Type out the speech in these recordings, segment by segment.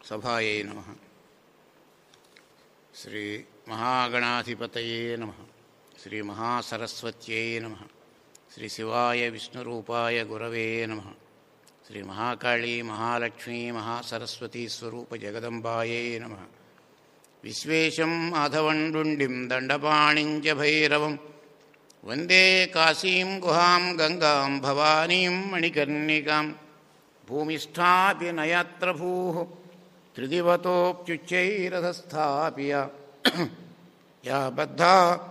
సభాయై నమ శ్రీ మహాగణాధిపతయే నమ శ్రీ మహాసరస్వత్యై నమ శ్రీ శివాయ విష్ణురూపాయ గురవే నమ శ్రీ మహాకాళీ మహాలక్ష్మీ మహాసరస్వతీ స్వరూప జగదంబాయై నమ విశ్వేశం మాధవండుండిం దండపాణించ భైరవం వందే కాశీం గుహాం గంగాం భవానీం మణికర్ణికాం భూమిష్ఠాపి నయత్ర భూ త్రిదివతోప్యుచ్చైరథస్థాపి యా యా బద్ధా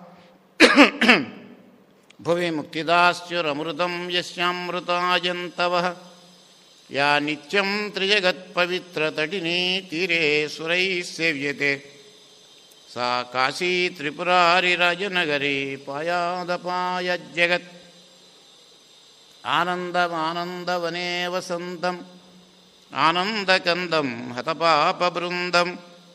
భువి ముక్తిదాశ్చురమృతం యస్యామృతాజంతవ యా నిత్యం త్రిజగత్పవిత్రతటినీ తీరే సురైः సేవ్యతే सा काशी त्रिपुरारिराजनगरी पायादपायज्जगत् आनन्दमानन्दवने वसन्तम् आनन्दकन्दं हतपापबृन्दं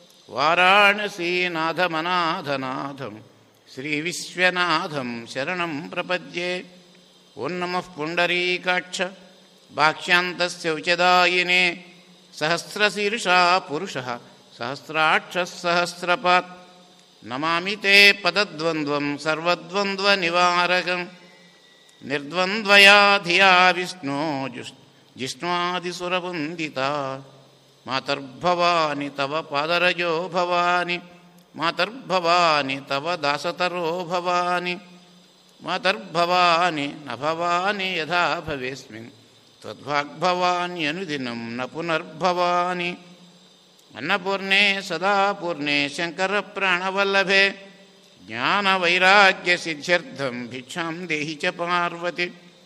वाराणसीनाथमनाथनाथं श्रीविश्वनाथं शरणं प्रपद्ये ॐ नमः पुण्डरीकाक्ष भाक्ष्यान्तस्य उचदायिने सहस्रशीर्षा पुरुषः सहस्राक्षः सहस्रपात् नमामि ते पदद्वन्द्वं सर्वद्वन्द्वनिवारकं निर्द्वन्द्वया धिया विष्णो जुस् जिष्णादिसुरवन्दिता मातर्भवानि तव पादरजो भवानि मातर्भवानि तव दासतरो भवानि मातर्भवानि न भवानि यथा भवेस्मिन् त्वद्भाग्भवान्यनुदिनं न पुनर्भवानि अन्नपूर्णे सदा पूर्णे शङ्करप्राणवल्लभे ज्ञानवैराग्यसिद्ध्यर्थं भिक्षां देहि च पार्वति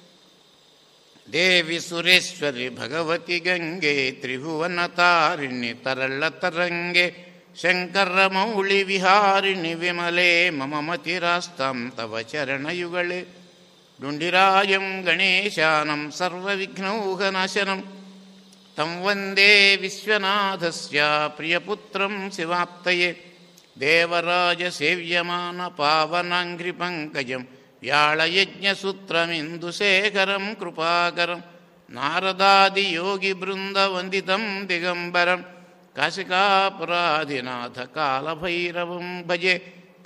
देवि सुरेश्वरि भगवति गङ्गे त्रिभुवनतारिणि तरळतरङ्गे शङ्करमौळिविहारिणि विमले मम मतिरास्तां तव चरणयुगळे डुण्डिराजं गणेशानं सर्वविघ्नौघनाशनं तं वन्दे विश्वनाथस्य प्रियपुत्रं शिवाप्तये देवराजसेव्यमानपावनाङ्घ्रिपङ्कजं व्याळयज्ञसूत्रमिन्दुशेखरं कृपाकरं नारदादियोगिबृन्दवन्दितं दिगम्बरं काशिकापुराधिनाथकालभैरवं भजे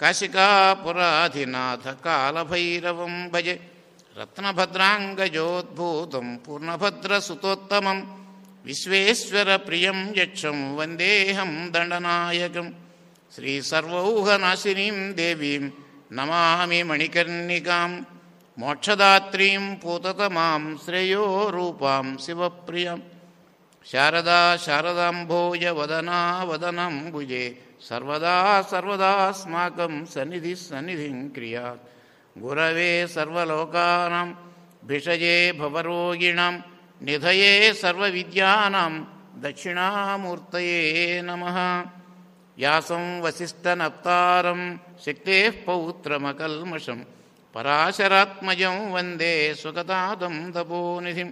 काशिकापुराधिनाथकालभैरवं भजे रत्नभद्राङ्गजोद्भूतं पूर्णभद्रसुतोत्तमं विश्वेश्वरप्रियं यक्षं वन्देऽहं दण्डनायकं श्रीसर्वौघनाशिनीं देवीं नमामि मणिकर्णिकां मोक्षदात्रीं पूततमां श्रेयोरूपां शिवप्रियं शारदा शारदाम्भोजवदना वदनम्बुजे सर्वदा सर्वदास्माकं सन्निधिः सन्निधिं क्रियात् गुरवे सर्वलोकानां भिषजे भवरोगिणां निधये सर्वविद्यानां दक्षिणामूर्तये नमः व्यासं वसिष्ठनप्तारं शक्तेः पौत्रमकल्मषं पराशरात्मजं वन्दे सुगतादं तपोनिधिं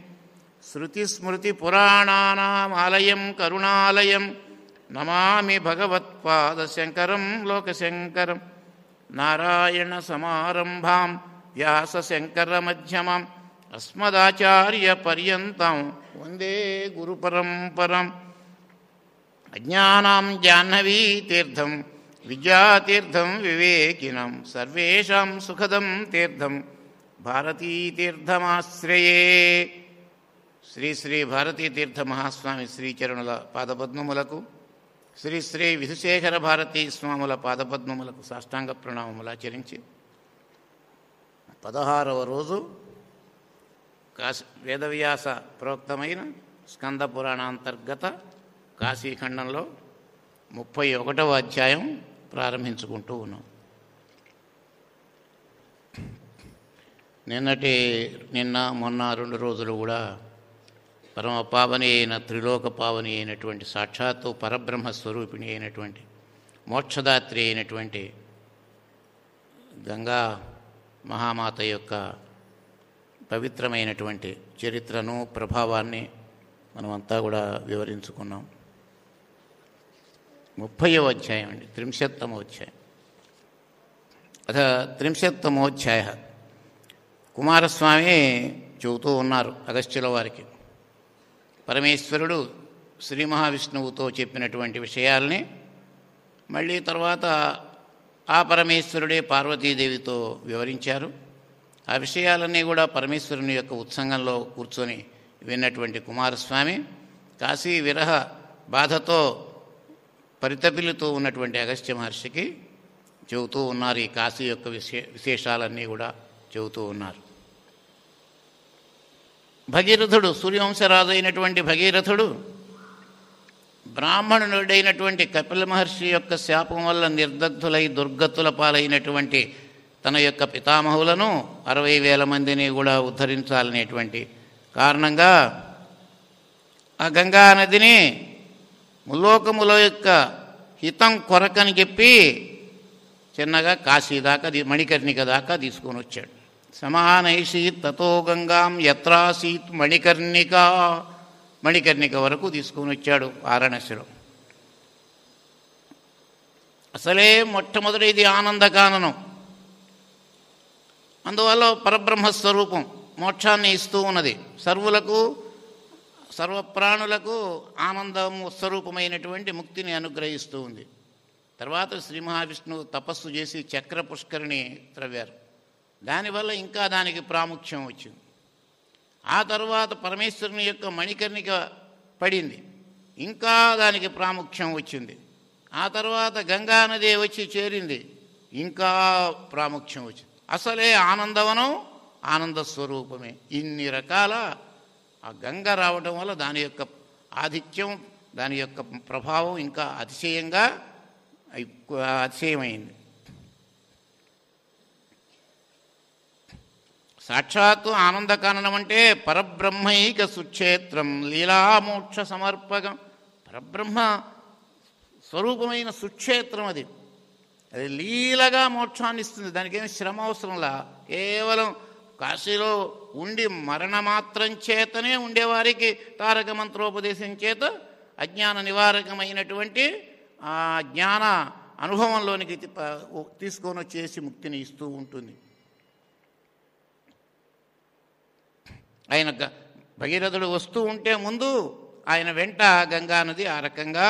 श्रुतिस्मृतिपुराणानामालयं करुणालयं नमामि भगवत्पादशङ्करं लोकशङ्करं नारायणसमारम्भां व्यासशङ्करमध्यमाम् अस्मदाचार्यपर्यन्तां वन्दे गुरुपरम्पराम् अज्ञानां जाह्नवीतीर्थं विद्यातीर्थं विवेकिनं सर्वेषां सुखदं तीर्थं భారతీతీర్థమాశ్రయే శ్రీ శ్రీ భారతీతీర్థ మహాస్వామి శ్రీచరణుల పాదపద్మములకు శ్రీ శ్రీ విధుశేఖర భారతీ స్వాముల పాదపద్మములకు సాష్టాంగ ప్రణామములు ఆచరించి పదహారవ రోజు కాశీ వేదవ్యాస ప్రోక్తమైన స్కంద పురాణాంతర్గత కాశీఖండంలో ముప్పై ఒకటవ అధ్యాయం ప్రారంభించుకుంటూ ఉన్నాం నిన్నటి నిన్న మొన్న రెండు రోజులు కూడా పరమ పావని అయిన త్రిలోక పావని అయినటువంటి సాక్షాత్తు పరబ్రహ్మ స్వరూపిణి అయినటువంటి మోక్షదాత్రి అయినటువంటి గంగా మహామాత యొక్క పవిత్రమైనటువంటి చరిత్రను ప్రభావాన్ని మనమంతా కూడా వివరించుకున్నాం ముప్పయో అధ్యాయం అండి త్రింశత్తమో అధ్యాయం అథ త్రింశత్తమోధ్యాయ కుమారస్వామి చెబుతూ ఉన్నారు అగస్త్యుల వారికి పరమేశ్వరుడు శ్రీ మహావిష్ణువుతో చెప్పినటువంటి విషయాల్ని మళ్ళీ తర్వాత ఆ పరమేశ్వరుడే పార్వతీదేవితో వివరించారు ఆ విషయాలన్నీ కూడా పరమేశ్వరుని యొక్క ఉత్సంగంలో కూర్చొని విన్నటువంటి కుమారస్వామి కాశీ విరహ బాధతో పరితపిల్లుతూ ఉన్నటువంటి అగస్త్య మహర్షికి చెబుతూ ఉన్నారు ఈ కాశీ యొక్క విశే విశేషాలన్నీ కూడా చెబుతూ ఉన్నారు భగీరథుడు సూర్యవంశరాజు అయినటువంటి భగీరథుడు బ్రాహ్మణుడైనటువంటి కపిల మహర్షి యొక్క శాపం వల్ల నిర్దగ్ధులై దుర్గతుల పాలైనటువంటి తన యొక్క పితామహులను అరవై వేల మందిని కూడా ఉద్ధరించాలనేటువంటి కారణంగా ఆ గంగా నదిని ముల్లోకముల యొక్క హితం కొరకని చెప్పి చిన్నగా కాశీ దాకా ది- మణికర్ణిక దాకా తీసుకొని వచ్చాడు సమానైషీత్ తతో గంగాం యత్రాసీత్ మణికర్ణిక మణికర్ణిక వరకు తీసుకొని వచ్చాడు వారణాసిలో అసలే మొట్టమొదటి ఇది ఆనందకాననం అందువల్ల పరబ్రహ్మ స్వరూపం మోక్షాన్ని ఇస్తూ ఉన్నది సర్వులకు సర్వప్రాణులకు ఆనందము స్వరూపమైనటువంటి ముక్తిని అనుగ్రహిస్తూ ఉంది తర్వాత శ్రీ మహావిష్ణువు తపస్సు చేసి చక్ర పుష్కరిని త్రవ్వారు దానివల్ల ఇంకా దానికి ప్రాముఖ్యం వచ్చింది ఆ తర్వాత పరమేశ్వరుని యొక్క మణికర్ణిక పడింది ఇంకా దానికి ప్రాముఖ్యం వచ్చింది ఆ తర్వాత గంగా నది వచ్చి చేరింది ఇంకా ప్రాముఖ్యం వచ్చింది అసలే ఆనందవనం ఆనంద స్వరూపమే ఇన్ని రకాల ఆ గంగ రావడం వల్ల దాని యొక్క ఆధిక్యం దాని యొక్క ప్రభావం ఇంకా అతిశయంగా ఎక్కువ అతిశయమైంది సాక్షాత్తు ఆనందకారణం అంటే పరబ్రహ్మైక సుక్షేత్రం లీలామోక్ష సమర్పకం పరబ్రహ్మ స్వరూపమైన సుక్షేత్రం అది అది లీలగా మోక్షాన్ని ఇస్తుంది దానికి ఏమి శ్రమ అవసరంలా కేవలం కాశీలో ఉండి మరణమాత్రం చేతనే ఉండేవారికి తారక మంత్రోపదేశం చేత అజ్ఞాన నివారకమైనటువంటి ఆ జ్ఞాన అనుభవంలోనికి తి- ప- తీసుకొని వచ్చేసి ముక్తిని ఇస్తూ ఉంటుంది ఆయన గ- భగీరథుడు వస్తూ ఉంటే ముందు ఆయన వెంట గంగానది ఆ రకంగా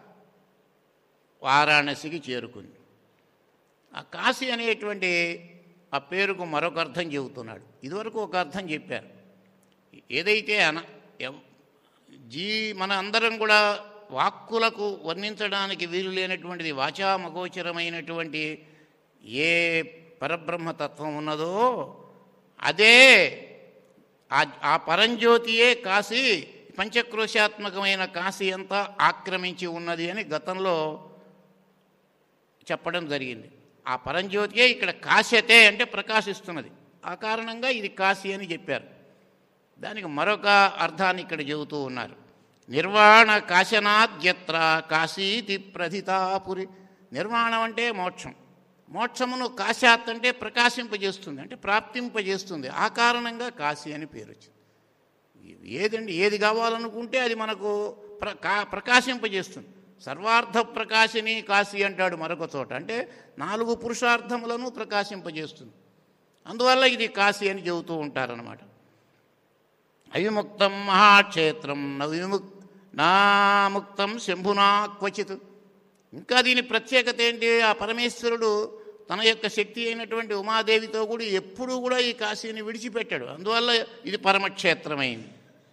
వారాణసికి చేరుకుంది ఆ కాశీ అనేటువంటి ఆ పేరుకు మరొక అర్థం చెబుతున్నాడు ఇదివరకు ఒక అర్థం చెప్పారు ఏదైతే అన ఎవ్- జీ మన అందరం కూడా వాక్కులకు వర్ణించడానికి వీలు లేనటువంటిది వాచామగోచరమైనటువంటి ఏ పరబ్రహ్మతత్వం ఉన్నదో అదే ఆ ఆ పరంజ్యోతియే కాశీ పంచక్రోశాత్మకమైన కాశీ అంతా ఆక్రమించి ఉన్నది అని గతంలో చెప్పడం జరిగింది ఆ పరంజ్యోతియే ఇక్కడ కాశ్యతే అంటే ప్రకాశిస్తున్నది ఆ కారణంగా ఇది కాశీ అని చెప్పారు దానికి మరొక అర్థాన్ని ఇక్కడ చెబుతూ ఉన్నారు నిర్వాణ కాశనాద్యత్ర కాశీతి ప్రథితాపురి నిర్వాణం అంటే మోక్షం మోక్షమును కాశాత్ అంటే ప్రకాశింపజేస్తుంది అంటే ప్రాప్తింపజేస్తుంది ఆ కారణంగా కాశీ అని పేరు వచ్చింది ఏదండి ఏది కావాలనుకుంటే అది మనకు ప్ర కా- ప్రకాశింపజేస్తుంది సర్వార్థ ప్రకాశిని కాశీ అంటాడు మరొక చోట అంటే నాలుగు పురుషార్థములను ప్రకాశింపజేస్తుంది అందువల్ల ఇది కాశీ అని చెబుతూ ఉంటారనమాట అవిముక్తం మహాక్షేత్రం నవిముక్ నాముక్తం శంభునా క్వచిత్ ఇంకా దీని ప్రత్యేకత ఏంటి ఆ పరమేశ్వరుడు తన యొక్క శక్తి అయినటువంటి ఉమాదేవితో కూడా ఎప్పుడూ కూడా ఈ కాశీని విడిచిపెట్టాడు అందువల్ల ఇది పరమక్షేత్రమైంది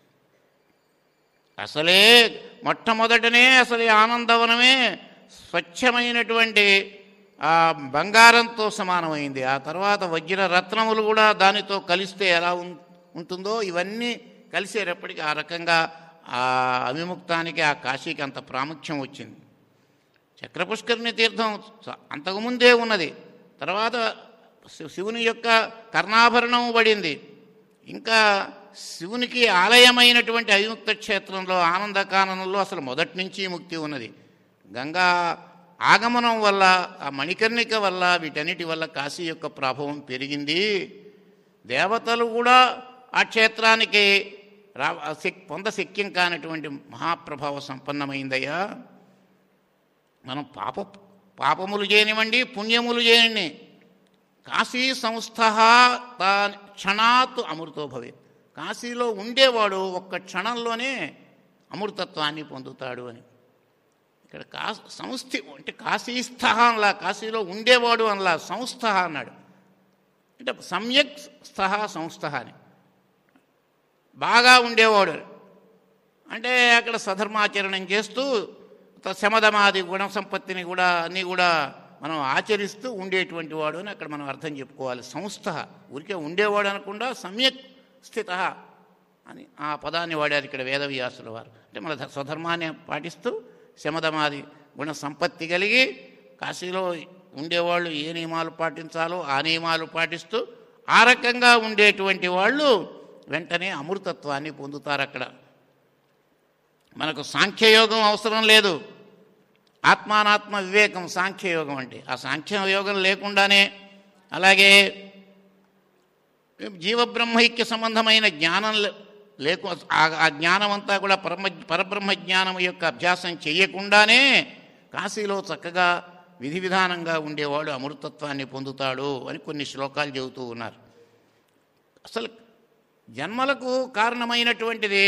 అసలే మొట్టమొదటనే అసలు ఈ ఆనందవనమే స్వచ్ఛమైనటువంటి ఆ బంగారంతో సమానమైంది ఆ తర్వాత వజ్ర రత్నములు కూడా దానితో కలిస్తే ఎలా ఉం- ఉంటుందో ఇవన్నీ కలిసేటప్పటికి ఆ రకంగా ఆ అవిముక్తానికి ఆ కాశీకి అంత ప్రాముఖ్యం వచ్చింది చక్రపుష్కరిణి తీర్థం స- అంతకుముందే ఉన్నది తర్వాత శి- శివుని యొక్క కర్ణాభరణం పడింది ఇంకా శివునికి ఆలయమైనటువంటి అవిముక్త క్షేత్రంలో ఆనందకానంలో అసలు మొదటి నుంచి ముక్తి ఉన్నది గంగా ఆగమనం వల్ల ఆ మణికర్ణిక వల్ల వీటన్నిటి వల్ల కాశీ యొక్క ప్రభావం పెరిగింది దేవతలు కూడా ఆ క్షేత్రానికి రా శక్- పొందశక్యం కానటువంటి మహాప్రభావ సంపన్నమైందయ్యా మనం పాప పాపములు చేయనివ్వండి పుణ్యములు చేయని కాశీ సంస్థ తా క్షణాత్ అమృతో భవేత్ కాశీలో ఉండేవాడు ఒక్క క్షణంలోనే అమృతత్వాన్ని పొందుతాడు అని ఇక్కడ కా సంస్థ అంటే కాశీస్థ అనలా కాశీలో ఉండేవాడు అనలా సంస్థ అన్నాడు అంటే సమ్యక్ స్థ సంస్థ అని బాగా ఉండేవాడు అంటే అక్కడ సధర్మాచరణం చేస్తూ త- శమధమాది గుణ సంపత్తిని కూడా అన్నీ కూడా మనం ఆచరిస్తూ ఉండేటువంటి వాడు అని అక్కడ మనం అర్థం చెప్పుకోవాలి సంస్థ ఊరికే ఉండేవాడు అనకుండా సమ్యక్ స్థిత అని ఆ పదాన్ని వాడారు ఇక్కడ వేదవ్యాసుల వారు అంటే మన ధ- స్వధర్మాన్ని పాటిస్తూ శమధమాది గుణ సంపత్తి కలిగి కాశీలో ఉండేవాళ్ళు ఏ నియమాలు పాటించాలో ఆ నియమాలు పాటిస్తూ ఆ రకంగా ఉండేటువంటి వాళ్ళు వెంటనే అమృతత్వాన్ని పొందుతారు అక్కడ మనకు సాంఖ్యయోగం అవసరం లేదు ఆత్మానాత్మ వివేకం సాంఖ్యయోగం అంటే ఆ సాంఖ్యయోగం లేకుండానే అలాగే జీవబ్రహ్మైక్య సంబంధమైన జ్ఞానం లే- లేకు ఆ- ఆ జ్ఞానం అంతా కూడా పరమ పరబ్రహ్మ జ్ఞానం యొక్క అభ్యాసం చేయకుండానే కాశీలో చక్కగా విధి విధానంగా ఉండేవాడు అమృతత్వాన్ని పొందుతాడు అని కొన్ని శ్లోకాలు చెబుతూ ఉన్నారు అసలు జన్మలకు కారణమైనటువంటిది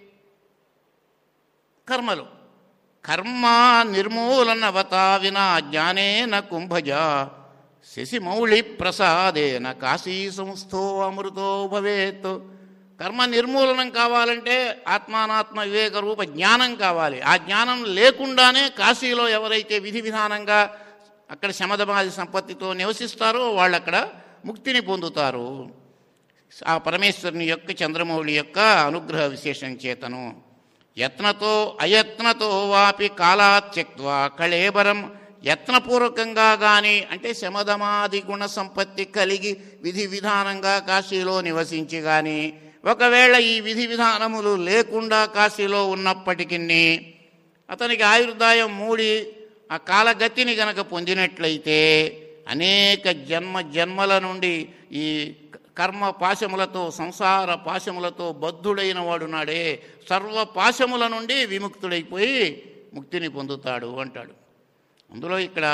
కర్మలు కర్మ నిర్మూలనవత వినా జ్ఞానేన కుంభజ శశిమౌళి ప్రసాదేన కాశీ సంస్థో అమృతో భవేత్ కర్మ నిర్మూలనం కావాలంటే ఆత్మానాత్మ వివేక రూప జ్ఞానం కావాలి ఆ జ్ఞానం లేకుండానే కాశీలో ఎవరైతే విధి విధానంగా అక్కడ శమధమాది సంపత్తితో నివసిస్తారో వాళ్ళు అక్కడ ముక్తిని పొందుతారు ఆ పరమేశ్వరుని యొక్క చంద్రమౌళి యొక్క అనుగ్రహ విశేషం చేతను యత్నతో అయత్నతో వాపి కాలాత్ త్యక్వా కళేబరం యత్నపూర్వకంగా కానీ అంటే శమధమాది గుణ సంపత్తి కలిగి విధి విధానంగా కాశీలో నివసించి కానీ ఒకవేళ ఈ విధి విధానములు లేకుండా కాశీలో ఉన్నప్పటికీ అతనికి ఆయుర్దాయం మూడి ఆ కాలగతిని గనక పొందినట్లయితే అనేక జన్మ జన్మల నుండి ఈ కర్మ పాశములతో సంసార పాశములతో బద్ధుడైన వాడున్నాడే సర్వ పాశముల నుండి విముక్తుడైపోయి ముక్తిని పొందుతాడు అంటాడు అందులో ఇక్కడ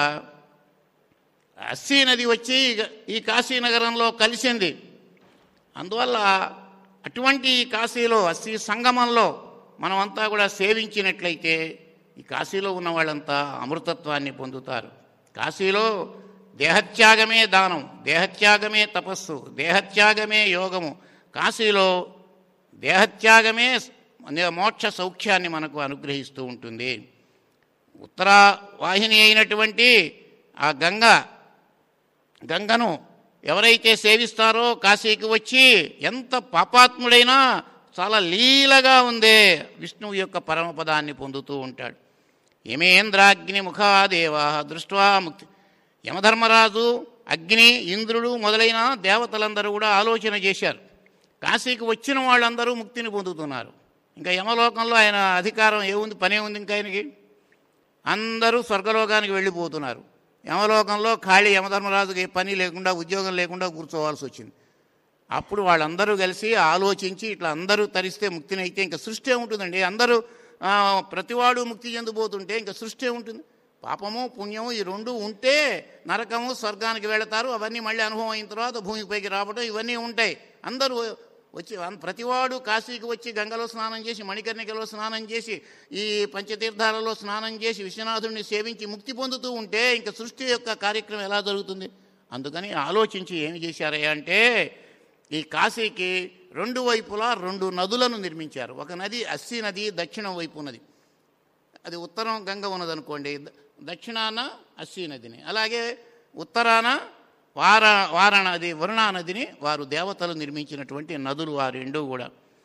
అస్సీ నది వచ్చి ఈ కాశీనగరంలో కలిసింది అందువల్ల అటువంటి ఈ కాశీలో అస్సీ సంగమంలో మనమంతా కూడా సేవించినట్లయితే ఈ కాశీలో ఉన్న వాళ్ళంతా అమృతత్వాన్ని పొందుతారు కాశీలో దేహత్యాగమే దానం దేహత్యాగమే తపస్సు దేహత్యాగమే యోగము కాశీలో దేహత్యాగమే మోక్ష సౌఖ్యాన్ని మనకు అనుగ్రహిస్తూ ఉంటుంది ఉత్తర వాహిని అయినటువంటి ఆ గంగ గంగను ఎవరైతే సేవిస్తారో కాశీకి వచ్చి ఎంత పాపాత్ముడైనా చాలా లీలగా ఉందే విష్ణువు యొక్క పరమపదాన్ని పొందుతూ ఉంటాడు యమేంద్రాగ్ని ముఖాదేవా దృష్ట్వా ముక్తి యమధర్మరాజు అగ్ని ఇంద్రుడు మొదలైన దేవతలందరూ కూడా ఆలోచన చేశారు కాశీకి వచ్చిన వాళ్ళందరూ ముక్తిని పొందుతున్నారు ఇంకా యమలోకంలో ఆయన అధికారం ఏముంది పనే ఉంది ఇంకా ఆయనకి అందరూ స్వర్గలోకానికి వెళ్ళిపోతున్నారు యమలోకంలో ఖాళీ యమధర్మరాజుకి ఏ పని లేకుండా ఉద్యోగం లేకుండా కూర్చోవాల్సి వచ్చింది అప్పుడు వాళ్ళందరూ కలిసి ఆలోచించి ఇట్లా అందరూ తరిస్తే ముక్తిని అయితే ఇంకా సృష్టి ఉంటుందండి అందరూ ఆ, ప్రతివాడు ముక్తి చెందిపోతుంటే ఇంకా సృష్టి ఉంటుంది పాపము పుణ్యము ఈ రెండు ఉంటే నరకము స్వర్గానికి వెళతారు అవన్నీ మళ్ళీ అనుభవం అయిన తర్వాత భూమిపైకి రావడం ఇవన్నీ ఉంటాయి అందరూ వచ్చి అన్- ప్రతివాడు కాశీకి వచ్చి గంగలో స్నానం చేసి మణికర్ణికలో స్నానం చేసి ఈ పంచతీర్థాలలో స్నానం చేసి విశ్వనాథుడిని సేవించి ముక్తి పొందుతూ ఉంటే ఇంకా సృష్టి యొక్క కార్యక్రమం ఎలా జరుగుతుంది అందుకని ఆలోచించి ఏమి చేశారయ్యా అంటే ఈ కాశీకి రెండు వైపులా రెండు నదులను నిర్మించారు ఒక నది అస్సి నది దక్షిణం వైపు ఉన్నది అది ఉత్తరం గంగ ఉన్నదనుకోండి ద- దక్షిణాన అస్సీ నదిని అలాగే ఉత్తరాన వార వారణ నది వరుణా నదిని వారు దేవతలు నిర్మించినటువంటి నదులు ఆ రెండు కూడా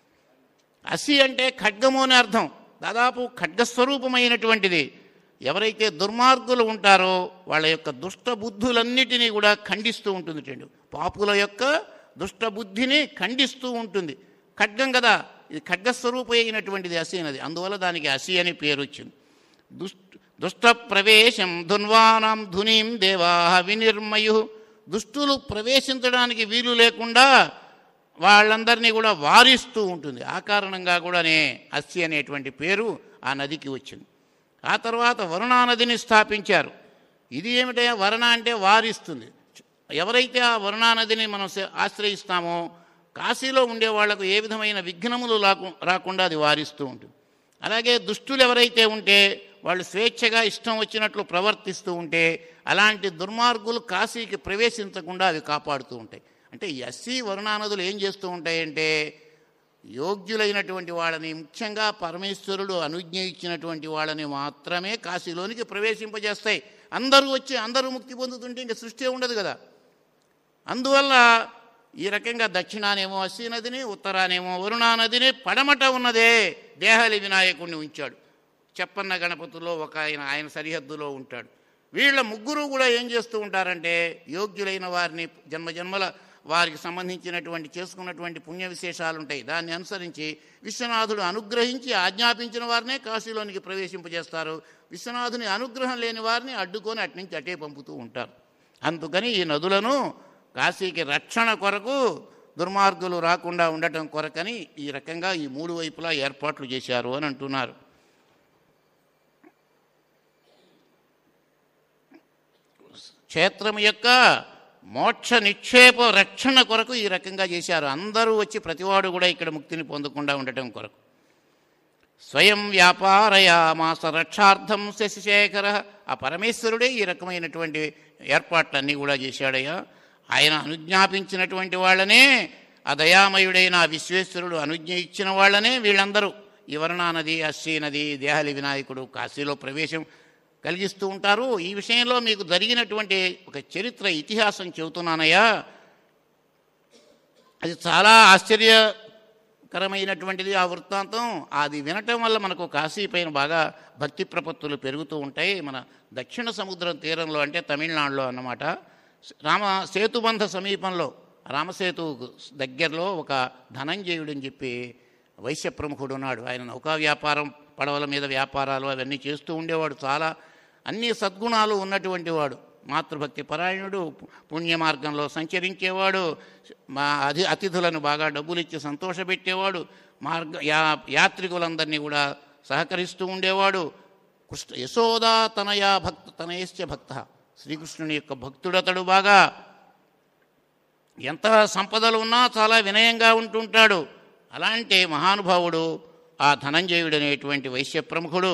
అసి అంటే ఖడ్గము అని అర్థం దాదాపు ఖడ్గస్వరూపమైనటువంటిది ఎవరైతే దుర్మార్గులు ఉంటారో వాళ్ళ యొక్క దుష్ట బుద్ధులన్నిటినీ కూడా ఖండిస్తూ ఉంటుంది చెండు పాపుల యొక్క దుష్ట బుద్ధిని ఖండిస్తూ ఉంటుంది ఖడ్గం కదా ఇది ఖడ్గస్వరూప అయినటువంటిది అసి అనేది అందువల్ల దానికి అసి అని పేరు వచ్చింది దుష్ట దుష్ట ప్రవేశం ధున్వానాం ధునీం దేవా వినిర్మయు దుష్టులు ప్రవేశించడానికి వీలు లేకుండా వాళ్ళందరినీ కూడా వారిస్తూ ఉంటుంది ఆ కారణంగా కూడానే అస్సి అనేటువంటి పేరు ఆ నదికి వచ్చింది ఆ తర్వాత వరుణా నదిని స్థాపించారు ఇది ఏమిటంటే వరుణ అంటే వారిస్తుంది ఎవరైతే ఆ వరుణా నదిని మనం సే- ఆశ్రయిస్తామో కాశీలో ఉండే వాళ్లకు ఏ విధమైన విఘ్నములు లాకు రాకుండా అది వారిస్తూ ఉంటుంది అలాగే దుష్టులు ఎవరైతే ఉంటే వాళ్ళు స్వేచ్ఛగా ఇష్టం వచ్చినట్లు ప్రవర్తిస్తూ ఉంటే అలాంటి దుర్మార్గులు కాశీకి ప్రవేశించకుండా అవి కాపాడుతూ ఉంటాయి అంటే ఈ ఎస్సీ వరుణానదులు ఏం చేస్తూ ఉంటాయంటే యోగ్యులైనటువంటి వాళ్ళని ముఖ్యంగా పరమేశ్వరుడు అనుజ్ఞ ఇచ్చినటువంటి వాళ్ళని మాత్రమే కాశీలోనికి ప్రవేశింపజేస్తాయి అందరూ వచ్చి అందరూ ముక్తి పొందుతుంటే ఇంక సృష్టి ఉండదు కదా అందువల్ల ఈ రకంగా దక్షిణానేమో అస్సీ నదిని ఉత్తరానేమో వరుణా నదిని పడమట ఉన్నదే దేహలి వినాయకుడిని ఉంచాడు చెప్పన్న గణపతిలో ఒక ఆయన ఆయన సరిహద్దులో ఉంటాడు వీళ్ళ ముగ్గురు కూడా ఏం చేస్తూ ఉంటారంటే యోగ్యులైన వారిని జన్మజన్మల వారికి సంబంధించినటువంటి చేసుకున్నటువంటి పుణ్య విశేషాలు ఉంటాయి దాన్ని అనుసరించి విశ్వనాథుడు అనుగ్రహించి ఆజ్ఞాపించిన వారినే కాశీలోనికి ప్రవేశింపజేస్తారు విశ్వనాథుని అనుగ్రహం లేని వారిని అడ్డుకొని అటు నుంచి అటే పంపుతూ ఉంటారు అందుకని ఈ నదులను కాశీకి రక్షణ కొరకు దుర్మార్గులు రాకుండా ఉండటం కొరకని ఈ రకంగా ఈ మూడు వైపులా ఏర్పాట్లు చేశారు అని అంటున్నారు క్షేత్రం యొక్క మోక్ష నిక్షేప రక్షణ కొరకు ఈ రకంగా చేశారు అందరూ వచ్చి ప్రతివాడు కూడా ఇక్కడ ముక్తిని పొందకుండా ఉండటం కొరకు స్వయం వ్యాపారయామాస రక్షార్థం శశిశేఖర ఆ పరమేశ్వరుడే ఈ రకమైనటువంటి ఏర్పాట్లన్నీ కూడా చేశాడయ్యా ఆయన అనుజ్ఞాపించినటువంటి వాళ్ళనే ఆ దయామయుడైన ఆ విశ్వేశ్వరుడు అనుజ్ఞ ఇచ్చిన వాళ్ళనే వీళ్ళందరూ ఈ వరుణా నది అశ్వీ నది దేహలి వినాయకుడు కాశీలో ప్రవేశం కలిగిస్తూ ఉంటారు ఈ విషయంలో మీకు జరిగినటువంటి ఒక చరిత్ర ఇతిహాసం చెబుతున్నానయ్యా అది చాలా ఆశ్చర్యకరమైనటువంటిది ఆ వృత్తాంతం అది వినటం వల్ల మనకు కాశీ పైన బాగా భక్తి ప్రపత్తులు పెరుగుతూ ఉంటాయి మన దక్షిణ సముద్రం తీరంలో అంటే తమిళనాడులో అన్నమాట రామ సేతుబంధ సమీపంలో రామసేతు దగ్గరలో ఒక ధనంజయుడని చెప్పి వైశ్య ప్రముఖుడు ఉన్నాడు ఆయన నౌకా వ్యాపారం పడవల మీద వ్యాపారాలు అవన్నీ చేస్తూ ఉండేవాడు చాలా అన్ని సద్గుణాలు ఉన్నటువంటి వాడు మాతృభక్తి పరాయణుడు పు- పుణ్య మార్గంలో సంచరించేవాడు మా అతి అతిథులను బాగా డబ్బులు ఇచ్చి సంతోషపెట్టేవాడు మార్గ యా యాత్రికులందరినీ కూడా సహకరిస్తూ ఉండేవాడు కృష్ణ యశోదా తనయా భక్త తనయశ్చ భక్త శ్రీకృష్ణుని యొక్క భక్తుడతడు బాగా ఎంత సంపదలు ఉన్నా చాలా వినయంగా ఉంటుంటాడు అలాంటి మహానుభావుడు ఆ ధనంజయుడు అనేటువంటి వైశ్య ప్రముఖుడు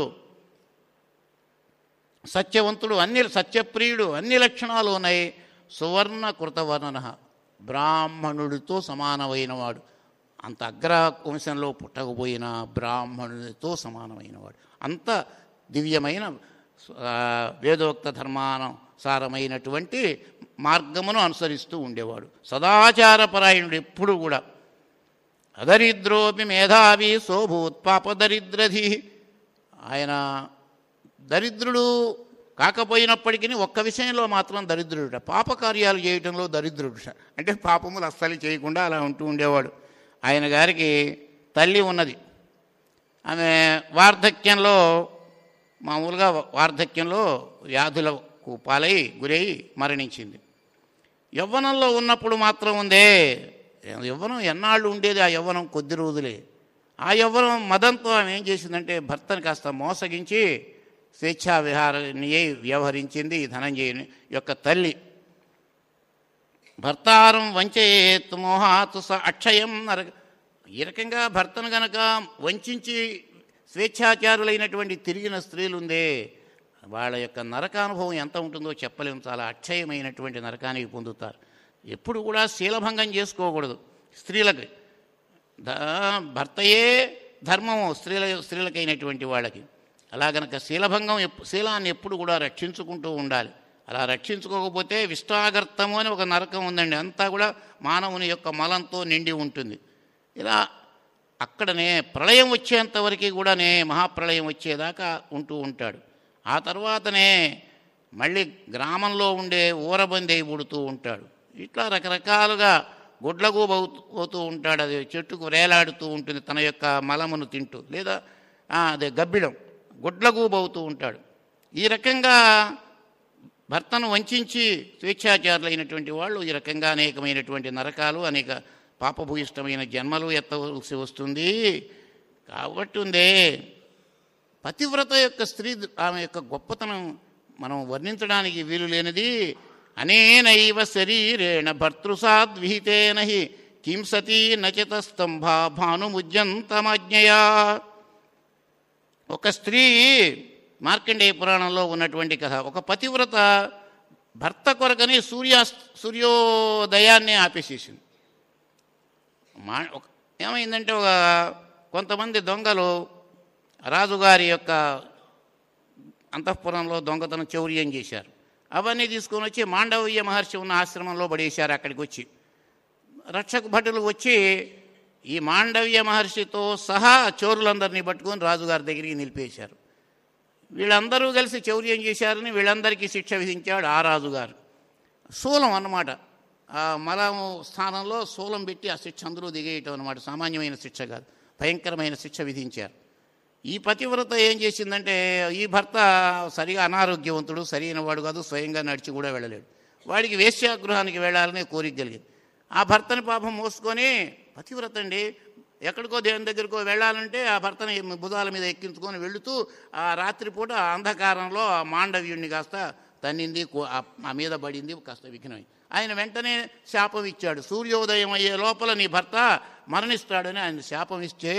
సత్యవంతుడు అన్ని సత్యప్రియుడు అన్ని లక్షణాలు ఉన్నాయి సువర్ణ కృతవర్ణన బ్రాహ్మణుడితో సమానమైనవాడు అంత అగ్ర వంశంలో పుట్టకపోయిన బ్రాహ్మణుడితో సమానమైనవాడు అంత దివ్యమైన ఆ, వేదోక్త ధర్మానుసారమైనటువంటి మార్గమును అనుసరిస్తూ ఉండేవాడు సదాచారపరాయణుడు ఎప్పుడు కూడా అదరిద్రోపి మేధావి శోభూత్ పాపదరిద్రధి ఆయన దరిద్రుడు కాకపోయినప్పటికీ ఒక్క విషయంలో మాత్రం దరిద్రుడుట పాపకార్యాలు చేయటంలో దరిద్రుడుట అంటే పాపములు అస్సలు చేయకుండా అలా ఉంటూ ఉండేవాడు ఆయన గారికి తల్లి ఉన్నది ఆమె వార్ధక్యంలో మామూలుగా వార్ధక్యంలో వ్యాధులకు పాలై గురై మరణించింది యవ్వనంలో ఉన్నప్పుడు మాత్రం ఉందే యవ్వనం ఎన్నాళ్ళు ఉండేది ఆ యవ్వనం కొద్ది రోజులే ఆ యవ్వనం మదంతో ఆమె ఏం చేసిందంటే భర్తని కాస్త మోసగించి స్వేచ్ఛా విహారాన్ని వ్యవహరించింది ఈ ధనంజయుని యొక్క తల్లి భర్తారం వంచేత్ మోహాత్ స అక్షయం నర ఈ రకంగా భర్తను గనక వంచి స్వేచ్ఛాచారులైనటువంటి తిరిగిన స్త్రీలు ఉందే వాళ్ళ యొక్క నరకానుభవం ఎంత ఉంటుందో చెప్పలేము చాలా అక్షయమైనటువంటి నరకానికి పొందుతారు ఎప్పుడు కూడా శీలభంగం చేసుకోకూడదు స్త్రీలకు ద- భర్తయే ధర్మము స్త్రీల స్త్రీలకైనటువంటి వాళ్ళకి అలా గనక శీలభంగం ఎప్పు- శీలాన్ని ఎప్పుడు కూడా రక్షించుకుంటూ ఉండాలి అలా రక్షించుకోకపోతే విష్టాగర్తము అని ఒక నరకం ఉందండి అంతా కూడా మానవుని యొక్క మలంతో నిండి ఉంటుంది ఇలా అక్కడనే ప్రళయం వచ్చేంత వరకు కూడానే మహాప్రళయం వచ్చేదాకా ఉంటూ ఉంటాడు ఆ తర్వాతనే మళ్ళీ గ్రామంలో ఉండే ఊరబంది పుడుతూ ఉంటాడు ఇట్లా రకరకాలుగా గుడ్లకు పోతూ ఉంటాడు అది చెట్టుకు వేలాడుతూ ఉంటుంది తన యొక్క మలమును తింటూ లేదా ఆ, అదే గబ్బిడం గుడ్లకు బవుతూ ఉంటాడు ఈ రకంగా భర్తను వంచి స్వేచ్ఛాచారులైనటువంటి వాళ్ళు ఈ రకంగా అనేకమైనటువంటి నరకాలు అనేక పాపభూయిష్టమైన జన్మలు ఎత్తవలసి వస్తుంది కాబట్టి ఉందే పతివ్రత యొక్క స్త్రీ ఆమె యొక్క గొప్పతనం మనం వర్ణించడానికి వీలు లేనిది అనేనైవ శరీరేణ భర్తృసాద్విహితేన హి కిం సతీ నచిత స్తంభ భానుముజ్యంతమజ్ఞయా ఒక స్త్రీ మార్కండేయ పురాణంలో ఉన్నటువంటి కథ ఒక పతివ్రత భర్త కొరకని సూర్యా సూర్యోదయాన్ని ఆపేసేసింది మా ఒక ఏమైందంటే ఒక కొంతమంది దొంగలు రాజుగారి యొక్క అంతఃపురంలో దొంగతనం చౌర్యం చేశారు అవన్నీ తీసుకొని వచ్చి మాండవీయ మహర్షి ఉన్న ఆశ్రమంలో పడేశారు అక్కడికి వచ్చి రక్షక భటులు వచ్చి ఈ మాండవ్య మహర్షితో సహా చోరులందరినీ పట్టుకొని రాజుగారి దగ్గరికి నిలిపేశారు వీళ్ళందరూ కలిసి చౌర్యం చేశారని వీళ్ళందరికీ శిక్ష విధించాడు ఆ రాజుగారు శూలం అన్నమాట ఆ మలము స్థానంలో శూలం పెట్టి ఆ శిక్ష అందరూ దిగేయటం అనమాట సామాన్యమైన శిక్ష కాదు భయంకరమైన శిక్ష విధించారు ఈ పతివ్రత ఏం చేసిందంటే ఈ భర్త సరిగా అనారోగ్యవంతుడు సరైన వాడు కాదు స్వయంగా నడిచి కూడా వెళ్ళలేడు వాడికి వేశ్యాగృహానికి వెళ్ళాలనే కోరిక కలిగింది ఆ భర్తని పాపం మోసుకొని పతివ్రత అండి ఎక్కడికో దేవుని దగ్గరకో వెళ్ళాలంటే ఆ భర్తని భుజాల మీద ఎక్కించుకొని వెళుతూ ఆ రాత్రిపూట ఆ అంధకారంలో ఆ మాండవ్యుణ్ణి కాస్త తన్నింది కో- ఆ- ఆ మీద పడింది కాస్త విఘ్నమైంది ఆయన వెంటనే శాపం ఇచ్చాడు సూర్యోదయం అయ్యే లోపల నీ భర్త మరణిస్తాడని ఆయన శాపం ఇస్తే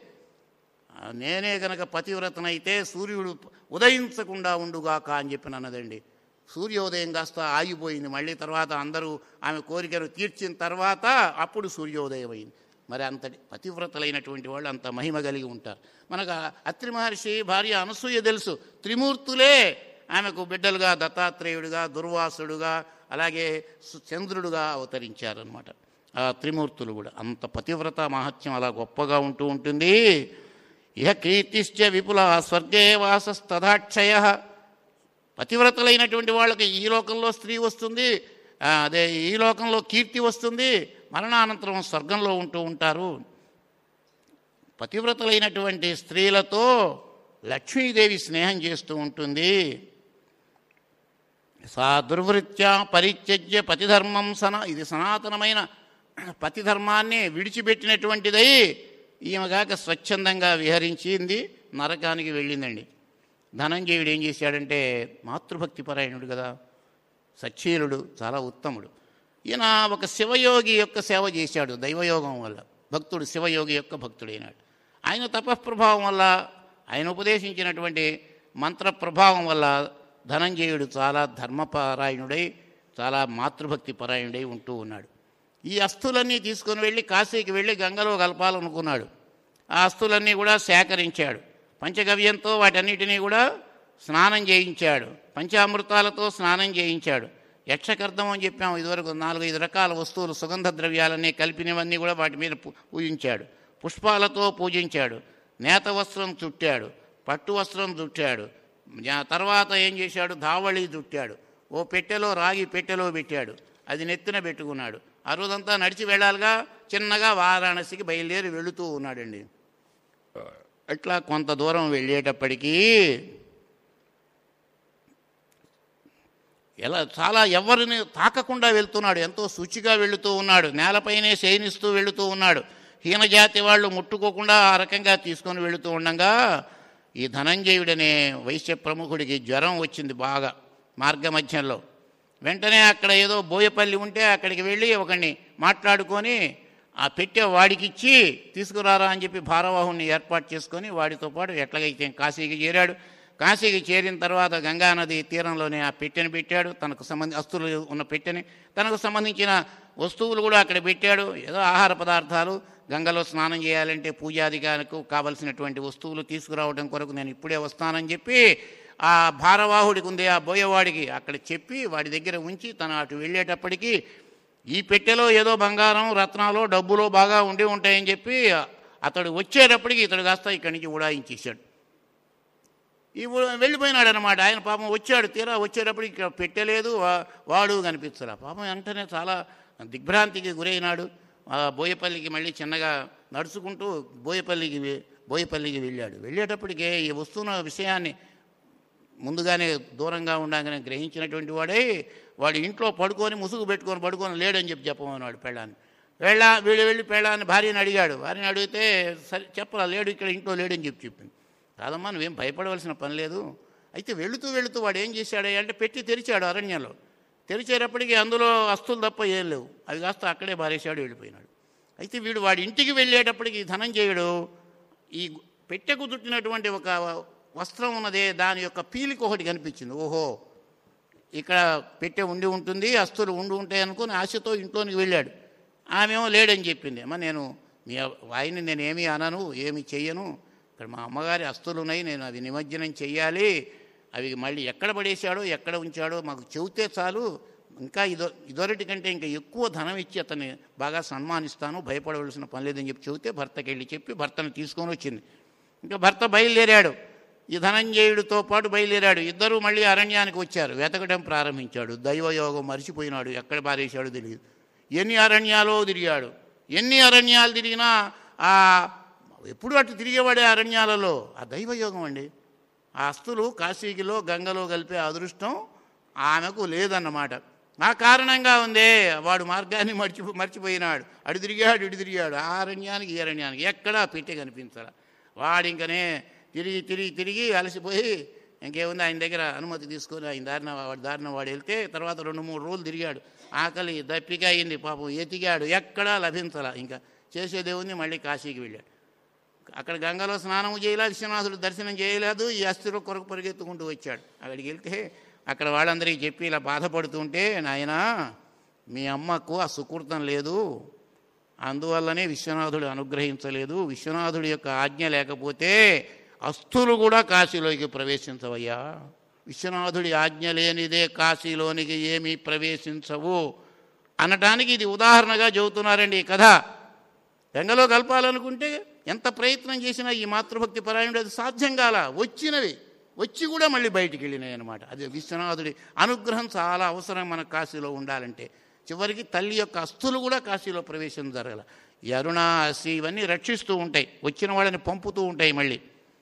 ఆ, నేనే గనక పతివ్రతనైతే సూర్యుడు ఉదయించకుండా ఉండుగాక అని చెప్పి అన్నదండి సూర్యోదయం కాస్త ఆగిపోయింది మళ్ళీ తర్వాత అందరూ ఆమె కోరికను తీర్చిన తర్వాత అప్పుడు సూర్యోదయం అయింది మరి అంతటి పతివ్రతలైనటువంటి వాళ్ళు అంత మహిమ కలిగి ఉంటారు మనకు ఆ అత్రి మహర్షి భార్య అనసూయ తెలుసు త్రిమూర్తులే ఆమెకు బిడ్డలుగా దత్తాత్రేయుడుగా దుర్వాసుడుగా అలాగే సు- చంద్రుడుగా అవతరించారనమాట ఆ త్రిమూర్తులు కూడా అంత పతివ్రత మహత్యం అలా గొప్పగా ఉంటూ ఉంటుంది ఇహ కీర్తిశ్చ విపుల స్వర్గే వాసస్తథాక్షయ పతివ్రతలైనటువంటి వాళ్ళకి ఈ లోకంలో స్త్రీ వస్తుంది ఆ, అదే ఈ లోకంలో కీర్తి వస్తుంది మరణానంతరం స్వర్గంలో ఉంటూ ఉంటారు పతివ్రతలైనటువంటి స్త్రీలతో లక్ష్మీదేవి స్నేహం చేస్తూ ఉంటుంది సా దుర్వృత్య పరిత్యజ్య పతిధర్మం సన ఇది సనాతనమైన పతిధర్మాన్ని విడిచిపెట్టినటువంటిదై ఈమెగాక స్వచ్ఛందంగా విహరించింది నరకానికి వెళ్ళిందండి ధనంజయుడు ఏం చేశాడంటే మాతృభక్తి పరాయణుడు కదా సచ్చీలుడు చాలా ఉత్తముడు ఈయన ఒక శివయోగి యొక్క సేవ చేశాడు దైవయోగం వల్ల భక్తుడు శివయోగి యొక్క భక్తుడైనాడు ఆయన తపఃప్రభావం వల్ల ఆయన ఉపదేశించినటువంటి మంత్ర ప్రభావం వల్ల ధనంజయుడు చాలా ధర్మపరాయణుడై చాలా మాతృభక్తి పరాయణుడై ఉంటూ ఉన్నాడు ఈ అస్థులన్నీ తీసుకొని వెళ్ళి కాశీకి వెళ్ళి గంగలో కలపాలనుకున్నాడు ఆ అస్థులన్నీ కూడా సేకరించాడు పంచగవ్యంతో వాటన్నిటినీ కూడా స్నానం చేయించాడు పంచామృతాలతో స్నానం చేయించాడు యక్షకర్ధం అని చెప్పాము ఇదివరకు నాలుగైదు రకాల వస్తువులు సుగంధ ద్రవ్యాలన్నీ కలిపినవన్నీ కూడా వాటి మీద పూ- పూజించాడు పుష్పాలతో పూజించాడు నేత వస్త్రం చుట్టాడు పట్టు వస్త్రం చుట్టాడు జా- తర్వాత ఏం చేశాడు ధావళి చుట్టాడు ఓ పెట్టెలో రాగి పెట్టెలో పెట్టాడు అది నెత్తిన పెట్టుకున్నాడు ఆ రోజంతా నడిచి వెళ్ళాలిగా చిన్నగా వారాణసికి బయలుదేరి వెళుతూ ఉన్నాడండి అట్లా కొంత దూరం వెళ్ళేటప్పటికీ ఎలా చాలా ఎవరిని తాకకుండా వెళ్తున్నాడు ఎంతో శుచిగా వెళుతూ ఉన్నాడు నేలపైనే శయనిస్తూ వెళుతూ ఉన్నాడు హీనజాతి వాళ్ళు ముట్టుకోకుండా ఆ రకంగా తీసుకొని వెళుతూ ఉండగా ఈ ధనంజయుడనే వైశ్య ప్రముఖుడికి జ్వరం వచ్చింది బాగా మార్గమధ్యంలో వెంటనే అక్కడ ఏదో బోయపల్లి ఉంటే అక్కడికి వెళ్ళి ఒకడిని మాట్లాడుకొని ఆ పెట్టె వాడికిచ్చి తీసుకురారా అని చెప్పి భారవాహుని ఏర్పాటు చేసుకొని వాడితో పాటు ఎట్లాగైతే కాశీకి చేరాడు కాశీకి చేరిన తర్వాత గంగానది తీరంలోనే ఆ పెట్టెని పెట్టాడు తనకు సంబంధి అస్తులు ఉన్న పెట్టెని తనకు సంబంధించిన వస్తువులు కూడా అక్కడ పెట్టాడు ఏదో ఆహార పదార్థాలు గంగలో స్నానం చేయాలంటే పూజాదిగానికి కావలసినటువంటి వస్తువులు తీసుకురావడం కొరకు నేను ఇప్పుడే వస్తానని చెప్పి ఆ భారవాహుడికి ఉంది ఆ బోయవాడికి అక్కడ చెప్పి వాడి దగ్గర ఉంచి తను అటు వెళ్ళేటప్పటికి ఈ పెట్టెలో ఏదో బంగారం రత్నాలు డబ్బులో బాగా ఉండి ఉంటాయని చెప్పి అతడు వచ్చేటప్పటికి ఇతడు కాస్త ఇక్కడి నుంచి ఉడాయించేశాడు ఈ ఊ- వెళ్ళిపోయినాడు అనమాట ఆయన పాపం వచ్చాడు తీరా వచ్చేటప్పటికి ఇక్కడ పెట్టలేదు వా- వాడు కనిపించరా పాపం వెంటనే చాలా దిగ్భ్రాంతికి గురైనాడు ఆ బోయపల్లికి మళ్ళీ చిన్నగా నడుచుకుంటూ బోయపల్లికి వె- బోయపల్లికి వెళ్ళాడు వెళ్ళేటప్పటికే ఈ వస్తున్న విషయాన్ని ముందుగానే దూరంగా ఉండగానే గ్రహించినటువంటి వాడే వాడి ఇంట్లో పడుకొని ముసుగు పెట్టుకొని పడుకొని లేడని చెప్పి చెప్పమన్నాడు పెళ్ళాన్ని వెళ్ళ వీళ్ళు వెళ్ళి పెళ్ళాన్ని భార్యని అడిగాడు భార్యని అడిగితే సరే చెప్పరా లేడు ఇక్కడ ఇంట్లో లేడని చెప్పి చెప్పింది కాదమ్మా నువ్వేం భయపడవలసిన పని లేదు అయితే వెళుతూ వెళుతూ వాడు ఏం చేశాడు అంటే పెట్టి తెరిచాడు అరణ్యంలో తెరిచేటప్పటికి అందులో అస్తులు తప్ప ఏం లేవు అవి కాస్త అక్కడే బారేశాడు వెళ్ళిపోయినాడు అయితే వీడు వాడి ఇంటికి వెళ్ళేటప్పటికి ధనంజయుడు ఈ పెట్టెకు చుట్టినటువంటి ఒక వస్త్రం ఉన్నదే దాని యొక్క పీలిక ఒకటి కనిపించింది ఓహో ఇక్కడ పెట్టె ఉండి ఉంటుంది అస్తులు ఉండి ఉంటాయి అనుకుని ఆశతో ఇంట్లోనికి వెళ్ళాడు ఆమెమో లేడని చెప్పింది అమ్మ నేను మీ వాయిని నేను ఏమీ అనను ఏమి చెయ్యను ఇక్కడ మా అమ్మగారి అస్తులు ఉన్నాయి నేను అవి నిమజ్జనం చెయ్యాలి అవి మళ్ళీ ఎక్కడ పడేశాడో ఎక్కడ ఉంచాడో మాకు చెబితే చాలు ఇంకా ఇదో ఇదొరటి కంటే ఇంకా ఎక్కువ ధనం ఇచ్చి అతన్ని బాగా సన్మానిస్తాను భయపడవలసిన పని లేదని చెప్పి చెబితే భర్తకి వెళ్ళి చెప్పి భర్తను తీసుకొని వచ్చింది ఇంకా భర్త బయలుదేరాడు ఈ ధనంజయుడితో పాటు బయలుదేరాడు ఇద్దరూ మళ్ళీ అరణ్యానికి వచ్చారు వెతకడం ప్రారంభించాడు దైవయోగం మరిచిపోయినాడు ఎక్కడ పారేశాడో తెలియదు ఎన్ని అరణ్యాలో తిరిగాడు ఎన్ని అరణ్యాలు తిరిగినా ఆ ఎప్పుడు అటు తిరిగేవాడే అరణ్యాలలో ఆ దైవయోగం అండి ఆ అస్తులు కాశీకిలో గంగలో కలిపే అదృష్టం ఆమెకు లేదన్నమాట ఆ కారణంగా ఉందే వాడు మార్గాన్ని మర్చి మర్చిపోయినాడు అడు తిరిగాడు ఇటు తిరిగాడు ఆ అరణ్యానికి ఈ అరణ్యానికి ఎక్కడా పెట్టే కనిపించాల వాడు ఇంకనే తిరిగి తిరిగి తిరిగి అలసిపోయి ఇంకేముంది ఆయన దగ్గర అనుమతి తీసుకొని ఆయన దారిన వాడి దారిన వాడు వెళ్తే తర్వాత రెండు మూడు రోజులు తిరిగాడు ఆకలి దప్పిక అయింది పాపం ఎతికాడు ఎక్కడా లభించాల ఇంకా చేసేదేముంది మళ్ళీ కాశీకి వెళ్ళాడు అక్కడ గంగలో స్నానం చేయలేదు విశ్వనాథుడు దర్శనం చేయలేదు ఈ అస్థిలో కొరకు పరిగెత్తుకుంటూ వచ్చాడు అక్కడికి వెళ్తే అక్కడ వాళ్ళందరికీ చెప్పి ఇలా బాధపడుతుంటే నాయనా మీ అమ్మకు ఆ సుకృతం లేదు అందువల్లనే విశ్వనాథుడు అనుగ్రహించలేదు విశ్వనాథుడి యొక్క ఆజ్ఞ లేకపోతే అస్థులు కూడా కాశీలోకి ప్రవేశించవయ్యా విశ్వనాథుడి ఆజ్ఞ లేనిదే కాశీలోనికి ఏమీ ప్రవేశించవు అనటానికి ఇది ఉదాహరణగా చెబుతున్నారండి ఈ కథ గంగలో కలపాలనుకుంటే ఎంత ప్రయత్నం చేసినా ఈ మాతృభక్తి పరాయణుడు అది సాధ్యం కాల వచ్చినవి వచ్చి కూడా మళ్ళీ బయటికి వెళ్ళినాయి అనమాట అది విశ్వనాథుడి అనుగ్రహం చాలా అవసరం మన కాశీలో ఉండాలంటే చివరికి తల్లి యొక్క అస్థులు కూడా కాశీలో ప్రవేశం జరగల ఈ అరుణ అసి ఇవన్నీ రక్షిస్తూ ఉంటాయి వచ్చిన వాళ్ళని పంపుతూ ఉంటాయి మళ్ళీ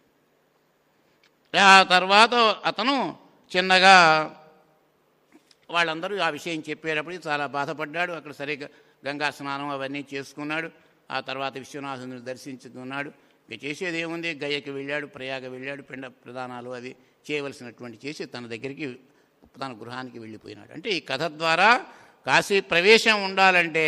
ఆ తర్వాత అతను చిన్నగా వాళ్ళందరూ ఆ విషయం చెప్పేటప్పుడు చాలా బాధపడ్డాడు అక్కడ సరిగ్గా గంగా స్నానం అవన్నీ చేసుకున్నాడు ఆ తర్వాత విశ్వనాథుని దర్శించుకున్నాడు ఇక చేసేది ఏముంది గయ్యకి వెళ్ళాడు ప్రయాగ వెళ్ళాడు పిండ ప్రదానాలు అవి చేయవలసినటువంటి చేసి తన దగ్గరికి తన గృహానికి వెళ్ళిపోయినాడు అంటే ఈ కథ ద్వారా కాశీ ప్రవేశం ఉండాలంటే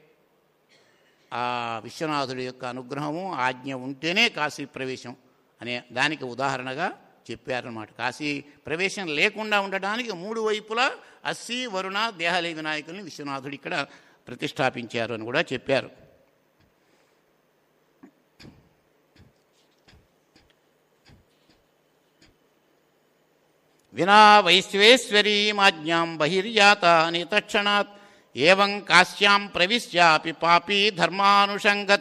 ఆ విశ్వనాథుడి యొక్క అనుగ్రహము ఆజ్ఞ ఉంటేనే కాశీ ప్రవేశం అనే దానికి ఉదాహరణగా చెప్పారన్నమాట కాశీ ప్రవేశం లేకుండా ఉండడానికి మూడు వైపులా అస్సి వరుణ దేహాలయ వినాయకుల్ని విశ్వనాథుడు ఇక్కడ ప్రతిష్టాపించారు అని కూడా చెప్పారు వినా వైశ్వేశ్వరీమాజ్ఞాం బహిర్యాతాని తక్షణాత్ ఏవం కాశ్యాం ప్రవిశ్యాపి పాపీ ధర్మానుషంగత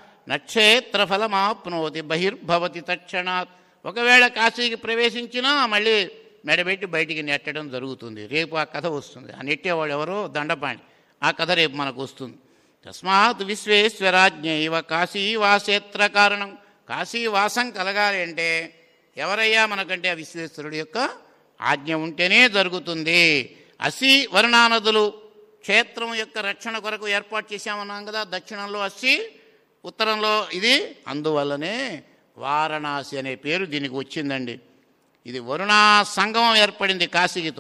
నక్షేత్రఫలమాప్నోతి బహిర్భవతి తక్షణాత్ ఒకవేళ కాశీకి ప్రవేశించినా మళ్ళీ మెడబెట్టి బయటికి నెట్టడం జరుగుతుంది రేపు ఆ కథ వస్తుంది ఆ నెట్టేవాడు ఎవరో దండపాణి ఆ కథ రేపు మనకు వస్తుంది తస్మాత్ విశ్వేశ్వరాజ్ఞైవ కాశీవాసేత్ర కారణం కాశీవాసం కలగాలి అంటే ఎవరయ్యా మనకంటే ఆ విశ్వేశ్వరుడు యొక్క ఆజ్ఞ ఉంటేనే జరుగుతుంది అసి వరుణానదులు క్షేత్రం యొక్క రక్షణ కొరకు ఏర్పాటు చేశామన్నాం కదా దక్షిణంలో అస్సి ఉత్తరంలో ఇది అందువల్లనే వారణాసి అనే పేరు దీనికి వచ్చిందండి ఇది వరుణా సంగమం ఏర్పడింది కాశీతో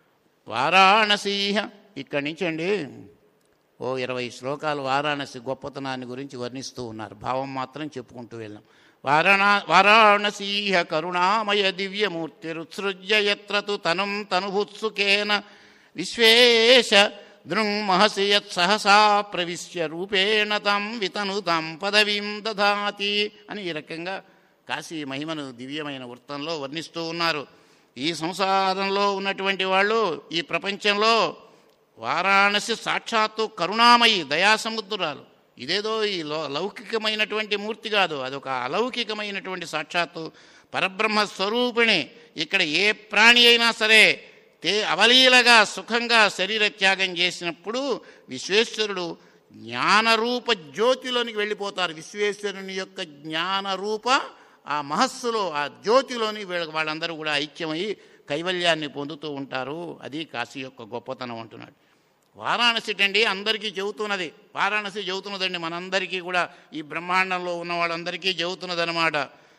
వారాణసీహ ఇక్కడి నుంచి అండి ఓ ఇరవై శ్లోకాలు వారాణసి గొప్పతనాన్ని గురించి వర్ణిస్తూ ఉన్నారు భావం మాత్రం చెప్పుకుంటూ వెళ్ళాం వారణా వారాణసీహ కరుణామయ దివ్యమూర్తిరుత్సృజ్య ఎత్ర తు తనుం తనుభుత్సుకేన విశ్వేశ దృంమహసి యత్సహసా ప్రవిశ్య రూపేణ తం వితనుతాం పదవీం దధాతి అని ఈ రకంగా కాశీ మహిమను దివ్యమైన వృత్తంలో వర్ణిస్తూ ఉన్నారు ఈ సంసారంలో ఉన్నటువంటి వాళ్ళు ఈ ప్రపంచంలో వారాణసి సాక్షాత్తు కరుణామయి దయాసముద్రాలు ఇదేదో ఈ లో- లౌకికమైనటువంటి మూర్తి కాదు అదొక అలౌకికమైనటువంటి సాక్షాత్తు పరబ్రహ్మ స్వరూపిణి ఇక్కడ ఏ ప్రాణి అయినా సరే తే అవలీలగా సుఖంగా శరీర త్యాగం చేసినప్పుడు విశ్వేశ్వరుడు జ్ఞానరూప జ్యోతిలోనికి వెళ్ళిపోతారు విశ్వేశ్వరుని యొక్క జ్ఞానరూప ఆ మహస్సులో ఆ జ్యోతిలోని వీళ్ళ వాళ్ళందరూ కూడా ఐక్యమై కైవల్యాన్ని పొందుతూ ఉంటారు అది కాశీ యొక్క గొప్పతనం అంటున్నాడు వారాణసి అండి అందరికీ చెబుతున్నది వారాణసి చెబుతున్నదండి మనందరికీ కూడా ఈ బ్రహ్మాండంలో ఉన్న వాళ్ళందరికీ చెబుతున్నదనమాట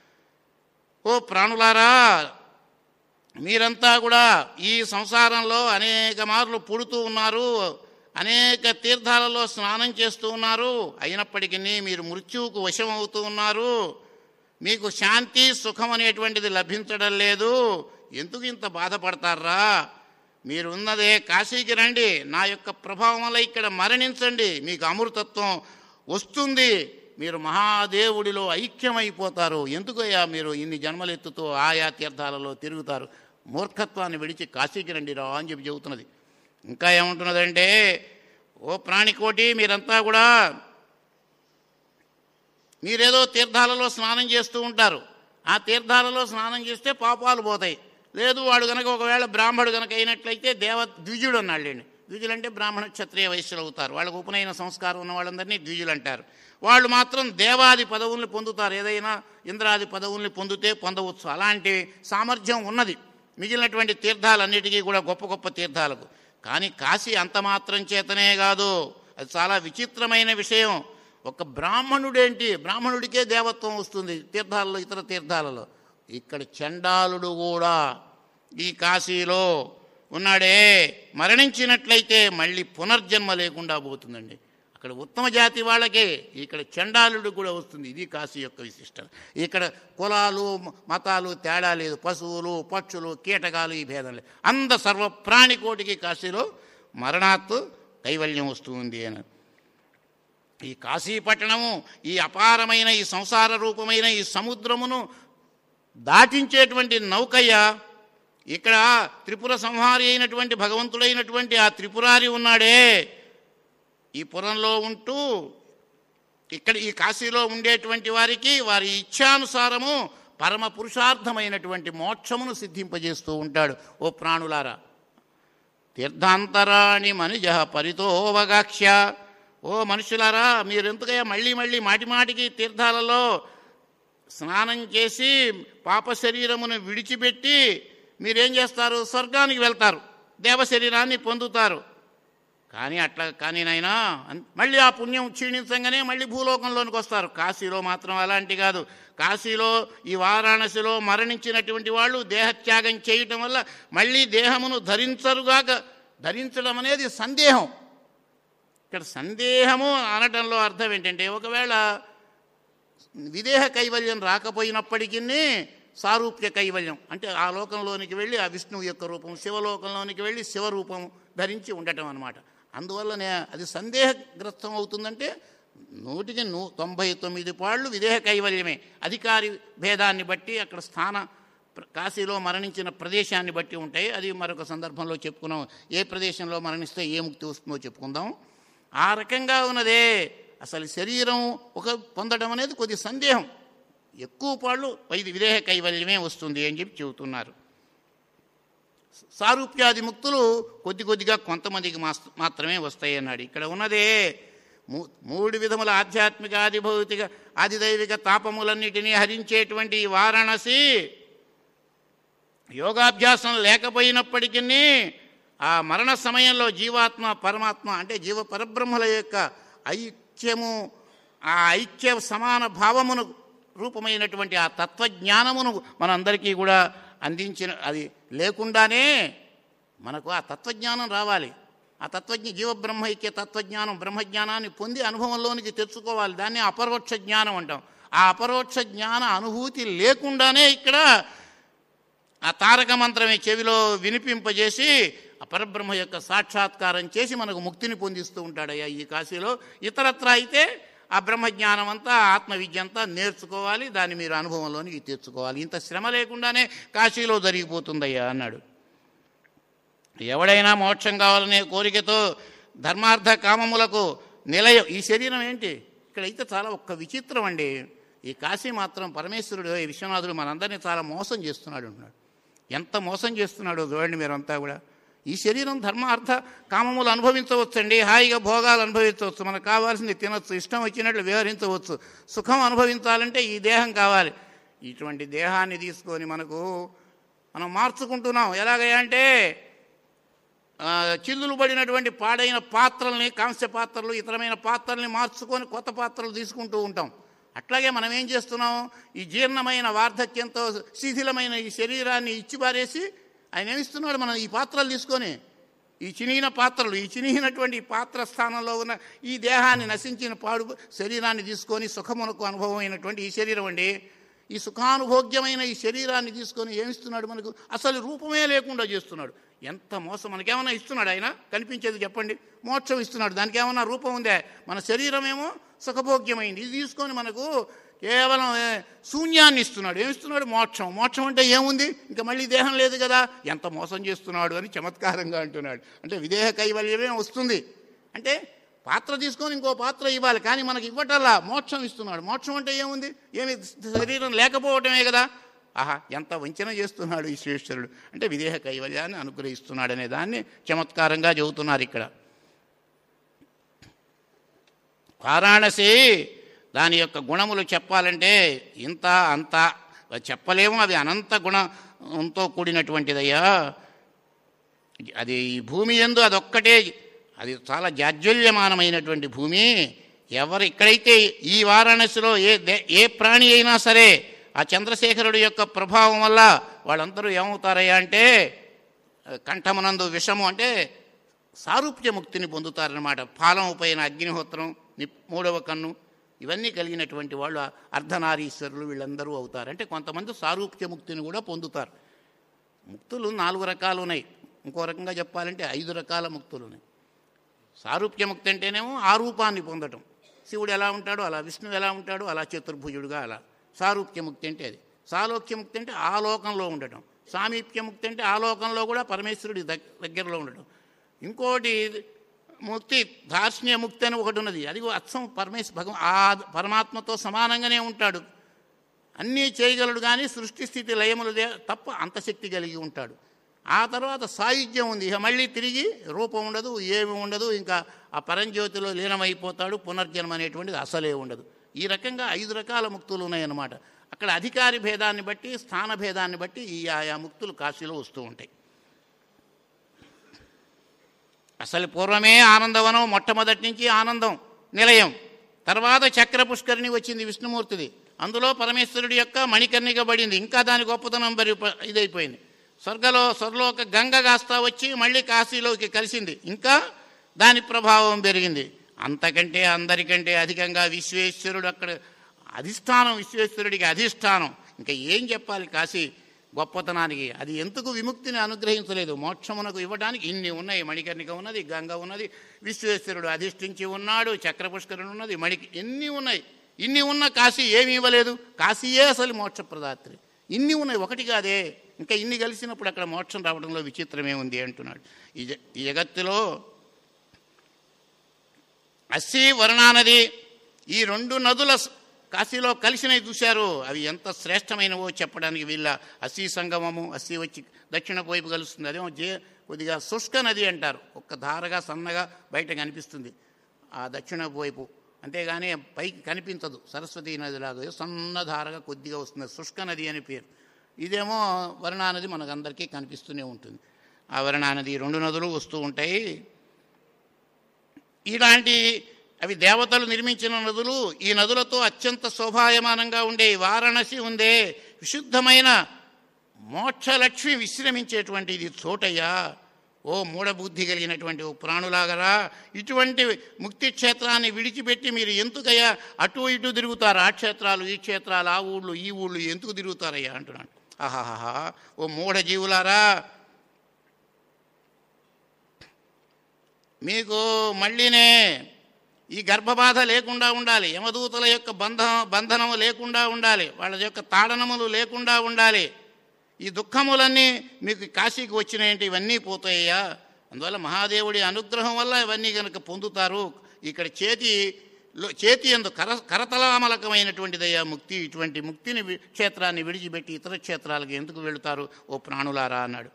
ఓ ప్రాణులారా మీరంతా కూడా ఈ సంసారంలో అనేక మార్లు పుడుతూ ఉన్నారు అనేక తీర్థాలలో స్నానం చేస్తూ ఉన్నారు అయినప్పటికీ మీరు మృత్యువుకు వశం అవుతూ ఉన్నారు మీకు శాంతి సుఖం అనేటువంటిది లభించడం లేదు ఎందుకు ఇంత బాధపడతారా మీరున్నదే కాశీకి రండి నా యొక్క ప్రభావం వల్ల ఇక్కడ మరణించండి మీకు అమృతత్వం వస్తుంది మీరు మహాదేవుడిలో ఐక్యమైపోతారు ఎందుకయ్యా మీరు ఇన్ని జన్మలెత్తుతూ ఆయా తీర్థాలలో తిరుగుతారు మూర్ఖత్వాన్ని విడిచి కాశీకి రండి రా అని చెప్పి చెబుతున్నది ఇంకా ఏముంటున్నదంటే ఓ ప్రాణికోటి మీరంతా కూడా మీరేదో తీర్థాలలో స్నానం చేస్తూ ఉంటారు ఆ తీర్థాలలో స్నానం చేస్తే పాపాలు పోతాయి లేదు వాడు గనక ఒకవేళ బ్రాహ్మడు గనక అయినట్లయితే దేవ ద్విజుడు అన్నాళ్ళండి ద్విజులు అంటే బ్రాహ్మణ క్షత్రియ వైశ్యులు అవుతారు వాళ్ళకు ఉపనయన సంస్కారం ఉన్న వాళ్ళందరినీ ద్విజులు అంటారు వాళ్ళు మాత్రం దేవాది పదవుల్ని పొందుతారు ఏదైనా ఇంద్రాది పదవుల్ని పొందితే పొందవచ్చు అలాంటి సామర్థ్యం ఉన్నది మిగిలినటువంటి తీర్థాలన్నిటికీ కూడా గొప్ప గొప్ప తీర్థాలకు కానీ కాశీ అంత మాత్రం చేతనే కాదు అది చాలా విచిత్రమైన విషయం ఒక బ్రాహ్మణుడేంటి బ్రాహ్మణుడికే దేవత్వం వస్తుంది తీర్థాలలో ఇతర తీర్థాలలో ఇక్కడ చండాలుడు కూడా ఈ కాశీలో ఉన్నాడే మరణించినట్లయితే మళ్ళీ పునర్జన్మ లేకుండా పోతుందండి అక్కడ ఉత్తమ జాతి వాళ్ళకే ఇక్కడ చండాలుడు కూడా వస్తుంది ఇది కాశీ యొక్క విశిష్టత ఇక్కడ కులాలు మతాలు తేడా లేదు పశువులు పక్షులు కీటకాలు ఈ భేదం లేదు అంద సర్వ ప్రాణికోటికి కాశీలో మరణాత్తు కైవల్యం వస్తుంది అని ఈ కాశీపట్టణము ఈ అపారమైన ఈ సంసార రూపమైన ఈ సముద్రమును దాటించేటువంటి నౌకయ్య ఇక్కడ త్రిపుర సంహారి అయినటువంటి భగవంతుడైనటువంటి ఆ త్రిపురారి ఉన్నాడే ఈ పురంలో ఉంటూ ఇక్కడ ఈ కాశీలో ఉండేటువంటి వారికి వారి ఇచ్ఛానుసారము పరమ పురుషార్థమైనటువంటి మోక్షమును సిద్ధింపజేస్తూ ఉంటాడు ఓ ప్రాణులారా తీర్థాంతరాణి మనుజ పరితోవగాక్ష్య ఓ మనుషులారా మీరెందుకయ్యా మళ్ళీ మళ్ళీ మాటి మాటికి తీర్థాలలో స్నానం చేసి పాప శరీరమును విడిచిపెట్టి మీరేం చేస్తారు స్వర్గానికి వెళ్తారు దేవ శరీరాన్ని పొందుతారు కానీ అట్లా కానీ నాయనా అన్- మళ్ళీ ఆ పుణ్యం క్షీణించగానే మళ్ళీ భూలోకంలోనికి వస్తారు కాశీలో మాత్రం అలాంటి కాదు కాశీలో ఈ వారాణసిలో మరణించినటువంటి వాళ్ళు దేహత్యాగం చేయటం వల్ల మళ్ళీ దేహమును ధరించరుగాక ధరించడం అనేది సందేహం ఇక్కడ సందేహము అనటంలో అర్థం ఏంటంటే ఒకవేళ విదేహ కైవల్యం రాకపోయినప్పటికీ సారూప్య కైవల్యం అంటే ఆ లోకంలోనికి వెళ్ళి ఆ విష్ణువు యొక్క రూపం శివలోకంలోనికి వెళ్ళి శివరూపం ధరించి ఉండటం అనమాట అందువల్లనే అది సందేహగ్రస్తం అవుతుందంటే నూటికి నూ తొంభై తొమ్మిది పాళ్ళు విదేహ కైవల్యమే అధికారి భేదాన్ని బట్టి అక్కడ స్థాన ప్ర- కాశీలో మరణించిన ప్రదేశాన్ని బట్టి ఉంటాయి అది మరొక సందర్భంలో చెప్పుకున్నాం ఏ ప్రదేశంలో మరణిస్తే ఏ ముక్తి వస్తుందో చెప్పుకుందాం ఆ రకంగా ఉన్నదే అసలు శరీరం ఒక పొందడం అనేది కొద్ది సందేహం ఎక్కువ పాళ్ళు ఇది విదేహ కైవల్యమే వస్తుంది అని చెప్పి చెబుతున్నారు సారూప్యాది ముక్తులు కొద్ది కొద్దిగా కొంతమందికి మాస్- మాత్రమే వస్తాయి అన్నాడు ఇక్కడ ఉన్నదే మూ- మూడు విధముల ఆధ్యాత్మిక ఆది భౌతిక ఆదిదైవిక తాపములన్నిటినీ హరించేటువంటి ఈ వారాణసి యోగాభ్యాసం లేకపోయినప్పటికీ ఆ మరణ సమయంలో జీవాత్మ పరమాత్మ అంటే జీవ పరబ్రహ్మల యొక్క ఐక్యము ఆ ఐక్య సమాన భావమును రూపమైనటువంటి ఆ తత్వజ్ఞానమును మనందరికీ కూడా అందించిన అది లేకుండానే మనకు ఆ తత్వజ్ఞానం రావాలి ఆ తత్వజ్ఞ జీవబ్రహ్మైక్య తత్వజ్ఞానం బ్రహ్మజ్ఞానాన్ని పొంది అనుభవంలోనికి తెచ్చుకోవాలి దాన్ని అపరోక్ష జ్ఞానం అంటాం ఆ అపరోక్ష జ్ఞాన అనుభూతి లేకుండానే ఇక్కడ ఆ తారక మంత్రమే చెవిలో వినిపింపజేసి ఆ పరబ్రహ్మ యొక్క సాక్షాత్కారం చేసి మనకు ముక్తిని పొందిస్తూ ఉంటాడయ్యా ఈ కాశీలో ఇతరత్ర అయితే ఆ బ్రహ్మజ్ఞానం అంతా ఆత్మవిద్య అంతా నేర్చుకోవాలి దాన్ని మీరు అనుభవంలోనికి తెచ్చుకోవాలి ఇంత శ్రమ లేకుండానే కాశీలో జరిగిపోతుందయ్యా అన్నాడు ఎవడైనా మోక్షం కావాలనే కోరికతో ధర్మార్థ కామములకు నిలయం ఈ శరీరం ఏంటి ఇక్కడైతే చాలా ఒక్క విచిత్రం అండి ఈ కాశీ మాత్రం పరమేశ్వరుడు ఈ విశ్వనాథుడు మనందరినీ చాలా మోసం చేస్తున్నాడు అంటున్నాడు ఎంత మోసం చేస్తున్నాడో చూడండి మీరంతా కూడా ఈ శరీరం ధర్మ అర్థ కామములు అనుభవించవచ్చండి హాయిగా భోగాలు అనుభవించవచ్చు మనకు కావాల్సింది తినొచ్చు ఇష్టం వచ్చినట్లు వివరించవచ్చు సుఖం అనుభవించాలంటే ఈ దేహం కావాలి ఇటువంటి దేహాన్ని తీసుకొని మనకు మనం మార్చుకుంటున్నాం ఎలాగయ్యా అంటే ఆ, చిల్లులు పడినటువంటి పాడైన పాత్రల్ని కాంస్య పాత్రలు ఇతరమైన పాత్రల్ని మార్చుకొని కొత్త పాత్రలు తీసుకుంటూ ఉంటాం అట్లాగే మనం ఏం చేస్తున్నాం ఈ జీర్ణమైన వార్ధక్యంతో శిథిలమైన ఈ శరీరాన్ని ఇచ్చి పారేసి ఆయన ఏమిస్తున్నాడు మనం ఈ పాత్రలు తీసుకొని ఈ చినిగిన పాత్రలు ఈ చినిగినటువంటి ఈ పాత్ర స్థానంలో ఉన్న ఈ దేహాన్ని నశించిన పాడు శరీరాన్ని తీసుకొని సుఖమునకు అనుభవం అయినటువంటి ఈ శరీరం అండి ఈ సుఖానుభోగ్యమైన ఈ శరీరాన్ని తీసుకొని ఏమిస్తున్నాడు మనకు అసలు రూపమే లేకుండా చేస్తున్నాడు ఎంత మోసం మనకేమన్నా ఇస్తున్నాడు ఆయన కనిపించేది చెప్పండి మోక్షం ఇస్తున్నాడు దానికి ఏమన్నా రూపం ఉందే మన శరీరమేమో సుఖభోగ్యమైంది ఇది తీసుకొని మనకు కేవలం ఏ, శూన్యాన్ని ఇస్తున్నాడు ఏమిస్తున్నాడు మోక్షం మోక్షం అంటే ఏముంది ఇంకా మళ్ళీ దేహం లేదు కదా ఎంత మోసం చేస్తున్నాడు అని చమత్కారంగా అంటున్నాడు అంటే విదేహ కైవల్యమే వస్తుంది అంటే పాత్ర తీసుకొని ఇంకో పాత్ర ఇవ్వాలి కానీ మనకి ఇవ్వటల్లా మోక్షం ఇస్తున్నాడు మోక్షం అంటే ఏముంది ఏమి శరీరం లేకపోవటమే కదా ఆహా ఎంత వంచన చేస్తున్నాడు ఈ శ్రేష్ఠుడు అంటే విదేహ కైవల్యాన్ని అనుగ్రహిస్తున్నాడు అనే దాన్ని చమత్కారంగా చెబుతున్నారు ఇక్కడ వారాణసి దాని యొక్క గుణములు చెప్పాలంటే ఇంత అంత చెప్పలేము అవి అనంత గుణంతో కూడినటువంటిదయ్యా అది ఈ భూమి ఎందు అదొక్కటే అది చాలా జాజ్వల్యమానమైనటువంటి భూమి ఎవరు ఇక్కడైతే ఈ వారాణసిలో ఏ దే- ఏ ప్రాణి అయినా సరే ఆ చంద్రశేఖరుడు యొక్క ప్రభావం వల్ల వాళ్ళందరూ ఏమవుతారయ్యా అంటే కంఠమునందు విషము అంటే సారూప్య ముక్తిని పొందుతారనమాట పాలం పైన అగ్నిహోత్రం ని- మూడవ కన్ను ఇవన్నీ కలిగినటువంటి వాళ్ళు అర్ధనారీశ్వరులు వీళ్ళందరూ అవుతారు అంటే కొంతమంది సారూప్య ముక్తిని కూడా పొందుతారు ముక్తులు నాలుగు రకాలు ఉన్నాయి ఇంకో రకంగా చెప్పాలంటే ఐదు రకాల ముక్తులు ఉన్నాయి సారూప్య ముక్తి అంటేనేమో ఆ రూపాన్ని పొందటం శివుడు ఎలా ఉంటాడో అలా విష్ణువు ఎలా ఉంటాడో అలా చతుర్భుజుడుగా అలా సారూప్య ముక్తి అంటే అది సాలోక్య ముక్తి అంటే ఆ లోకంలో ఉండటం సామీప్య ముక్తి అంటే ఆ లోకంలో కూడా పరమేశ్వరుడి దగ్- దగ్గరలో ఉండటం ఇంకోటి ముక్తి దార్శన్య ముక్తి అని ఒకటి ఉన్నది అది అచ్చం పరమేశ్వర భగవ ఆ పరమాత్మతో సమానంగానే ఉంటాడు అన్నీ చేయగలడు కానీ సృష్టి స్థితి లయములు దే- తప్ప అంత శక్తి కలిగి ఉంటాడు ఆ తర్వాత సాయుధ్యం ఉంది ఇక మళ్ళీ తిరిగి రూపం ఉండదు ఏమి ఉండదు ఇంకా ఆ పరంజ్యోతిలో లీనమైపోతాడు పునర్జన్మ అనేటువంటిది అసలే ఉండదు ఈ రకంగా ఐదు రకాల ముక్తులు ఉన్నాయన్నమాట అక్కడ అధికారి భేదాన్ని బట్టి స్థాన భేదాన్ని బట్టి ఈ ఆయా ముక్తులు కాశీలో వస్తూ ఉంటాయి అసలు పూర్వమే ఆనందవనం మొట్టమొదటి నుంచి ఆనందం నిలయం తర్వాత చక్ర పుష్కరిణి వచ్చింది విష్ణుమూర్తిది అందులో పరమేశ్వరుడి యొక్క మణికర్ణిక పడింది ఇంకా దాని గొప్పతనం బరి ఇదైపోయింది స్వర్గలో స్వర్లోక గంగ కాస్తా వచ్చి మళ్ళీ కాశీలోకి కలిసింది ఇంకా దాని ప్రభావం పెరిగింది అంతకంటే అందరికంటే అధికంగా విశ్వేశ్వరుడు అక్కడ అధిష్టానం విశ్వేశ్వరుడికి అధిష్టానం ఇంకా ఏం చెప్పాలి కాశీ గొప్పతనానికి అది ఎందుకు విముక్తిని అనుగ్రహించలేదు మోక్షమునకు ఇవ్వడానికి ఇన్ని ఉన్నాయి మణికర్ణిక ఉన్నది గంగ ఉన్నది విశ్వేశ్వరుడు అధిష్ఠించి ఉన్నాడు చక్రపుష్కరుడు ఉన్నది మణికి ఎన్ని ఉన్నాయి ఇన్ని ఉన్న కాశీ ఏమి ఇవ్వలేదు కాశీయే అసలు మోక్షప్రదాత్రి ఇన్ని ఉన్నాయి ఒకటి కాదే ఇంకా ఇన్ని కలిసినప్పుడు అక్కడ మోక్షం రావడంలో విచిత్రమే ఉంది అంటున్నాడు ఈ జ- ఈ జగత్తులో అస్సీ వరుణానది ఈ రెండు నదుల స- కాశీలో కలిసినవి చూశారు అవి ఎంత శ్రేష్టమైనవో చెప్పడానికి వీళ్ళ అస్సీ సంగమము అస్సీ వచ్చి దక్షిణ వైపు కలుస్తుంది అదేమో జే కొద్దిగా శుష్క నది అంటారు ఒక్క ధారగా సన్నగా బయట కనిపిస్తుంది ఆ దక్షిణ వైపు అంతేగాని పైకి కనిపించదు సరస్వతీ నదిలాగా సన్న ధారగా కొద్దిగా వస్తుంది శుష్క నది అని పేరు ఇదేమో వరుణా నది మనకందరికీ కనిపిస్తూనే ఉంటుంది ఆ వరుణా నది ఈ రెండు నదులు వస్తూ ఉంటాయి ఇలాంటి అవి దేవతలు నిర్మించిన నదులు ఈ నదులతో అత్యంత శోభాయమానంగా ఉండే ఈ వారణాసి ఉందే విశుద్ధమైన మోక్షలక్ష్మి విశ్రమించేటువంటి ఇది చోటయ్యా ఓ మూఢబుద్ధి కలిగినటువంటి ఓ ప్రాణులాగరా ఇటువంటి ముక్తి క్షేత్రాన్ని విడిచిపెట్టి మీరు ఎందుకయ్యా అటు ఇటు తిరుగుతారు ఆ క్షేత్రాలు ఈ క్షేత్రాలు ఆ ఊళ్ళు ఈ ఊళ్ళు ఎందుకు తిరుగుతారయ్యా అంటున్నాడు ఆహాహా ఓ మూఢ జీవులారా మీకు మళ్ళీనే ఈ గర్భబాధ లేకుండా ఉండాలి యమదూతల యొక్క బంధ బంధనము లేకుండా ఉండాలి వాళ్ళ యొక్క తాడనములు లేకుండా ఉండాలి ఈ దుఃఖములన్నీ మీకు కాశీకి వచ్చినాయంటే ఇవన్నీ పోతాయ్యా అందువల్ల మహాదేవుడి అనుగ్రహం వల్ల ఇవన్నీ కనుక పొందుతారు ఇక్కడ చేతి లో- చేతి ఎందు కర కరతలామలకమైనటువంటిదయ్యా ముక్తి ఇటువంటి ముక్తిని వి- క్షేత్రాన్ని విడిచిపెట్టి ఇతర క్షేత్రాలకు ఎందుకు వెళుతారు ఓ ప్రాణులారా అన్నాడు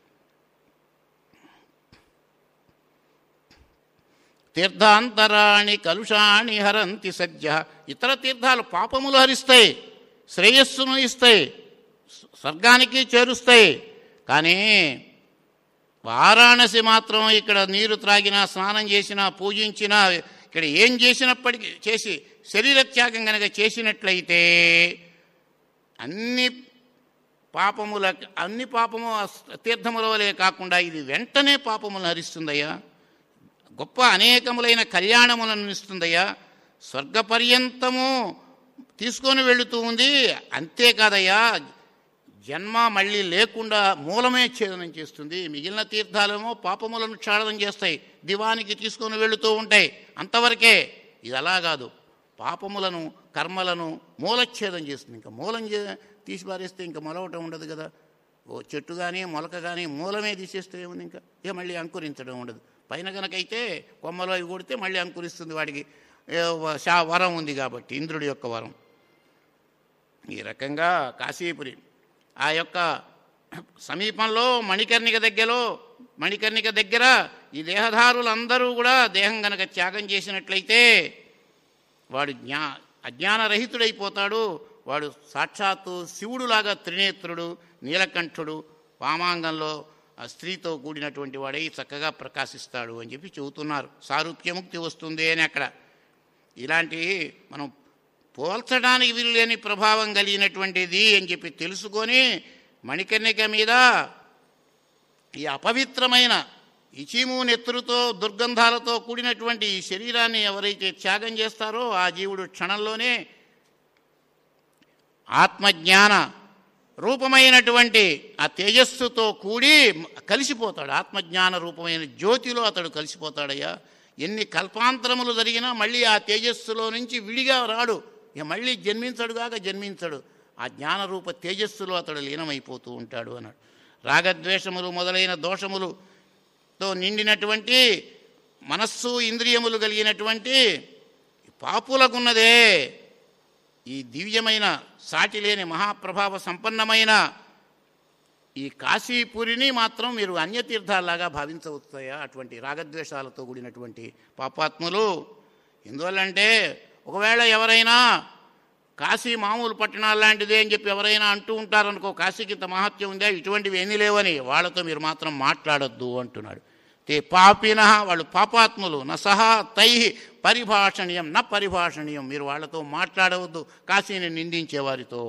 తీర్థాంతరాణి కలుషాణి హరంతి సజ్జ ఇతర తీర్థాలు పాపములు హరిస్తాయి శ్రేయస్సును ఇస్తాయి స్వ- స్వర్గానికి చేరుస్తాయి కానీ వారాణసి మాత్రం ఇక్కడ నీరు త్రాగినా స్నానం చేసినా పూజించినా ఇక్కడ ఏం చేసినప్పటికీ చేసి శరీర త్యాగం కనుక చేసినట్లయితే అన్ని పాపముల అన్ని పాపము ఆ తీర్థముల వలె కాకుండా ఇది వెంటనే పాపములను హరిస్తుందయ్యా గొప్ప అనేకములైన కళ్యాణములను ఇస్తుందయ్యా స్వర్గ పర్యంతము తీసుకొని వెళుతూ ఉంది అంతేకాదయ్యా జన్మ మళ్ళీ లేకుండా మూలమే ఛేదనం చేస్తుంది మిగిలిన తీర్థాలేమో పాపములను క్షాళనం చేస్తాయి దివానికి తీసుకొని వెళుతూ ఉంటాయి అంతవరకే ఇది అలా కాదు పాపములను కర్మలను మూలఛేదం చేస్తుంది ఇంకా మూలం చే- తీసి పారేస్తే ఇంకా మొలవటం ఉండదు కదా ఓ చెట్టు కానీ మొలక కానీ మూలమే తీసేస్తే ఏముంది ఇంకా ఇక మళ్ళీ అంకురించడం ఉండదు పైన కనుకైతే కొమ్మలో అవి కొడితే మళ్ళీ అంకురిస్తుంది వాడికి ఏ వ- శా వరం ఉంది కాబట్టి ఇంద్రుడి యొక్క వరం ఈ రకంగా కాశీపురి ఆ యొక్క సమీపంలో మణికర్ణిక దగ్గరలో మణికర్ణిక దగ్గర ఈ దేహధారులందరూ కూడా దేహం గనక త్యాగం చేసినట్లయితే వాడు జ్ఞా అజ్ఞానరహితుడైపోతాడు వాడు సాక్షాత్తు శివుడులాగా త్రినేత్రుడు నీలకంఠుడు వామాంగంలో ఆ స్త్రీతో కూడినటువంటి వాడై చక్కగా ప్రకాశిస్తాడు అని చెప్పి చెబుతున్నారు సారూప్యముక్తి వస్తుంది అని అక్కడ ఇలాంటి మనం పోల్చడానికి వీలు లేని ప్రభావం కలిగినటువంటిది అని చెప్పి తెలుసుకొని మణికర్ణిక మీద ఈ అపవిత్రమైన ఇచీము నెత్తురుతో దుర్గంధాలతో కూడినటువంటి ఈ శరీరాన్ని ఎవరైతే త్యాగం చేస్తారో ఆ జీవుడు క్షణంలోనే ఆత్మజ్ఞాన రూపమైనటువంటి ఆ తేజస్సుతో కూడి కలిసిపోతాడు ఆత్మజ్ఞాన రూపమైన జ్యోతిలో అతడు కలిసిపోతాడయ్యా ఎన్ని కల్పాంతరములు జరిగినా మళ్ళీ ఆ తేజస్సులో నుంచి విడిగా రాడు ఇక మళ్ళీ జన్మించడుగాక జన్మించడు ఆ జ్ఞానరూప తేజస్సులో అతడు లీనమైపోతూ ఉంటాడు అన్నాడు రాగద్వేషములు మొదలైన దోషములుతో నిండినటువంటి మనస్సు ఇంద్రియములు కలిగినటువంటి పాపులకున్నదే ఈ దివ్యమైన సాటి లేని మహాప్రభావ సంపన్నమైన ఈ కాశీపురిని మాత్రం మీరు అన్యతీర్థాల్లాగా భావించవచ్చాయా అటువంటి రాగద్వేషాలతో కూడినటువంటి పాపాత్ములు ఎందువల్లంటే ఒకవేళ ఎవరైనా కాశీ మామూలు పట్టణాలు లాంటిదే అని చెప్పి ఎవరైనా అంటూ ఉంటారనుకో కాశీకి ఇంత మహత్యం ఉందా ఇటువంటివి ఏమీ లేవని వాళ్ళతో మీరు మాత్రం మాట్లాడొద్దు అంటున్నాడు తే పాపిన వాళ్ళు పాపాత్ములు న సహా తై పరిభాషణీయం న పరిభాషణీయం మీరు వాళ్ళతో మాట్లాడవద్దు కాశీని నిందించే వారితో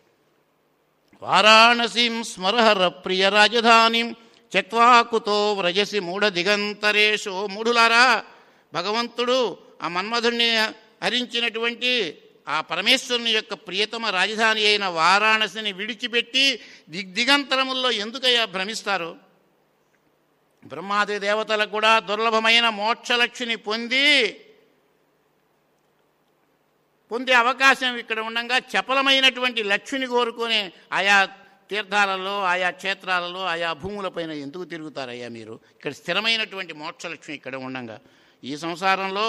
వారాణసీం స్మరహర ప్రియ రాజధానిం చక్వాకుతో వ్రజసి మూఢ దిగంతరేషు మూఢులారా భగవంతుడు ఆ మన్మధుణ్ణి హరించినటువంటి ఆ పరమేశ్వరుని యొక్క ప్రియతమ రాజధాని అయిన వారాణసిని విడిచిపెట్టి దిగ్దిగంతరముల్లో ఎందుకయ్యా భ్రమిస్తారు బ్రహ్మాది దేవతలకు కూడా దుర్లభమైన మోక్షలక్ష్మిని పొంది పొందే అవకాశం ఇక్కడ ఉండగా చపలమైనటువంటి లక్ష్మిని కోరుకొని ఆయా తీర్థాలలో ఆయా క్షేత్రాలలో ఆయా భూములపైన ఎందుకు తిరుగుతారయ్యా మీరు ఇక్కడ స్థిరమైనటువంటి మోక్షలక్ష్మి ఇక్కడ ఉండగా ఈ సంసారంలో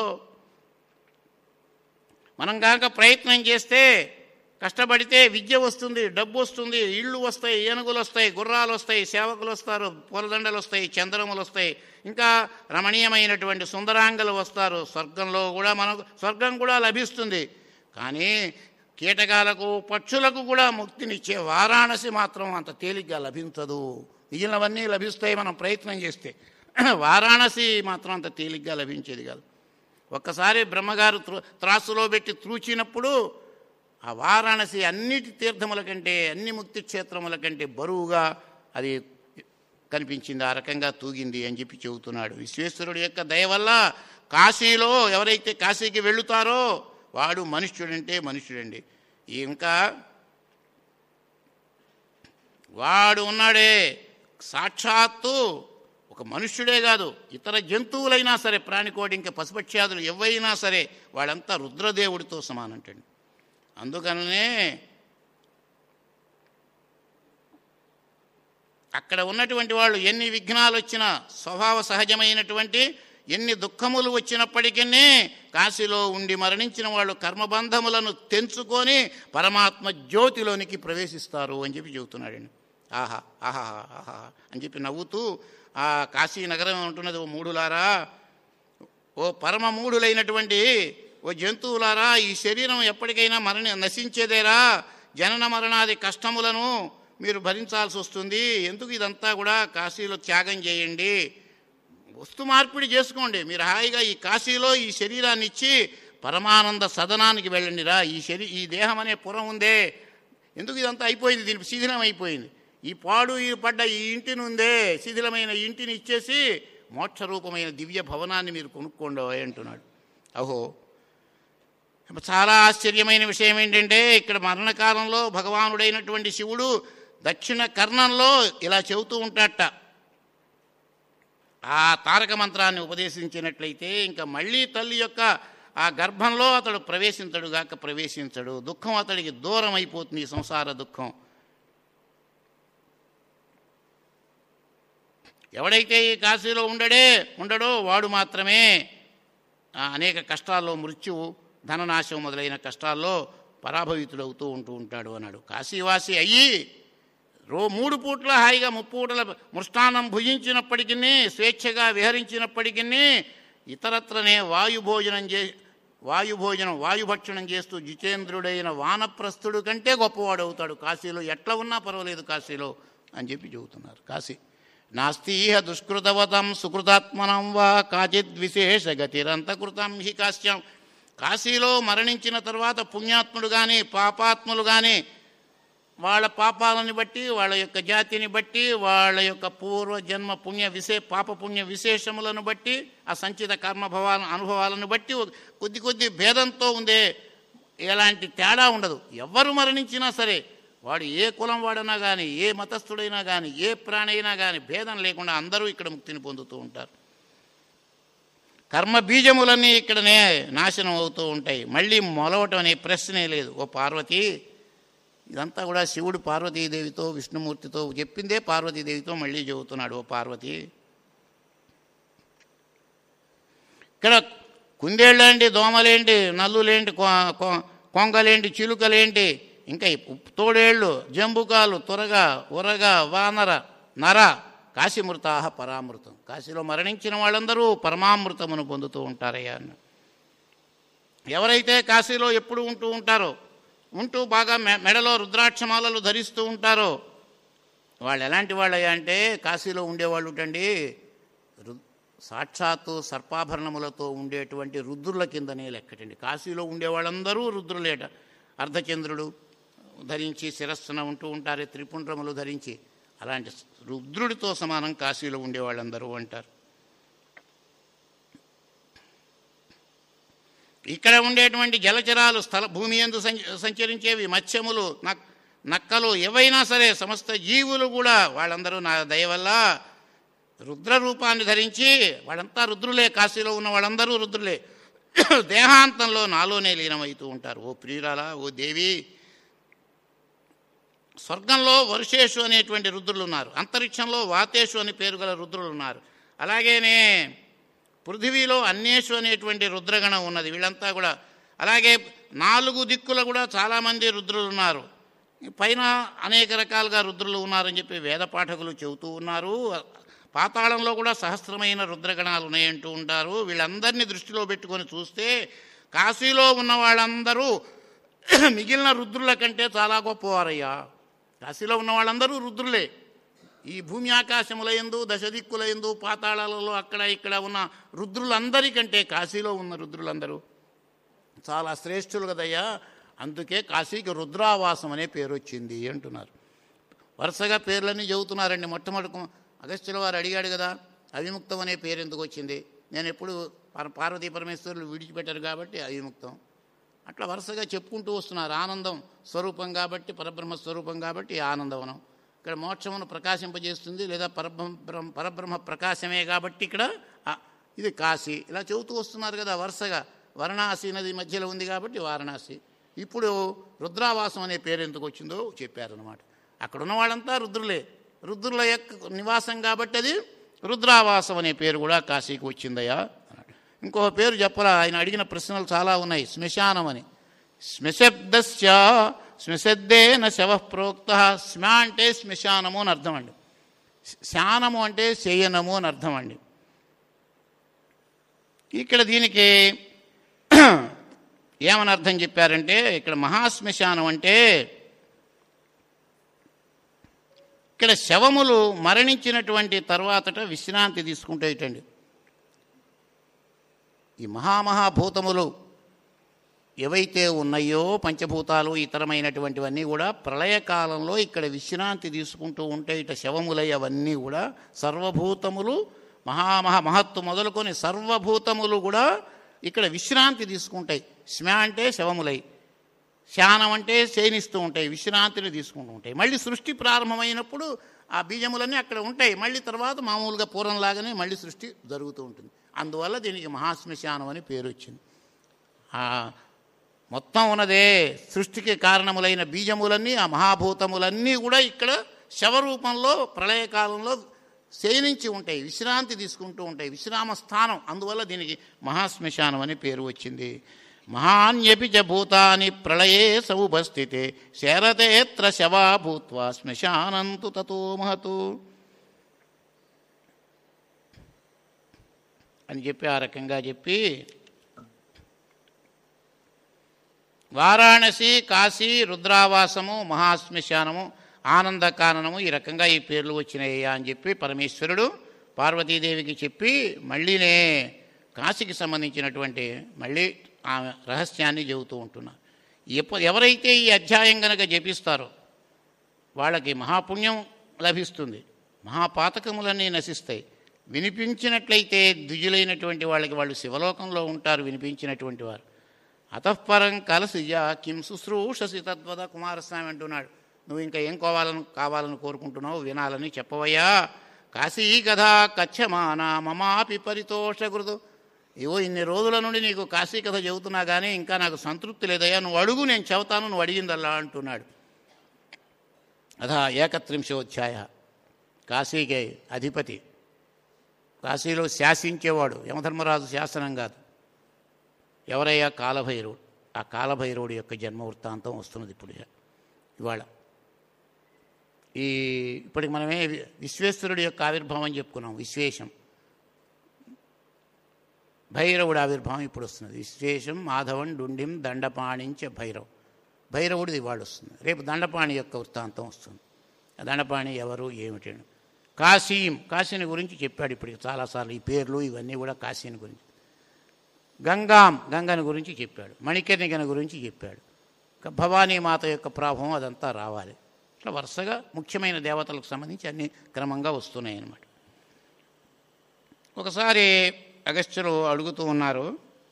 మనం కాక ప్రయత్నం చేస్తే కష్టపడితే విద్య వస్తుంది డబ్బు వస్తుంది ఇళ్ళు వస్తాయి ఏనుగులు వస్తాయి గుర్రాలు వస్తాయి సేవకులు వస్తారు పూలదండలు వస్తాయి చంద్రములు వస్తాయి ఇంకా రమణీయమైనటువంటి సుందరాంగలు వస్తారు స్వర్గంలో కూడా మనకు స్వర్గం కూడా లభిస్తుంది కానీ కీటకాలకు పక్షులకు కూడా ముక్తినిచ్చే వారాణసి మాత్రం అంత తేలిగ్గా లభించదు మిగిలినవన్నీ లభిస్తాయి మనం ప్రయత్నం చేస్తే వారాణసి మాత్రం అంత తేలిగ్గా లభించేది కాదు ఒక్కసారి బ్రహ్మగారు త్రు త్రాసులో పెట్టి త్రూచినప్పుడు ఆ వారాణసి అన్నిటి తీర్థముల కంటే అన్ని ముక్తి క్షేత్రముల కంటే బరువుగా అది కనిపించింది ఆ రకంగా తూగింది అని చెప్పి చెబుతున్నాడు విశ్వేశ్వరుడు యొక్క దయ వల్ల కాశీలో ఎవరైతే కాశీకి వెళుతారో వాడు మనుష్యుడంటే మనుష్యుడండి ఇంకా వాడు ఉన్నాడే సాక్షాత్తు ఒక మనుష్యుడే కాదు ఇతర జంతువులైనా సరే ప్రాణికోటి ఇంకా పశుపక్ష్యాదులు ఎవైనా సరే వాళ్ళంతా రుద్రదేవుడితో సమానంటండి అందుకనే అక్కడ ఉన్నటువంటి వాళ్ళు ఎన్ని విఘ్నాలు వచ్చినా స్వభావ సహజమైనటువంటి ఎన్ని దుఃఖములు వచ్చినప్పటికీ కాశీలో ఉండి మరణించిన వాళ్ళు కర్మబంధములను తెంచుకొని పరమాత్మ జ్యోతిలోనికి ప్రవేశిస్తారు అని చెప్పి చెబుతున్నాడండి ఆహా ఆహా ఆహా అని చెప్పి నవ్వుతూ ఆ కాశీ నగరం ఉంటున్నది ఓ మూడులారా ఓ పరమ మూఢులైనటువంటి ఓ జంతువులారా ఈ శరీరం ఎప్పటికైనా మరణి నశించేదేరా జనన మరణాది కష్టములను మీరు భరించాల్సి వస్తుంది ఎందుకు ఇదంతా కూడా కాశీలో త్యాగం చేయండి వస్తు మార్పిడి చేసుకోండి మీరు హాయిగా ఈ కాశీలో ఈ శరీరాన్ని ఇచ్చి పరమానంద సదనానికి వెళ్ళండిరా ఈ శరీ ఈ దేహం అనే పురం ఉందే ఎందుకు ఇదంతా అయిపోయింది దీనికి శిథిలం అయిపోయింది ఈ పాడు ఈ పడ్డ ఈ ఇంటిని ఉందే శిథిలమైన ఇంటిని ఇచ్చేసి మోక్షరూపమైన దివ్య భవనాన్ని మీరు కొనుక్కోండి అంటున్నాడు అహో చాలా ఆశ్చర్యమైన విషయం ఏంటంటే ఇక్కడ మరణకాలంలో భగవానుడైనటువంటి శివుడు దక్షిణ కర్ణంలో ఇలా చెబుతూ ఉంటాడట ఆ తారక మంత్రాన్ని ఉపదేశించినట్లయితే ఇంకా మళ్ళీ తల్లి యొక్క ఆ గర్భంలో అతడు ప్రవేశించడు గాక ప్రవేశించడు దుఃఖం అతడికి దూరం అయిపోతుంది ఈ సంసార దుఃఖం ఎవడైతే ఈ కాశీలో ఉండడే ఉండడో వాడు మాత్రమే ఆ అనేక కష్టాల్లో మృత్యువు ధననాశం మొదలైన కష్టాల్లో పరాభవితుడవుతూ ఉంటూ ఉంటాడు అన్నాడు కాశీవాసి అయ్యి రో మూడు పూట్ల హాయిగా ముప్పూటల మృష్టాన్నం భుజించినప్పటికీ స్వేచ్ఛగా విహరించినప్పటికీ ఇతరత్రనే వాయుభోజనం చే వాయుభోజనం వాయుభక్షణం చేస్తూ జితేంద్రుడైన వానప్రస్థుడు కంటే గొప్పవాడు అవుతాడు కాశీలో ఎట్లా ఉన్నా పర్వాలేదు కాశీలో అని చెప్పి చెబుతున్నారు కాశీ నాస్తీహ దుష్కృతవతం సుకృతాత్మనం వా కాచిద్ విశేష గతిరంతకృతం హి కాశ్యం కాశీలో మరణించిన తర్వాత పుణ్యాత్ముడు కానీ పాపాత్ములు కానీ వాళ్ళ పాపాలని బట్టి వాళ్ళ యొక్క జాతిని బట్టి వాళ్ళ యొక్క పూర్వజన్మ పుణ్య విశే పాప పుణ్య విశేషములను బట్టి ఆ సంచిత కర్మభవాల అనుభవాలను బట్టి ఒక కొద్ది కొద్ది భేదంతో ఉందే ఎలాంటి తేడా ఉండదు ఎవరు మరణించినా సరే వాడు ఏ కులం వాడైనా కానీ ఏ మతస్థుడైనా కానీ ఏ ప్రాణి అయినా కానీ భేదం లేకుండా అందరూ ఇక్కడ ముక్తిని పొందుతూ ఉంటారు కర్మ బీజములన్నీ ఇక్కడనే నాశనం అవుతూ ఉంటాయి మళ్ళీ మొలవటం అనే ప్రశ్నే లేదు ఓ పార్వతి ఇదంతా కూడా శివుడు పార్వతీదేవితో విష్ణుమూర్తితో చెప్పిందే పార్వతీదేవితో మళ్ళీ చెబుతున్నాడు ఓ పార్వతి ఇక్కడ కుందేళ్ళేంటి దోమలేంటి నల్లులేంటి కొ- కొ- కొంగలేంటి చిలుకలేంటి ఇంకా ఈ తోడేళ్ళు జంబుకాలు త్వరగా ఉరగ వానర నర కాశీమృతాహ పరామృతం కాశీలో మరణించిన వాళ్ళందరూ పరమామృతమును పొందుతూ ఉంటారయ్యా అన్న ఎవరైతే కాశీలో ఎప్పుడు ఉంటూ ఉంటారో ఉంటూ బాగా మె- మెడలో రుద్రాక్షమాలలు ధరిస్తూ ఉంటారో వాళ్ళు ఎలాంటి వాళ్ళయ్యా అంటే కాశీలో ఉండేవాళ్ళు అండి రు సాక్షాత్తు సర్పాభరణములతో ఉండేటువంటి రుద్రుల కిందనే లెక్కటండి కాశీలో ఉండేవాళ్ళందరూ రుద్రులేట అర్ధచంద్రుడు ధరించి శిరస్సున ఉంటూ ఉంటారు త్రిపుండ్రములు ధరించి అలాంటి రుద్రుడితో సమానం కాశీలో ఉండేవాళ్ళందరూ అంటారు ఇక్కడ ఉండేటువంటి జలచరాలు స్థల భూమి ఎందు సంచ- సంచరించేవి మత్స్యములు నక్ నక్కలు ఏవైనా సరే సమస్త జీవులు కూడా వాళ్ళందరూ నా దయ వల్ల రుద్ర రూపాన్ని ధరించి వాళ్ళంతా రుద్రులే కాశీలో ఉన్న వాళ్ళందరూ రుద్రులే దేహాంతంలో నాలోనే లీనమవుతూ ఉంటారు ఓ ప్రియురాలా ఓ దేవి స్వర్గంలో వర్షేషు అనేటువంటి రుద్రులు ఉన్నారు అంతరిక్షంలో వాతేషు అని పేరు గల రుద్రులు ఉన్నారు అలాగేనే పృథివీలో అన్యేషు అనేటువంటి రుద్రగణం ఉన్నది వీళ్ళంతా కూడా అలాగే నాలుగు దిక్కుల కూడా చాలామంది రుద్రులు ఉన్నారు పైన అనేక రకాలుగా రుద్రులు ఉన్నారని చెప్పి వేద పాఠకులు చెబుతూ ఉన్నారు పాతాళంలో కూడా సహస్రమైన రుద్రగణాలు ఉన్నాయంటూ ఉంటారు వీళ్ళందరినీ దృష్టిలో పెట్టుకొని చూస్తే కాశీలో ఉన్న వాళ్ళందరూ మిగిలిన రుద్రుల కంటే చాలా గొప్పవారయ్యా కాశీలో ఉన్న వాళ్ళందరూ రుద్రులే ఈ భూమి ఆకాశముల ఎందు దశదిక్కుల ఎందు పాతాళాలలో అక్కడ ఇక్కడ ఉన్న రుద్రులందరికంటే కాశీలో ఉన్న రుద్రులందరూ చాలా శ్రేష్ఠులు కదయ్యా అందుకే కాశీకి రుద్రావాసం అనే పేరు వచ్చింది అంటున్నారు వరుసగా పేర్లన్నీ చెబుతున్నారండి మొట్టమొదటి అగస్త్యుల వారు అడిగాడు కదా అవిముక్తం అనే పేరు ఎందుకు వచ్చింది నేను ఎప్పుడు పార్- పార్వతీ పరమేశ్వరులు విడిచిపెట్టారు కాబట్టి అవిముక్తం అట్లా వరుసగా చెప్పుకుంటూ వస్తున్నారు ఆనందం స్వరూపం కాబట్టి పరబ్రహ్మ స్వరూపం కాబట్టి ఆనందవనం ఇక్కడ మోక్షమును ప్రకాశింపజేస్తుంది లేదా పరబ్రహ్మ పరబ్రహ్మ ప్రకాశమే కాబట్టి ఇక్కడ ఆ, ఇది కాశీ ఇలా చెబుతూ వస్తున్నారు కదా వరుసగా వారణాసి నది మధ్యలో ఉంది కాబట్టి వారణాసి ఇప్పుడు రుద్రావాసం అనే పేరు ఎందుకు వచ్చిందో చెప్పారనమాట అక్కడ ఉన్న వాళ్ళంతా రుద్రులే రుద్రుల యొక్క నివాసం కాబట్టి అది రుద్రావాసం అనే పేరు కూడా కాశీకి వచ్చిందయ్యా అన్నాడు ఇంకో పేరు చెప్పరా ఆయన అడిగిన ప్రశ్నలు చాలా ఉన్నాయి శ్మశానం అని శ్మశబ్దస్య శ్మశబ్దేన శవ ప్రోక్త శ్మ అంటే శ్మశానము అని అర్థం అండి శానము అంటే శయనము అని అర్థం అండి ఇక్కడ దీనికి ఏమని అర్థం చెప్పారంటే ఇక్కడ మహాశ్మశానం అంటే ఇక్కడ శవములు మరణించినటువంటి తర్వాతట విశ్రాంతి తీసుకుంటాయిటండి ఈ మహామహాభూతములు ఏవైతే ఉన్నాయో పంచభూతాలు ఇతరమైనటువంటివన్నీ కూడా ప్రళయకాలంలో ఇక్కడ విశ్రాంతి తీసుకుంటూ ఉంటే ఇట శవములై అవన్నీ కూడా సర్వభూతములు మహామహా మహత్తు మొదలుకొని సర్వభూతములు కూడా ఇక్కడ విశ్రాంతి తీసుకుంటాయి శ్మ అంటే శవములై శానం అంటే శయనిస్తూ ఉంటాయి విశ్రాంతిని తీసుకుంటూ ఉంటాయి మళ్ళీ సృష్టి ప్రారంభమైనప్పుడు ఆ బీజములన్నీ అక్కడ ఉంటాయి మళ్ళీ తర్వాత మామూలుగా పూర్వంలాగానే మళ్ళీ సృష్టి జరుగుతూ ఉంటుంది అందువల్ల దీనికి మహాశ్మశానం అని పేరు వచ్చింది ఆ మొత్తం ఉన్నదే సృష్టికి కారణములైన బీజములన్నీ ఆ మహాభూతములన్నీ కూడా ఇక్కడ శవరూపంలో ప్రళయకాలంలో శయనించి ఉంటాయి విశ్రాంతి తీసుకుంటూ ఉంటాయి విశ్రామ స్థానం అందువల్ల దీనికి మహాశ్మశానం అని పేరు వచ్చింది మహాన్యపి చ భూతాని ప్రళయే సౌపస్థితే శరతేత్ర శవా భూత్వా శ్మశానంతు తతో మహతు అని చెప్పి ఆ రకంగా చెప్పి వారాణసి కాశీ రుద్రావాసము మహాశ్మశానము ఆనందకాననము ఈ రకంగా ఈ పేర్లు వచ్చినాయ్యా అని చెప్పి పరమేశ్వరుడు పార్వతీదేవికి చెప్పి మళ్ళీనే కాశీకి సంబంధించినటువంటి మళ్ళీ ఆ రహస్యాన్ని చెబుతూ ఉంటున్నారు ఎప్ప ఎవరైతే ఈ అధ్యాయం గనక జపిస్తారో వాళ్ళకి మహాపుణ్యం లభిస్తుంది మహాపాతకములన్నీ నశిస్తాయి వినిపించినట్లయితే ద్విజులైనటువంటి వాళ్ళకి వాళ్ళు శివలోకంలో ఉంటారు వినిపించినటువంటి వారు అతఃపరం కలసిజ కిం శుశ్రూషసి తద్వద కుమారస్వామి అంటున్నాడు నువ్వు ఇంకా ఏం కోవాలని కావాలని కోరుకుంటున్నావు వినాలని చెప్పవయ్యా కాశీ కథా కచ్చమాన మమాపి పరితోషకృదు ఇవో ఇన్ని రోజుల నుండి నీకు కాశీ కథ చెబుతున్నా కానీ ఇంకా నాకు సంతృప్తి లేదయ్యా నువ్వు అడుగు నేను చెబుతాను నువ్వు అడిగిందల్లా అంటున్నాడు అథా ఏకత్రింశోధ్యాయ కాశీకి అధిపతి కాశీలో శాసించేవాడు యమధర్మరాజు శాసనం కాదు ఎవరయ్యా కాలభైరవుడు ఆ కాలభైరవుడి యొక్క జన్మ వృత్తాంతం వస్తున్నది ఇప్పుడు ఇవాళ ఈ ఇప్పటికి మనమే విశ్వేశ్వరుడి యొక్క ఆవిర్భావం చెప్పుకున్నాం విశ్వేశం భైరవుడి ఆవిర్భావం ఇప్పుడు వస్తున్నది విశ్వేశం మాధవన్ డుండిం దండపాణించ భైరవ్ భైరవుడిది ఇవాళ వస్తుంది రేపు దండపాణి యొక్క వృత్తాంతం వస్తుంది ఆ దండపాణి ఎవరు ఏమిటి కాశీం కాశీని గురించి చెప్పాడు ఇప్పటికి చాలాసార్లు ఈ పేర్లు ఇవన్నీ కూడా కాశీని గురించి గంగాం గంగని గురించి చెప్పాడు మణికర్ణికని గురించి చెప్పాడు ఇంకా భవానీ మాత యొక్క ప్రభావం అదంతా రావాలి ఇట్లా వరుసగా ముఖ్యమైన దేవతలకు సంబంధించి అన్ని క్రమంగా వస్తున్నాయి అన్నమాట ఒకసారి అగస్త్యులు అడుగుతూ ఉన్నారు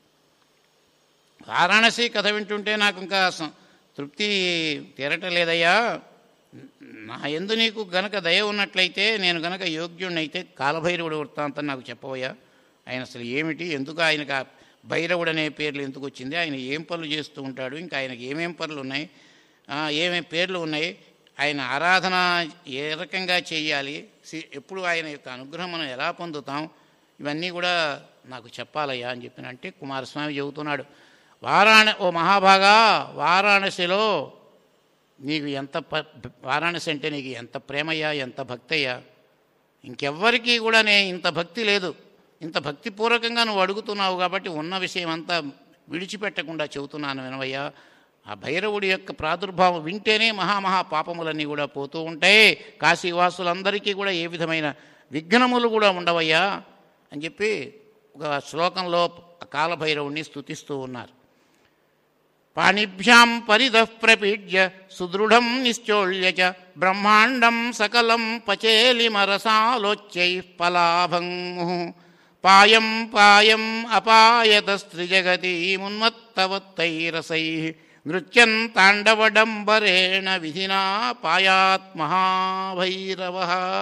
వారాణసి కథ వింటుంటే నాకు ఇంకా సం- తృప్తి తీరటం లేదయ్యా నా ఎందు నీకు గనక దయ ఉన్నట్లయితే నేను గనక యోగ్యుడినైతే కాలభైరవుడు వృత్తాంతం నాకు చెప్పవయ్యా ఆయన అసలు ఏమిటి ఎందుకు ఆయనకు ఆ భైరవుడు అనే పేర్లు ఎందుకు వచ్చింది ఆయన ఏం పనులు చేస్తూ ఉంటాడు ఇంకా ఆయనకి ఏమేం పనులు ఉన్నాయి ఆ, ఏమేం పేర్లు ఉన్నాయి ఆయన ఆరాధన ఏ రకంగా చేయాలి సి- ఎప్పుడు ఆయన యొక్క అనుగ్రహం మనం ఎలా పొందుతాం ఇవన్నీ కూడా నాకు చెప్పాలయ్యా అని చెప్పిన అంటే కుమారస్వామి చెబుతున్నాడు వారాణ ఓ మహాభాగా వారాణసిలో నీకు ఎంత ప వారాణసి అంటే నీకు ఎంత ప్రేమయ్యా ఎంత భక్తయ్యా ఇంకెవ్వరికీ కూడా నే ఇంత భక్తి లేదు ఇంత భక్తిపూర్వకంగా నువ్వు అడుగుతున్నావు కాబట్టి ఉన్న విషయం అంతా విడిచిపెట్టకుండా చెబుతున్నాను వినవయ్యా ఆ భైరవుడి యొక్క ప్రాదుర్భావం వింటేనే మహామహా పాపములన్నీ కూడా పోతూ ఉంటాయి కాశీవాసులందరికీ కూడా ఏ విధమైన విఘ్నములు కూడా ఉండవయ్యా అని చెప్పి ఒక శ్లోకంలో కాలభైరవుణ్ణి స్తుతిస్తూ ఉన్నారు పాణిభ్యాం పరిదః ప్రపీడ్య సుదృఢం నిశ్చోళ్య చ బ్రహ్మాండం సకలం పచేలిమరసాలోచ్యై పలాభం పాయం పాయం అపాయతస్త్రిజగతీమున్మత్తవత్తైరసై నృత్యం తాండవడంబరేణ విధినా పాయాత్ మహాభైరవ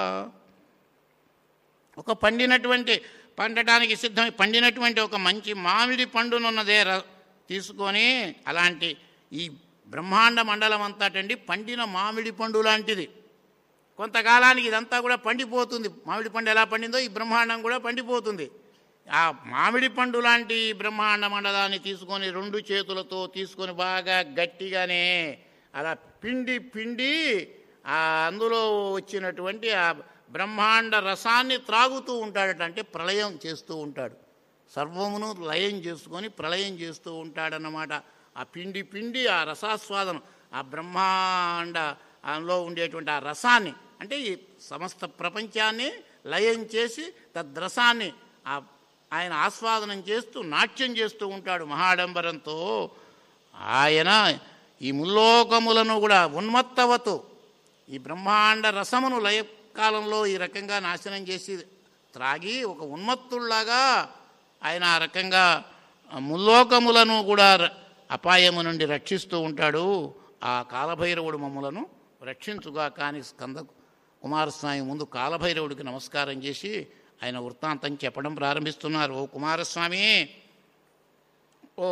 ఒక పండినటువంటి పండటానికి సిద్ధమై పండినటువంటి ఒక మంచి మామిడి పండునున్నదే ర- తీసుకొని అలాంటి ఈ బ్రహ్మాండ మండలం అంతాటండి పండిన మామిడి పండు లాంటిది కొంతకాలానికి ఇదంతా కూడా పండిపోతుంది మామిడి పండు ఎలా పండిందో ఈ బ్రహ్మాండం కూడా పండిపోతుంది ఆ మామిడి పండు లాంటి ఈ బ్రహ్మాండ మండలాన్ని తీసుకొని రెండు చేతులతో తీసుకొని బాగా గట్టిగానే అలా పిండి పిండి ఆ అందులో వచ్చినటువంటి ఆ బ్రహ్మాండ రసాన్ని త్రాగుతూ ఉంటాడట అంటే ప్రళయం చేస్తూ ఉంటాడు సర్వమును లయం చేసుకొని ప్రళయం చేస్తూ ఉంటాడన్నమాట ఆ పిండి పిండి ఆ రసాస్వాదనం ఆ బ్రహ్మాండ అందులో ఉండేటువంటి ఆ రసాన్ని అంటే ఈ సమస్త ప్రపంచాన్ని లయం చేసి తద్రసాన్ని ఆ ఆయన ఆస్వాదనం చేస్తూ నాట్యం చేస్తూ ఉంటాడు మహాడంబరంతో ఆయన ఈ ముల్లోకములను కూడా ఉన్మత్తవతో ఈ బ్రహ్మాండ రసమును లయకాలంలో ఈ రకంగా నాశనం చేసి త్రాగి ఒక ఉన్మత్తుల్లాగా ఆయన ఆ రకంగా ముల్లోకములను కూడా ర- అపాయము నుండి రక్షిస్తూ ఉంటాడు ఆ కాలభైరవుడు మమ్ములను రక్షించుగా కానీ స్కంద కుమారస్వామి ముందు కాలభైరవుడికి నమస్కారం చేసి ఆయన వృత్తాంతం చెప్పడం ప్రారంభిస్తున్నారు ఓ కుమారస్వామి ఓ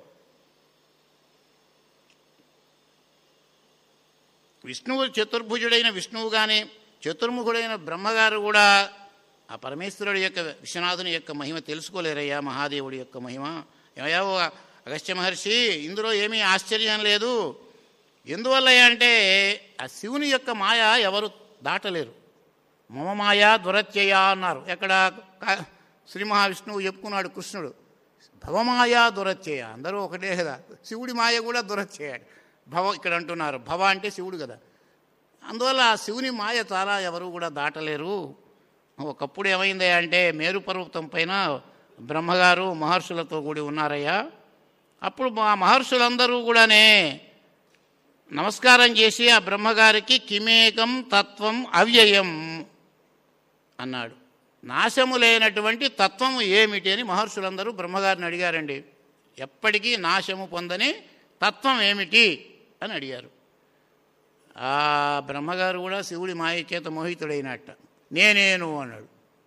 విష్ణువు చతుర్భుజుడైన విష్ణువు కానీ చతుర్ముఖుడైన బ్రహ్మగారు కూడా ఆ పరమేశ్వరుడి యొక్క విశ్వనాథుని యొక్క మహిమ తెలుసుకోలేరయ్యా మహాదేవుడి యొక్క మహిమ ఏమయ్యా ఓ అగస్త్య మహర్షి ఇందులో ఏమీ ఆశ్చర్యం లేదు ఎందువల్ల అంటే ఆ శివుని యొక్క మాయ ఎవరు దాటలేరు మమ మాయ దురత్యయ అన్నారు ఎక్కడ కా- శ్రీ మహావిష్ణువు చెప్పుకున్నాడు కృష్ణుడు భవమాయ దురత్యయ అందరూ ఒకటే కదా శివుడి మాయ కూడా దురత్యయాడు భవ ఇక్కడ అంటున్నారు భవ అంటే శివుడు కదా అందువల్ల ఆ శివుని మాయ చాలా ఎవరు కూడా దాటలేరు ఒకప్పుడు ఏమైంది అంటే మేరు పర్వతం పైన బ్రహ్మగారు మహర్షులతో కూడి ఉన్నారయ్యా అప్పుడు మా మహర్షులందరూ కూడానే నమస్కారం చేసి ఆ బ్రహ్మగారికి కిమేకం తత్వం అవ్యయం అన్నాడు నాశము లేనటువంటి తత్వము ఏమిటి అని మహర్షులందరూ బ్రహ్మగారిని అడిగారండి ఎప్పటికీ నాశము పొందని తత్వం ఏమిటి అని అడిగారు ఆ బ్రహ్మగారు కూడా శివుడి మాయ చేత మోహితుడైనట్ట నేనేను అన్నాడు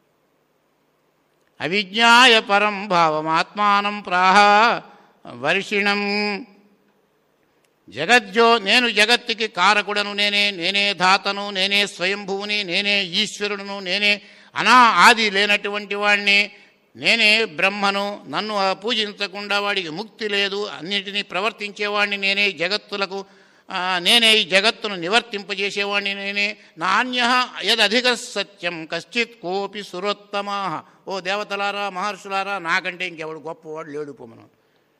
అవిజ్ఞాయ పరం భావమాత్మానం ప్రాహ వర్షిణం జగజ్జో నేను జగత్తుకి కారకుడను నేనే నేనే ధాతను నేనే స్వయంభువుని నేనే ఈశ్వరుడును నేనే అనా ఆది లేనటువంటి వాడిని నేనే బ్రహ్మను నన్ను ఆ పూజించకుండా వాడికి ముక్తి లేదు అన్నిటినీ ప్రవర్తించేవాడిని నేనే జగత్తులకు ఆ, నేనే ఈ జగత్తును నివర్తింపజేసేవాడిని నేనే నాణ్య యదధిక సత్యం కశ్చిత్ కోపి సురోత్తమా ఓ దేవతలారా మహర్షులారా నాకంటే ఇంకెవడు గొప్పవాడు లేడు పొమ్మను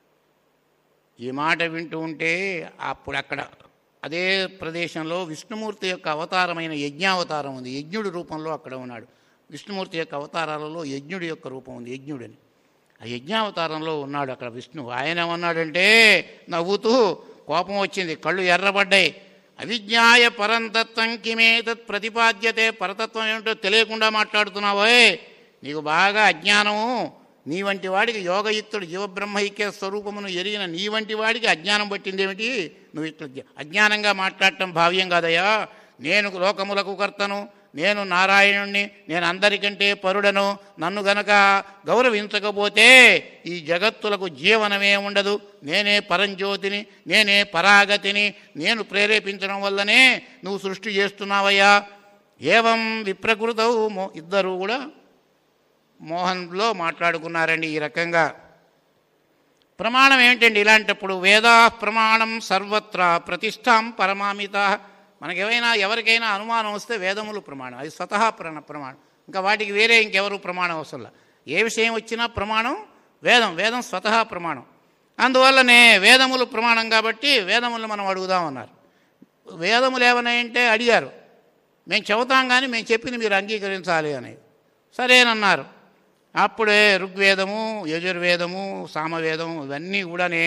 ఈ మాట వింటూ ఉంటే అప్పుడు అక్కడ అదే ప్రదేశంలో విష్ణుమూర్తి యొక్క అవతారమైన యజ్ఞావతారం ఉంది యజ్ఞుడి రూపంలో అక్కడ ఉన్నాడు విష్ణుమూర్తి యొక్క అవతారాలలో యజ్ఞుడి యొక్క రూపం ఉంది యజ్ఞుడని ఆ యజ్ఞావతారంలో ఉన్నాడు అక్కడ విష్ణువు ఆయన ఏమన్నాడంటే నవ్వుతూ కోపం వచ్చింది కళ్ళు ఎర్రబడ్డాయి అవిజ్ఞాయ పరంతత్వం కిమే తత్ ప్రతిపాద్యతే పరతత్వం ఏమిటో తెలియకుండా మాట్లాడుతున్నావోయ్ నీకు బాగా అజ్ఞానము నీ వంటి వాడికి యోగయుక్తుడు జీవబ్రహ్మైక్య స్వరూపమును ఎరిగిన నీ వంటి వాడికి అజ్ఞానం పట్టిందేమిటి నువ్వు ఇట్లా జ- అజ్ఞానంగా మాట్లాడటం భావ్యం కాదయ్యా నేను లోకములకు కర్తను నేను నారాయణుణ్ణి నేను అందరికంటే పరుడను నన్ను గనక గౌరవించకపోతే ఈ జగత్తులకు జీవనమే ఉండదు నేనే పరంజ్యోతిని నేనే పరాగతిని నేను ప్రేరేపించడం వల్లనే నువ్వు సృష్టి చేస్తున్నావయ్యా ఏవం విప్రకృతవు మో ఇద్దరు కూడా మోహన్లో మాట్లాడుకున్నారండి ఈ రకంగా ప్రమాణం ఏంటండి ఇలాంటప్పుడు వేదా ప్రమాణం సర్వత్రా ప్రతిష్టాం పరమామిత మనకేమైనా ఎవరికైనా అనుమానం వస్తే వేదములు ప్రమాణం అది స్వతహా ప్ర ప్రమాణం ఇంకా వాటికి వేరే ఇంకెవరు ప్రమాణం అవసరంలా ఏ విషయం వచ్చినా ప్రమాణం వేదం వేదం స్వతహా ప్రమాణం అందువల్లనే వేదములు ప్రమాణం కాబట్టి వేదములు మనం అడుగుదామన్నారు వేదములు ఏమన్నాయంటే అడిగారు మేము చెబుతాం కానీ మేము చెప్పింది మీరు అంగీకరించాలి అని సరేనన్నారు అప్పుడే ఋగ్వేదము యజుర్వేదము సామవేదం ఇవన్నీ కూడానే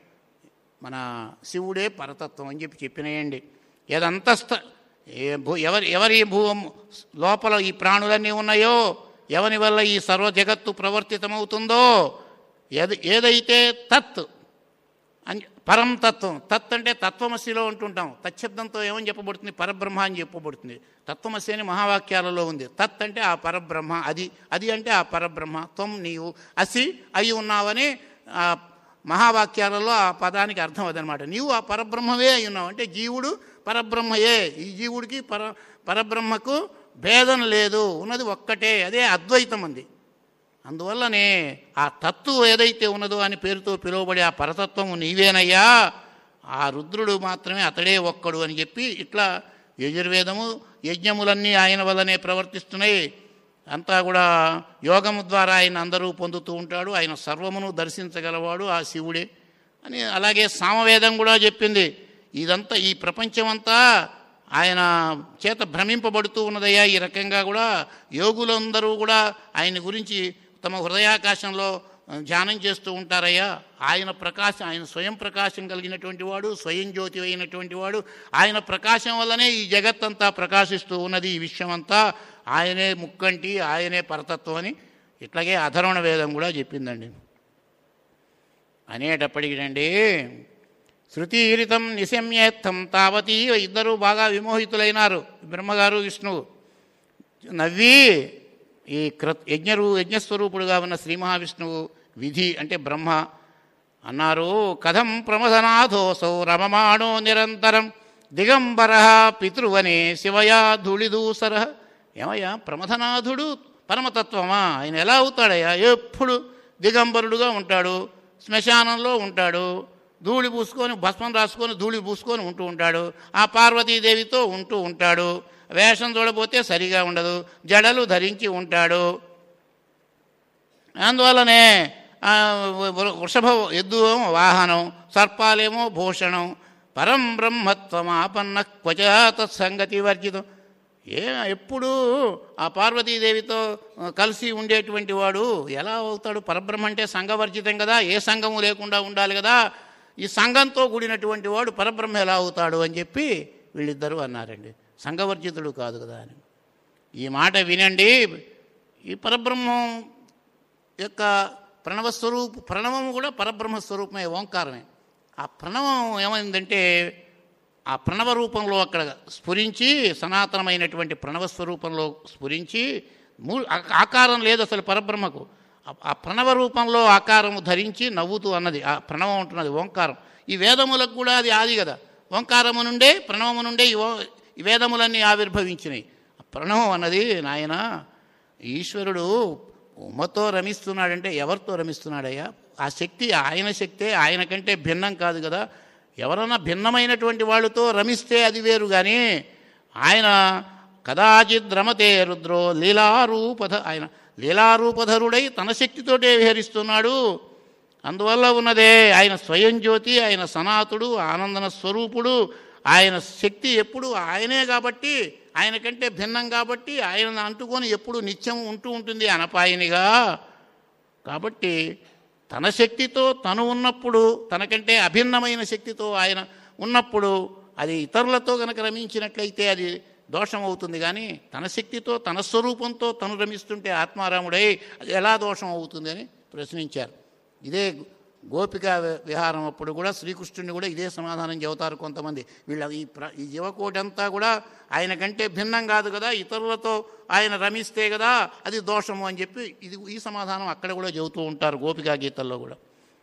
మన శివుడే పరతత్వం అని చెప్పి చెప్పినాయండి ఏదంతస్థ ఏ భూ ఎవరి ఎవరి భూ లోపల ఈ ప్రాణులన్నీ ఉన్నాయో ఎవరి వల్ల ఈ సర్వ జగత్తు ప్రవర్తితమవుతుందో ఏది ఏదైతే తత్ అని పరం తత్వం తత్ అంటే తత్వమసిలో ఉంటుంటాం తచ్చబ్దంతో ఏమని చెప్పబడుతుంది పరబ్రహ్మ అని చెప్పబడుతుంది తత్వమసి అని మహావాక్యాలలో ఉంది తత్ అంటే ఆ పరబ్రహ్మ అది అది అంటే ఆ పరబ్రహ్మ త్వం నీవు అసి అయి ఉన్నావని ఆ మహావాక్యాలలో ఆ పదానికి అర్థం అదనమాట నీవు ఆ పరబ్రహ్మవే అయి ఉన్నావు అంటే జీవుడు పరబ్రహ్మయే ఈ జీవుడికి పర పరబ్రహ్మకు భేదం లేదు ఉన్నది ఒక్కటే అదే అద్వైతం ఉంది అందువల్లనే ఆ తత్వం ఏదైతే ఉన్నదో అని పేరుతో పిలువబడే ఆ పరతత్వము నీవేనయ్యా ఆ రుద్రుడు మాత్రమే అతడే ఒక్కడు అని చెప్పి ఇట్లా యజుర్వేదము యజ్ఞములన్నీ ఆయన వల్లనే ప్రవర్తిస్తున్నాయి అంతా కూడా యోగము ద్వారా ఆయన అందరూ పొందుతూ ఉంటాడు ఆయన సర్వమును దర్శించగలవాడు ఆ శివుడే అని అలాగే సామవేదం కూడా చెప్పింది ఇదంతా ఈ ప్రపంచమంతా ఆయన చేత భ్రమింపబడుతూ ఉన్నదయ్యా ఈ రకంగా కూడా యోగులందరూ కూడా ఆయన గురించి తమ హృదయాకాశంలో ధ్యానం చేస్తూ ఉంటారయ్యా ఆయన ప్రకాశం ఆయన స్వయం ప్రకాశం కలిగినటువంటి వాడు స్వయం జ్యోతి అయినటువంటి వాడు ఆయన ప్రకాశం వల్లనే ఈ జగత్తంతా ప్రకాశిస్తూ ఉన్నది ఈ విశ్వమంతా ఆయనే ముక్కంటి ఆయనే పరతత్వం అని ఇట్లాగే అధర్వణ వేదం కూడా చెప్పిందండి అనేటప్పటికినండి శృతీరితం నిశమ్యేత్తం తావతీ ఇద్దరు బాగా విమోహితులైనారు బ్రహ్మగారు విష్ణువు నవ్వి ఈ కృ యజ్ఞరు యజ్ఞస్వరూపుడుగా ఉన్న శ్రీ మహావిష్ణువు విధి అంటే బ్రహ్మ అన్నారు కథం ప్రమథనాథోసౌ రమమాణో నిరంతరం దిగంబర పితృవనే శివయా ధూళిదూసర ఏమయ్యా ప్రమథనాథుడు పరమతత్వమా ఆయన ఎలా అవుతాడయ్యా ఎప్పుడు దిగంబరుడుగా ఉంటాడు శ్మశానంలో ఉంటాడు ధూళి పూసుకొని భస్మం రాసుకొని ధూళి పూసుకొని ఉంటూ ఉంటాడు ఆ పార్వతీదేవితో ఉంటూ ఉంటాడు వేషం చూడబోతే సరిగా ఉండదు జడలు ధరించి ఉంటాడు అందువల్లనే ఆ, వృ- వృషభ ఎద్దు ఏమో వాహనం సర్పాలేమో భూషణం పరం బ్రహ్మత్వమాపన్న క్వచ తత్సంగతి వర్జితం ఏ ఎప్పుడు ఆ పార్వతీదేవితో ఆ, కలిసి ఉండేటువంటి వాడు ఎలా అవుతాడు పరబ్రహ్మ అంటే సంఘవర్జితం కదా ఏ సంఘము లేకుండా ఉండాలి కదా ఈ సంఘంతో కూడినటువంటి వాడు పరబ్రహ్మ ఎలా అవుతాడు అని చెప్పి వీళ్ళిద్దరూ అన్నారండి సంఘవర్జితుడు కాదు కదా అని ఈ మాట వినండి ఈ పరబ్రహ్మం యొక్క ప్రణవస్వరూపు ప్రణవము కూడా పరబ్రహ్మ స్వరూపమే ఓంకారమే ఆ ప్రణవం ఏమైందంటే ఆ ప్రణవ రూపంలో అక్కడ స్ఫురించి సనాతనమైనటువంటి ప్రణవ స్వరూపంలో స్ఫురించి మూ ఆ- ఆకారం లేదు అసలు పరబ్రహ్మకు ఆ- ఆ ప్రణవ రూపంలో ఆకారము ధరించి నవ్వుతూ అన్నది ఆ ప్రణవం ఉంటున్నది ఓంకారం ఈ వేదములకు కూడా అది ఆది కదా ఓంకారము నుండే ప్రణవము నుండే ఈ ఓ- ఈ వేదములన్నీ ఆవిర్భవించినాయి ఆ ప్రణవం అన్నది నాయన ఈశ్వరుడు ఉమ్మతో రమిస్తున్నాడంటే ఎవరితో రమిస్తున్నాడయ్యా ఆ శక్తి ఆయన శక్తే ఆయన కంటే భిన్నం కాదు కదా ఎవరన్నా భిన్నమైనటువంటి వాళ్ళతో రమిస్తే అది వేరు కానీ ఆయన కదాచిత్ రమతే రుద్రో లీలారూపధ ఆయన లీలారూపధరుడై తన శక్తితోటే విహరిస్తున్నాడు అందువల్ల ఉన్నదే ఆయన స్వయం జ్యోతి ఆయన సనాతుడు ఆనందన స్వరూపుడు ఆయన శక్తి ఎప్పుడు ఆయనే కాబట్టి ఆయన కంటే భిన్నం కాబట్టి ఆయన అంటుకొని ఎప్పుడు నిత్యం ఉంటూ ఉంటుంది అనపాయనిగా కాబట్టి తన శక్తితో తను ఉన్నప్పుడు తనకంటే అభిన్నమైన శక్తితో ఆయన ఉన్నప్పుడు అది ఇతరులతో కనుక రమించినట్లయితే అది దోషం అవుతుంది కానీ తన శక్తితో తన స్వరూపంతో తను రమిస్తుంటే ఆత్మారాముడై అది ఎలా దోషం అవుతుంది అని ప్రశ్నించారు ఇదే గోపిక విహారం అప్పుడు కూడా శ్రీకృష్ణుని కూడా ఇదే సమాధానం చెబుతారు కొంతమంది వీళ్ళ ఈ ప్ర ఈ జీవకోటి అంతా కూడా ఆయన కంటే భిన్నం కాదు కదా ఇతరులతో ఆయన రమిస్తే కదా అది దోషము అని చెప్పి ఇది ఈ సమాధానం అక్కడ కూడా చెబుతూ ఉంటారు గోపికా గీతల్లో కూడా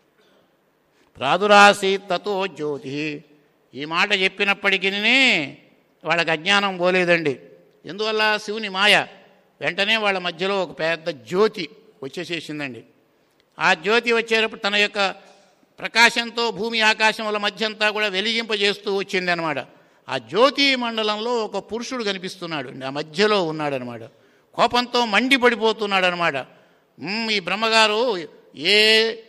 ప్రాదురాసి తతో జ్యోతి ఈ మాట చెప్పినప్పటికీ వాళ్ళకి అజ్ఞానం పోలేదండి ఎందువల్ల శివుని మాయ వెంటనే వాళ్ళ మధ్యలో ఒక పెద్ద జ్యోతి వచ్చేసేసిందండి ఆ జ్యోతి వచ్చేటప్పుడు తన యొక్క ప్రకాశంతో భూమి ఆకాశముల మధ్యంతా కూడా వెలిగింపజేస్తూ వచ్చింది అనమాట ఆ జ్యోతి మండలంలో ఒక పురుషుడు కనిపిస్తున్నాడు ఆ మధ్యలో ఉన్నాడనమాట కోపంతో మండిపడిపోతున్నాడు అనమాట ఈ బ్రహ్మగారు ఏ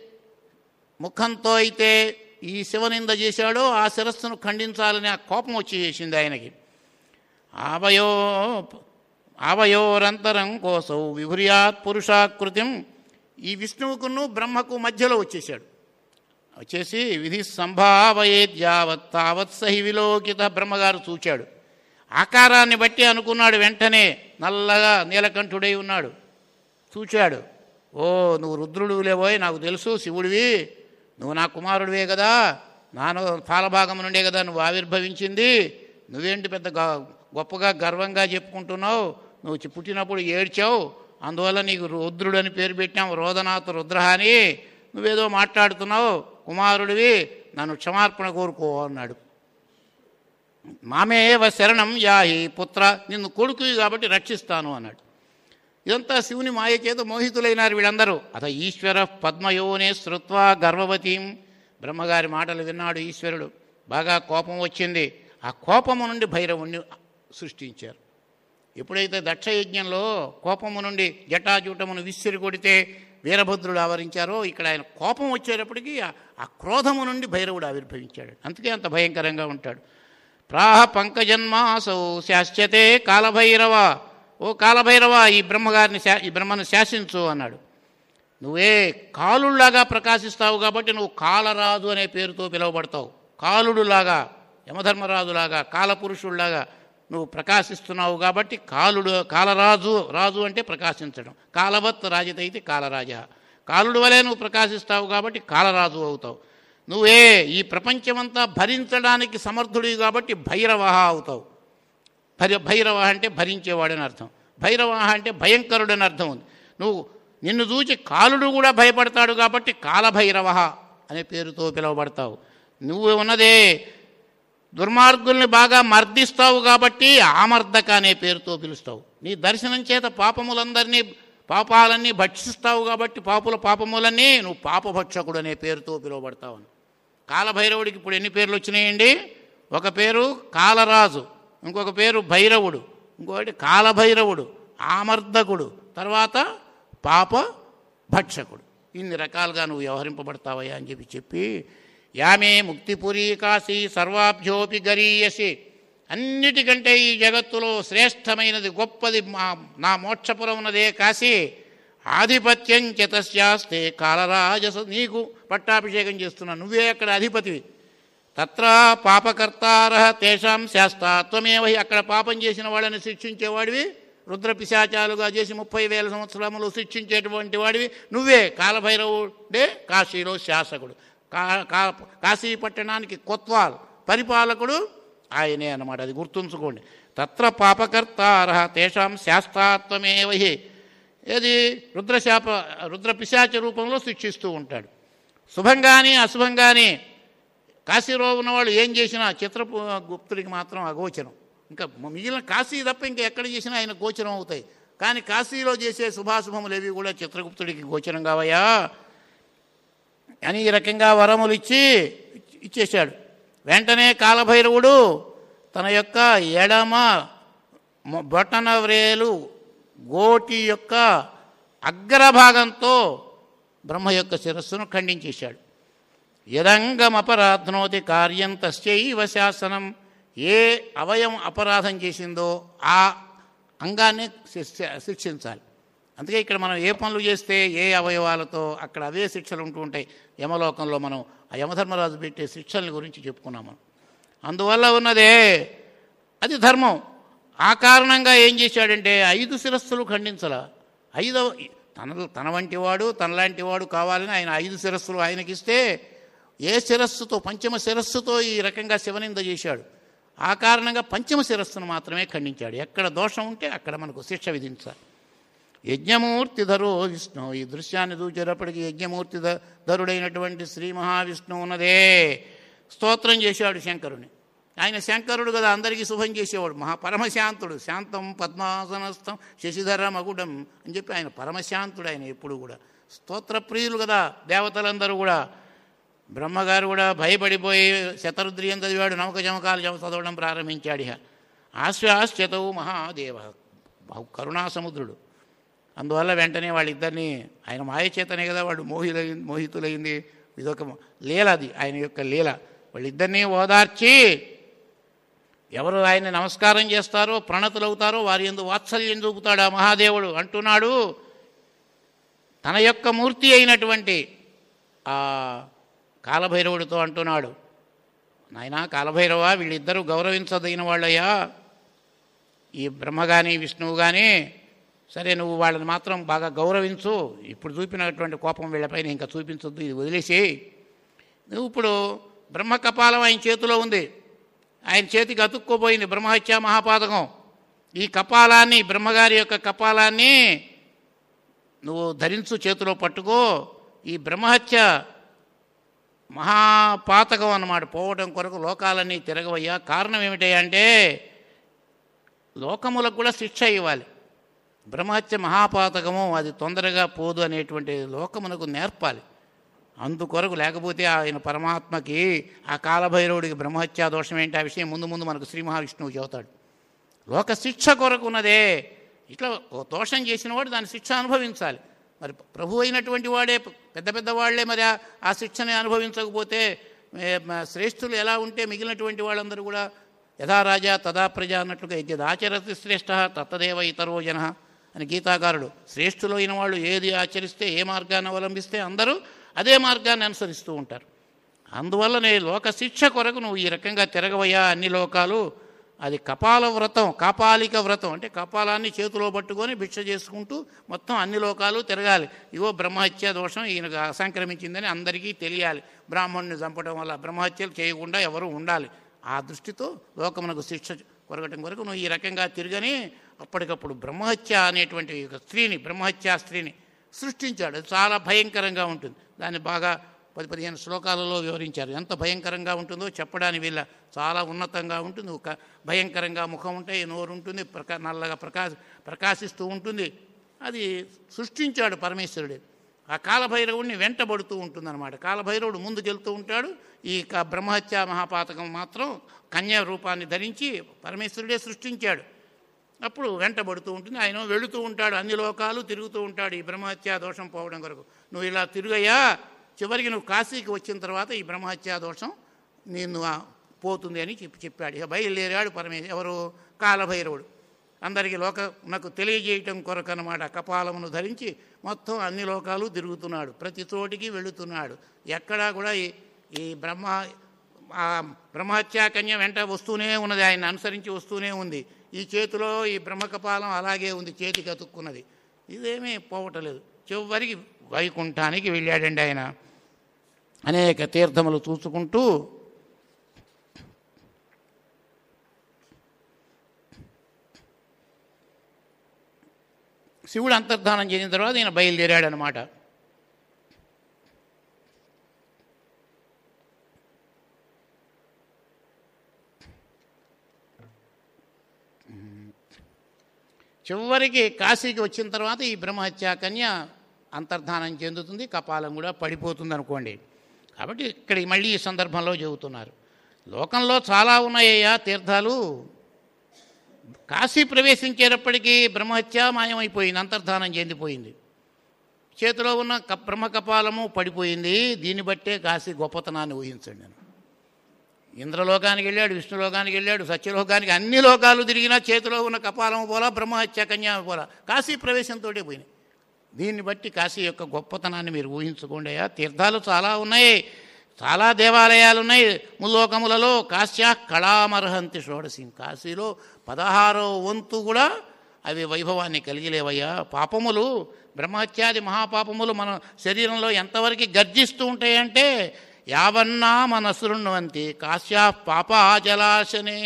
ముఖంతో అయితే ఈ శివనింద చేశాడో ఆ శిరస్సును ఖండించాలని ఆ కోపం వచ్చి చేసింది ఆయనకి ఆవయో ఆవయోరంతరం కోసౌ విభుర్యాత్ పురుషాకృతిం ఈ విష్ణువుకును బ్రహ్మకు మధ్యలో వచ్చేసాడు వచ్చేసి విధి సంభావయేత్ యావత్ తావత్ సహి విలోకిత బ్రహ్మగారు చూచాడు ఆకారాన్ని బట్టి అనుకున్నాడు వెంటనే నల్లగా నీలకంఠుడై ఉన్నాడు చూచాడు ఓ నువ్వు రుద్రుడు లేవోయ్ నాకు తెలుసు శివుడివి నువ్వు నా కుమారుడివే కదా నాను పాలభాగం నుండే కదా నువ్వు ఆవిర్భవించింది నువ్వేంటి పెద్ద గ- గొప్పగా గర్వంగా చెప్పుకుంటున్నావు నువ్వు చి- పుట్టినప్పుడు ఏడ్చావు అందువల్ల నీకు రుద్రుడు అని పేరు పెట్టాం రోదనాథ్ రుద్ర అని నువ్వేదో మాట్లాడుతున్నావు కుమారుడివి నన్ను క్షమార్పణ కోరుకో అన్నాడు మామేవ శరణం యాహి పుత్ర నిన్ను కొడుకువి కాబట్టి రక్షిస్తాను అన్నాడు ఇదంతా శివుని మాయ చేత మోహితులైనారు వీళ్ళందరూ అత ఈశ్వర పద్మయోనే శృత్వా గర్భవతీం బ్రహ్మగారి మాటలు విన్నాడు ఈశ్వరుడు బాగా కోపం వచ్చింది ఆ కోపము నుండి భైరవుణ్ణి సృష్టించారు ఎప్పుడైతే దక్షయజ్ఞంలో కోపము నుండి జటాజూటమును విసిరి కొడితే వీరభద్రుడు ఆవరించారో ఇక్కడ ఆయన కోపం వచ్చేటప్పటికి ఆ- ఆ క్రోధము నుండి భైరవుడు ఆవిర్భవించాడు అందుకే అంత భయంకరంగా ఉంటాడు ప్రాహ పంకజన్మాసౌ శాశ్యతే కాలభైరవ ఓ కాలభైరవ ఈ బ్రహ్మగారిని శా ఈ బ్రహ్మను శాసించు అన్నాడు నువ్వే కాలుళ్లాగా ప్రకాశిస్తావు కాబట్టి నువ్వు కాలరాజు అనే పేరుతో పిలువబడతావు కాలుడులాగా యమధర్మరాజులాగా కాలపురుషుల్లాగా నువ్వు ప్రకాశిస్తున్నావు కాబట్టి కాలుడు కాలరాజు రాజు అంటే ప్రకాశించడం కాలవత్ రాజతైతే కాలరాజ కాలుడు వలె నువ్వు ప్రకాశిస్తావు కాబట్టి కాలరాజు అవుతావు నువ్వే ఈ ప్రపంచమంతా భరించడానికి సమర్థుడివి కాబట్టి భైరవ అవుతావు భైర భైరవ అంటే భరించేవాడని అర్థం భైరవ అంటే భయంకరుడని అర్థం ఉంది నువ్వు నిన్ను చూచి కాలుడు కూడా భయపడతాడు కాబట్టి కాలభైరవ అనే పేరుతో పిలువబడతావు నువ్వు ఉన్నదే దుర్మార్గుల్ని బాగా మర్దిస్తావు కాబట్టి ఆమర్దక అనే పేరుతో పిలుస్తావు నీ దర్శనం చేత పాపములందరినీ పాపాలన్నీ భక్షిస్తావు కాబట్టి పాపుల పాపములన్నీ నువ్వు పాపభక్షకుడు అనే పేరుతో పిలువబడతావు కాలభైరవుడికి ఇప్పుడు ఎన్ని పేర్లు వచ్చినాయండి ఒక పేరు కాలరాజు ఇంకొక పేరు భైరవుడు ఇంకొకటి కాలభైరవుడు ఆమర్దకుడు తర్వాత పాప భక్షకుడు ఇన్ని రకాలుగా నువ్వు వ్యవహరింపబడతావయ్యా అని చెప్పి చెప్పి యామే ముక్తిపురీ కాశీ సర్వాభ్యోపి గరీయసి అన్నిటికంటే ఈ జగత్తులో శ్రేష్టమైనది గొప్పది మా నా మోక్షపురం ఉన్నదే కాశీ ఆధిపత్యం చతస్యాస్తే కాలరాజస నీకు పట్టాభిషేకం చేస్తున్నా నువ్వే అక్కడ అధిపతివి తత్ర పాపకర్తార తేషాం శాస్త్రత్వమేవ హి. అక్కడ పాపం చేసిన వాళ్ళని శిక్షించేవాడివి రుద్ర పిశాచాలుగా చేసి ముప్పై వేల సంవత్సరములు శిక్షించేటువంటి వాడివి నువ్వే కాలభైరవుడే కాశీలో శాసకుడు కా కా కాశీ పట్టణానికి కొత్వాల్ పరిపాలకుడు ఆయనే అన్నమాట అది గుర్తుంచుకోండి తత్ర పాపకర్తార తేషాం శాస్త్రాత్వమేవ హి. ఏది రుద్రశాప రుద్ర పిశాచ రూపంలో శిక్షిస్తూ ఉంటాడు శుభంగాని అశుభంగాని కాశీలో ఉన్నవాళ్ళు ఏం చేసినా చిత్రపు గుప్తుడికి మాత్రం అగోచరం ఇంకా మిగిలిన కాశీ తప్ప ఇంకా ఎక్కడ చేసినా ఆయన గోచరం అవుతాయి కానీ కాశీలో చేసే శుభాశుభములు ఏవి కూడా చిత్రగుప్తుడికి గోచరం కావయ్యా అని ఈ రకంగా వరములు ఇచ్చి ఇచ్చేశాడు వెంటనే కాలభైరవుడు తన యొక్క ఎడమ మొ- బొటన వ్రేలు గోటి యొక్క అగ్రభాగంతో బ్రహ్మ యొక్క శిరస్సును ఖండించేశాడు యదంగమపరాధనోతి కార్యం తస్యైవ శాసనం ఏ అవయం అపరాధం చేసిందో ఆ అంగాన్ని శిక్ష- శిక్షించాలి అందుకే ఇక్కడ మనం ఏ పనులు చేస్తే ఏ అవయవాలతో అక్కడ అవే శిక్షలు ఉంటూ ఉంటాయి యమలోకంలో మనం ఆ యమధర్మరాజు పెట్టే శిక్షల గురించి చెప్పుకున్నాం మనం అందువల్ల ఉన్నదే అది ధర్మం ఆ కారణంగా ఏం చేశాడంటే ఐదు శిరస్సులు ఖండించాల ఐదవ తన తన వంటి వాడు తనలాంటి వాడు కావాలని ఆయన ఐదు శిరస్సులు ఆయనకిస్తే ఏ శిరస్సుతో పంచమ శిరస్సుతో ఈ రకంగా శివనింద చేశాడు ఆ కారణంగా పంచమ శిరస్సును మాత్రమే ఖండించాడు ఎక్కడ దోషం ఉంటే అక్కడ మనకు శిక్ష విధించాలి యజ్ఞమూర్తి ధరో విష్ణు ఈ దృశ్యాన్ని చూచేటప్పటికి యజ్ఞమూర్తి ధ- ధరుడైనటువంటి శ్రీ మహావిష్ణువు ఉన్నదే స్తోత్రం చేశాడు శంకరుని ఆయన శంకరుడు కదా అందరికీ శుభం చేసేవాడు మహా పరమశాంతుడు శాంతం పద్మాసనస్థం శశిధర మగుడం అని చెప్పి ఆయన పరమశాంతుడు ఆయన ఎప్పుడు కూడా స్తోత్రప్రియులు కదా దేవతలందరూ కూడా బ్రహ్మగారు కూడా భయపడిపోయి శతరుద్రియం చదివాడు నౌక జమకాలు జమ చదవడం ప్రారంభించాడు ఇహ ఆశ్వాశ్చతవు మహాదేవ బహు కరుణాసముద్రుడు అందువల్ల వెంటనే వాళ్ళిద్దరిని ఆయన మాయ చేతనే కదా వాళ్ళు మోహిలైంది మోహితులైంది ఇదొక లీల అది ఆయన యొక్క లీల వాళ్ళిద్దరినీ ఓదార్చి ఎవరు ఆయన నమస్కారం చేస్తారో ప్రణతులవుతారో వారి ఎందు వాత్సల్యం చూపుతాడు ఆ మహాదేవుడు అంటున్నాడు తన యొక్క మూర్తి అయినటువంటి ఆ కాలభైరవుడితో అంటున్నాడు నాయనా కాలభైరవ వీళ్ళిద్దరూ గౌరవించదగిన వాళ్ళయ్యా ఈ బ్రహ్మ కానీ విష్ణువు కానీ సరే నువ్వు వాళ్ళని మాత్రం బాగా గౌరవించు ఇప్పుడు చూపినటువంటి కోపం వీళ్ళపైన ఇంకా చూపించొద్దు ఇది వదిలేసి నువ్వు ఇప్పుడు బ్రహ్మ కపాలం ఆయన చేతిలో ఉంది ఆయన చేతికి అతుక్కోపోయింది బ్రహ్మహత్య మహాపాతకం ఈ కపాలాన్ని బ్రహ్మగారి యొక్క కపాలాన్ని నువ్వు ధరించు చేతిలో పట్టుకో ఈ బ్రహ్మహత్య మహాపాతకం అన్నమాట పోవడం కొరకు లోకాలన్నీ తిరగవయ్యా కారణం ఏమిటయ్యా అంటే లోకములకు కూడా శిక్ష ఇవ్వాలి బ్రహ్మహత్య మహాపాతకము అది తొందరగా పోదు అనేటువంటి లోకమునకు నేర్పాలి అందుకొరకు లేకపోతే ఆయన పరమాత్మకి ఆ కాలభైరవుడికి బ్రహ్మహత్యా దోషం ఏంటి ఆ విషయం ముందు ముందు మనకు శ్రీ మహావిష్ణువు చెబుతాడు లోక శిక్ష కొరకు ఉన్నదే ఇట్లా ఓ దోషం చేసిన వాడు దాని శిక్ష అనుభవించాలి మరి ప్రభు అయినటువంటి వాడే పెద్ద పెద్ద వాళ్ళే మరి ఆ- ఆ శిక్షని అనుభవించకపోతే ఏ, మ- శ్రేష్ఠులు ఎలా ఉంటే మిగిలినటువంటి వాళ్ళందరూ కూడా యథా రాజా తదా ప్రజ అన్నట్లుగా యద్యద్ ఆచరతి శ్రేష్ఠ తత్తదేవ ఇతరో జన అని గీతాకారుడు శ్రేష్ఠులైన వాళ్ళు ఏది ఆచరిస్తే ఏ మార్గాన్ని అవలంబిస్తే అందరూ అదే మార్గాన్ని అనుసరిస్తూ ఉంటారు అందువల్లనే లోక శిక్ష కొరకు నువ్వు ఈ రకంగా తిరగవయ్యా అన్ని లోకాలు అది కపాల వ్రతం కాపాలిక వ్రతం అంటే కపాలాన్ని చేతిలో పట్టుకొని భిక్ష చేసుకుంటూ మొత్తం అన్ని లోకాలు తిరగాలి ఇగో బ్రహ్మహత్య దోషం ఈయనకు అసంక్రమించిందని అందరికీ తెలియాలి బ్రాహ్మణుని చంపడం వల్ల బ్రహ్మహత్యలు చేయకుండా ఎవరు ఉండాలి ఆ దృష్టితో లోకమునకు శిక్ష కొరగటం కొరకు నువ్వు ఈ రకంగా తిరగని అప్పటికప్పుడు బ్రహ్మహత్య అనేటువంటి ఒక స్త్రీని బ్రహ్మహత్యా స్త్రీని సృష్టించాడు అది చాలా భయంకరంగా ఉంటుంది దాన్ని బాగా పది పదిహేను శ్లోకాలలో వివరించారు ఎంత భయంకరంగా ఉంటుందో చెప్పడానికి వీళ్ళ చాలా ఉన్నతంగా ఉంటుంది ఒక భయంకరంగా ముఖం ఉంటాయి నోరు ఉంటుంది ప్రకా నల్లగా ప్రకాశ ప్రకాశిస్తూ ఉంటుంది అది సృష్టించాడు పరమేశ్వరుడే ఆ కాలభైరవుడిని వెంటబడుతూ ఉంటుందన్నమాట కాలభైరవుడు ముందుకెళ్తూ ఉంటాడు ఈ క- బ్రహ్మహత్య మహాపాతకం మాత్రం కన్యా రూపాన్ని ధరించి పరమేశ్వరుడే సృష్టించాడు అప్పుడు వెంటబడుతూ ఉంటుంది ఆయన వెళుతూ ఉంటాడు అన్ని లోకాలు తిరుగుతూ ఉంటాడు ఈ బ్రహ్మహత్యా దోషం పోవడం కొరకు నువ్వు ఇలా తిరుగయ్యా చివరికి నువ్వు కాశీకి వచ్చిన తర్వాత ఈ బ్రహ్మహత్యా దోషం నిన్ను ఆ పోతుంది అని చెప్పి చెప్పాడు ఇక బయలుదేరాడు పరమే ఎవరు కాలభైరవుడు అందరికీ లోక నాకు తెలియజేయటం కొరకు అనమాట కపాలమును ధరించి మొత్తం అన్ని లోకాలు తిరుగుతున్నాడు ప్రతి చోటికి వెళుతున్నాడు ఎక్కడా కూడా ఈ ఈ బ్రహ్మ ఆ బ్రహ్మహత్యా కన్య వెంట వస్తూనే ఉన్నది ఆయన అనుసరించి వస్తూనే ఉంది ఈ చేతిలో ఈ బ్రహ్మకపాలం అలాగే ఉంది చేతికి అతుక్కున్నది ఇదేమీ పోవటలేదు చివరికి వైకుంఠానికి వెళ్ళాడండి ఆయన అనేక తీర్థములు చూసుకుంటూ శివుడు అంతర్ధానం చేసిన తర్వాత ఈయన బయలుదేరాడు అనమాట చివరికి కాశీకి వచ్చిన తర్వాత ఈ బ్రహ్మహత్యా కన్య అంతర్ధానం చెందుతుంది కపాలం కూడా పడిపోతుంది అనుకోండి కాబట్టి ఇక్కడ మళ్ళీ ఈ సందర్భంలో చెబుతున్నారు లోకంలో చాలా ఉన్నాయ్యా తీర్థాలు కాశీ ప్రవేశించేటప్పటికీ బ్రహ్మహత్య మాయమైపోయింది అంతర్ధానం చెందిపోయింది చేతిలో ఉన్న క- బ్రహ్మ కపాలము పడిపోయింది దీన్ని బట్టే కాశీ గొప్పతనాన్ని ఊహించండి నేను ఇంద్రలోకానికి వెళ్ళాడు విష్ణులోకానికి వెళ్ళాడు సత్యలోకానికి అన్ని లోకాలు తిరిగినా చేతిలో ఉన్న కపాలము పోలా బ్రహ్మహత్య కన్యా పోలా కాశీ ప్రవేశంతో పోయినాయి దీన్ని బట్టి కాశీ యొక్క గొప్పతనాన్ని మీరు ఊహించుకోండి అయ్యా తీర్థాలు చాలా ఉన్నాయి చాలా దేవాలయాలు ఉన్నాయి ముల్లోకములలో కాశ్యా కళామర్హంతి షోడసి కాశీలో పదహారో వంతు కూడా అవి వైభవాన్ని కలిగిలేవయ్యా పాపములు బ్రహ్మహత్యాది మహాపాపములు మన శరీరంలో ఎంతవరకు గర్జిస్తూ ఉంటాయంటే యావన్నా మనసురుణ్వంతి కాశ్యా పాపాజలాశనే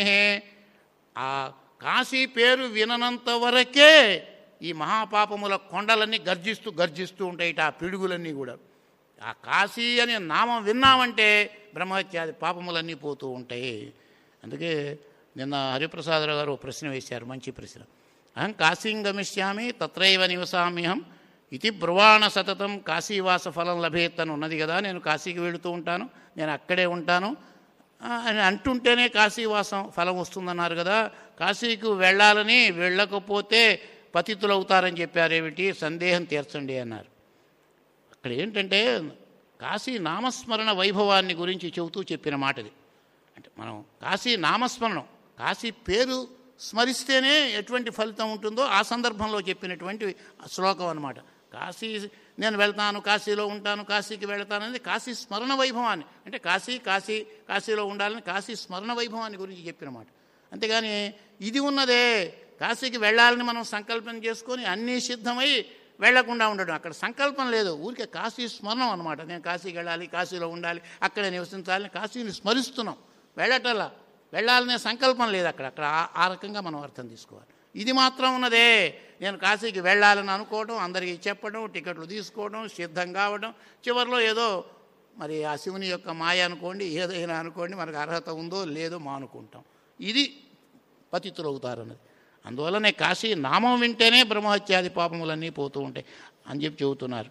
ఆ కాశీ పేరు విననంత వరకే ఈ మహాపాపముల కొండలన్నీ గర్జిస్తూ గర్జిస్తూ ఉంటాయి ఆ పిడుగులన్నీ కూడా ఆ కాశీ అనే నామం విన్నామంటే బ్రహ్మహత్యాది పాపములన్నీ పోతూ ఉంటాయి అందుకే నిన్న హరిప్రసాదరావు గారు ఓ ప్రశ్న వేశారు మంచి ప్రశ్న అహం కాశీం గమిష్యామి తత్రైవ నివసామ్యహం ఇది బ్రువాణ సతతం కాశీవాస ఫలం లభేత్ అని ఉన్నది కదా నేను కాశీకి వెళుతూ ఉంటాను నేను అక్కడే ఉంటాను ఆ, అని అంటుంటేనే కాశీవాసం ఫలం వస్తుందన్నారు కదా కాశీకి వెళ్ళాలని వెళ్ళకపోతే పతితులు అవుతారని చెప్పారేమిటి సందేహం తీర్చండి అన్నారు అక్కడ ఏంటంటే కాశీ నామస్మరణ వైభవాన్ని గురించి చెబుతూ చెప్పిన మాటది అంటే మనం కాశీ నామస్మరణం కాశీ పేరు స్మరిస్తేనే ఎటువంటి ఫలితం ఉంటుందో ఆ సందర్భంలో చెప్పినటువంటి శ్లోకం అనమాట కాశీ నేను వెళ్తాను కాశీలో ఉంటాను కాశీకి వెళ్తాను అనేది కాశీ స్మరణ వైభవాన్ని అంటే కాశీ కాశీ కాశీలో ఉండాలని కాశీ స్మరణ వైభవాన్ని గురించి చెప్పిన మాట అంతేగాని ఇది ఉన్నదే కాశీకి వెళ్ళాలని మనం సంకల్పం చేసుకొని అన్నీ సిద్ధమై వెళ్లకుండా ఉండడం అక్కడ సంకల్పం లేదు ఊరికే కాశీ స్మరణం అనమాట నేను కాశీకి వెళ్ళాలి కాశీలో ఉండాలి అక్కడే నివసించాలని కాశీని స్మరిస్తున్నాం వెళ్ళటల్లా వెళ్ళాలనే సంకల్పం లేదు అక్కడ అక్కడ ఆ- ఆ రకంగా మనం అర్థం తీసుకోవాలి ఇది మాత్రం ఉన్నదే నేను కాశీకి వెళ్ళాలని అనుకోవడం అందరికీ చెప్పడం టికెట్లు తీసుకోవడం సిద్ధం కావడం చివరిలో ఏదో మరి ఆ శివుని యొక్క మాయ అనుకోండి ఏదైనా అనుకోండి మనకు అర్హత ఉందో లేదో మానుకుంటాం ఇది పతితులు అవుతారన్నది అందువల్లనే కాశీ నామం వింటేనే బ్రహ్మహత్యాది పాపములన్నీ పోతూ ఉంటాయి అని చెప్పి చెబుతున్నారు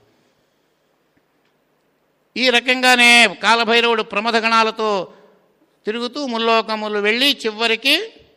ఈ రకంగానే కాలభైరవుడు ప్రమథ గణాలతో తిరుగుతూ ముల్లోకములు వెళ్ళి చివరికి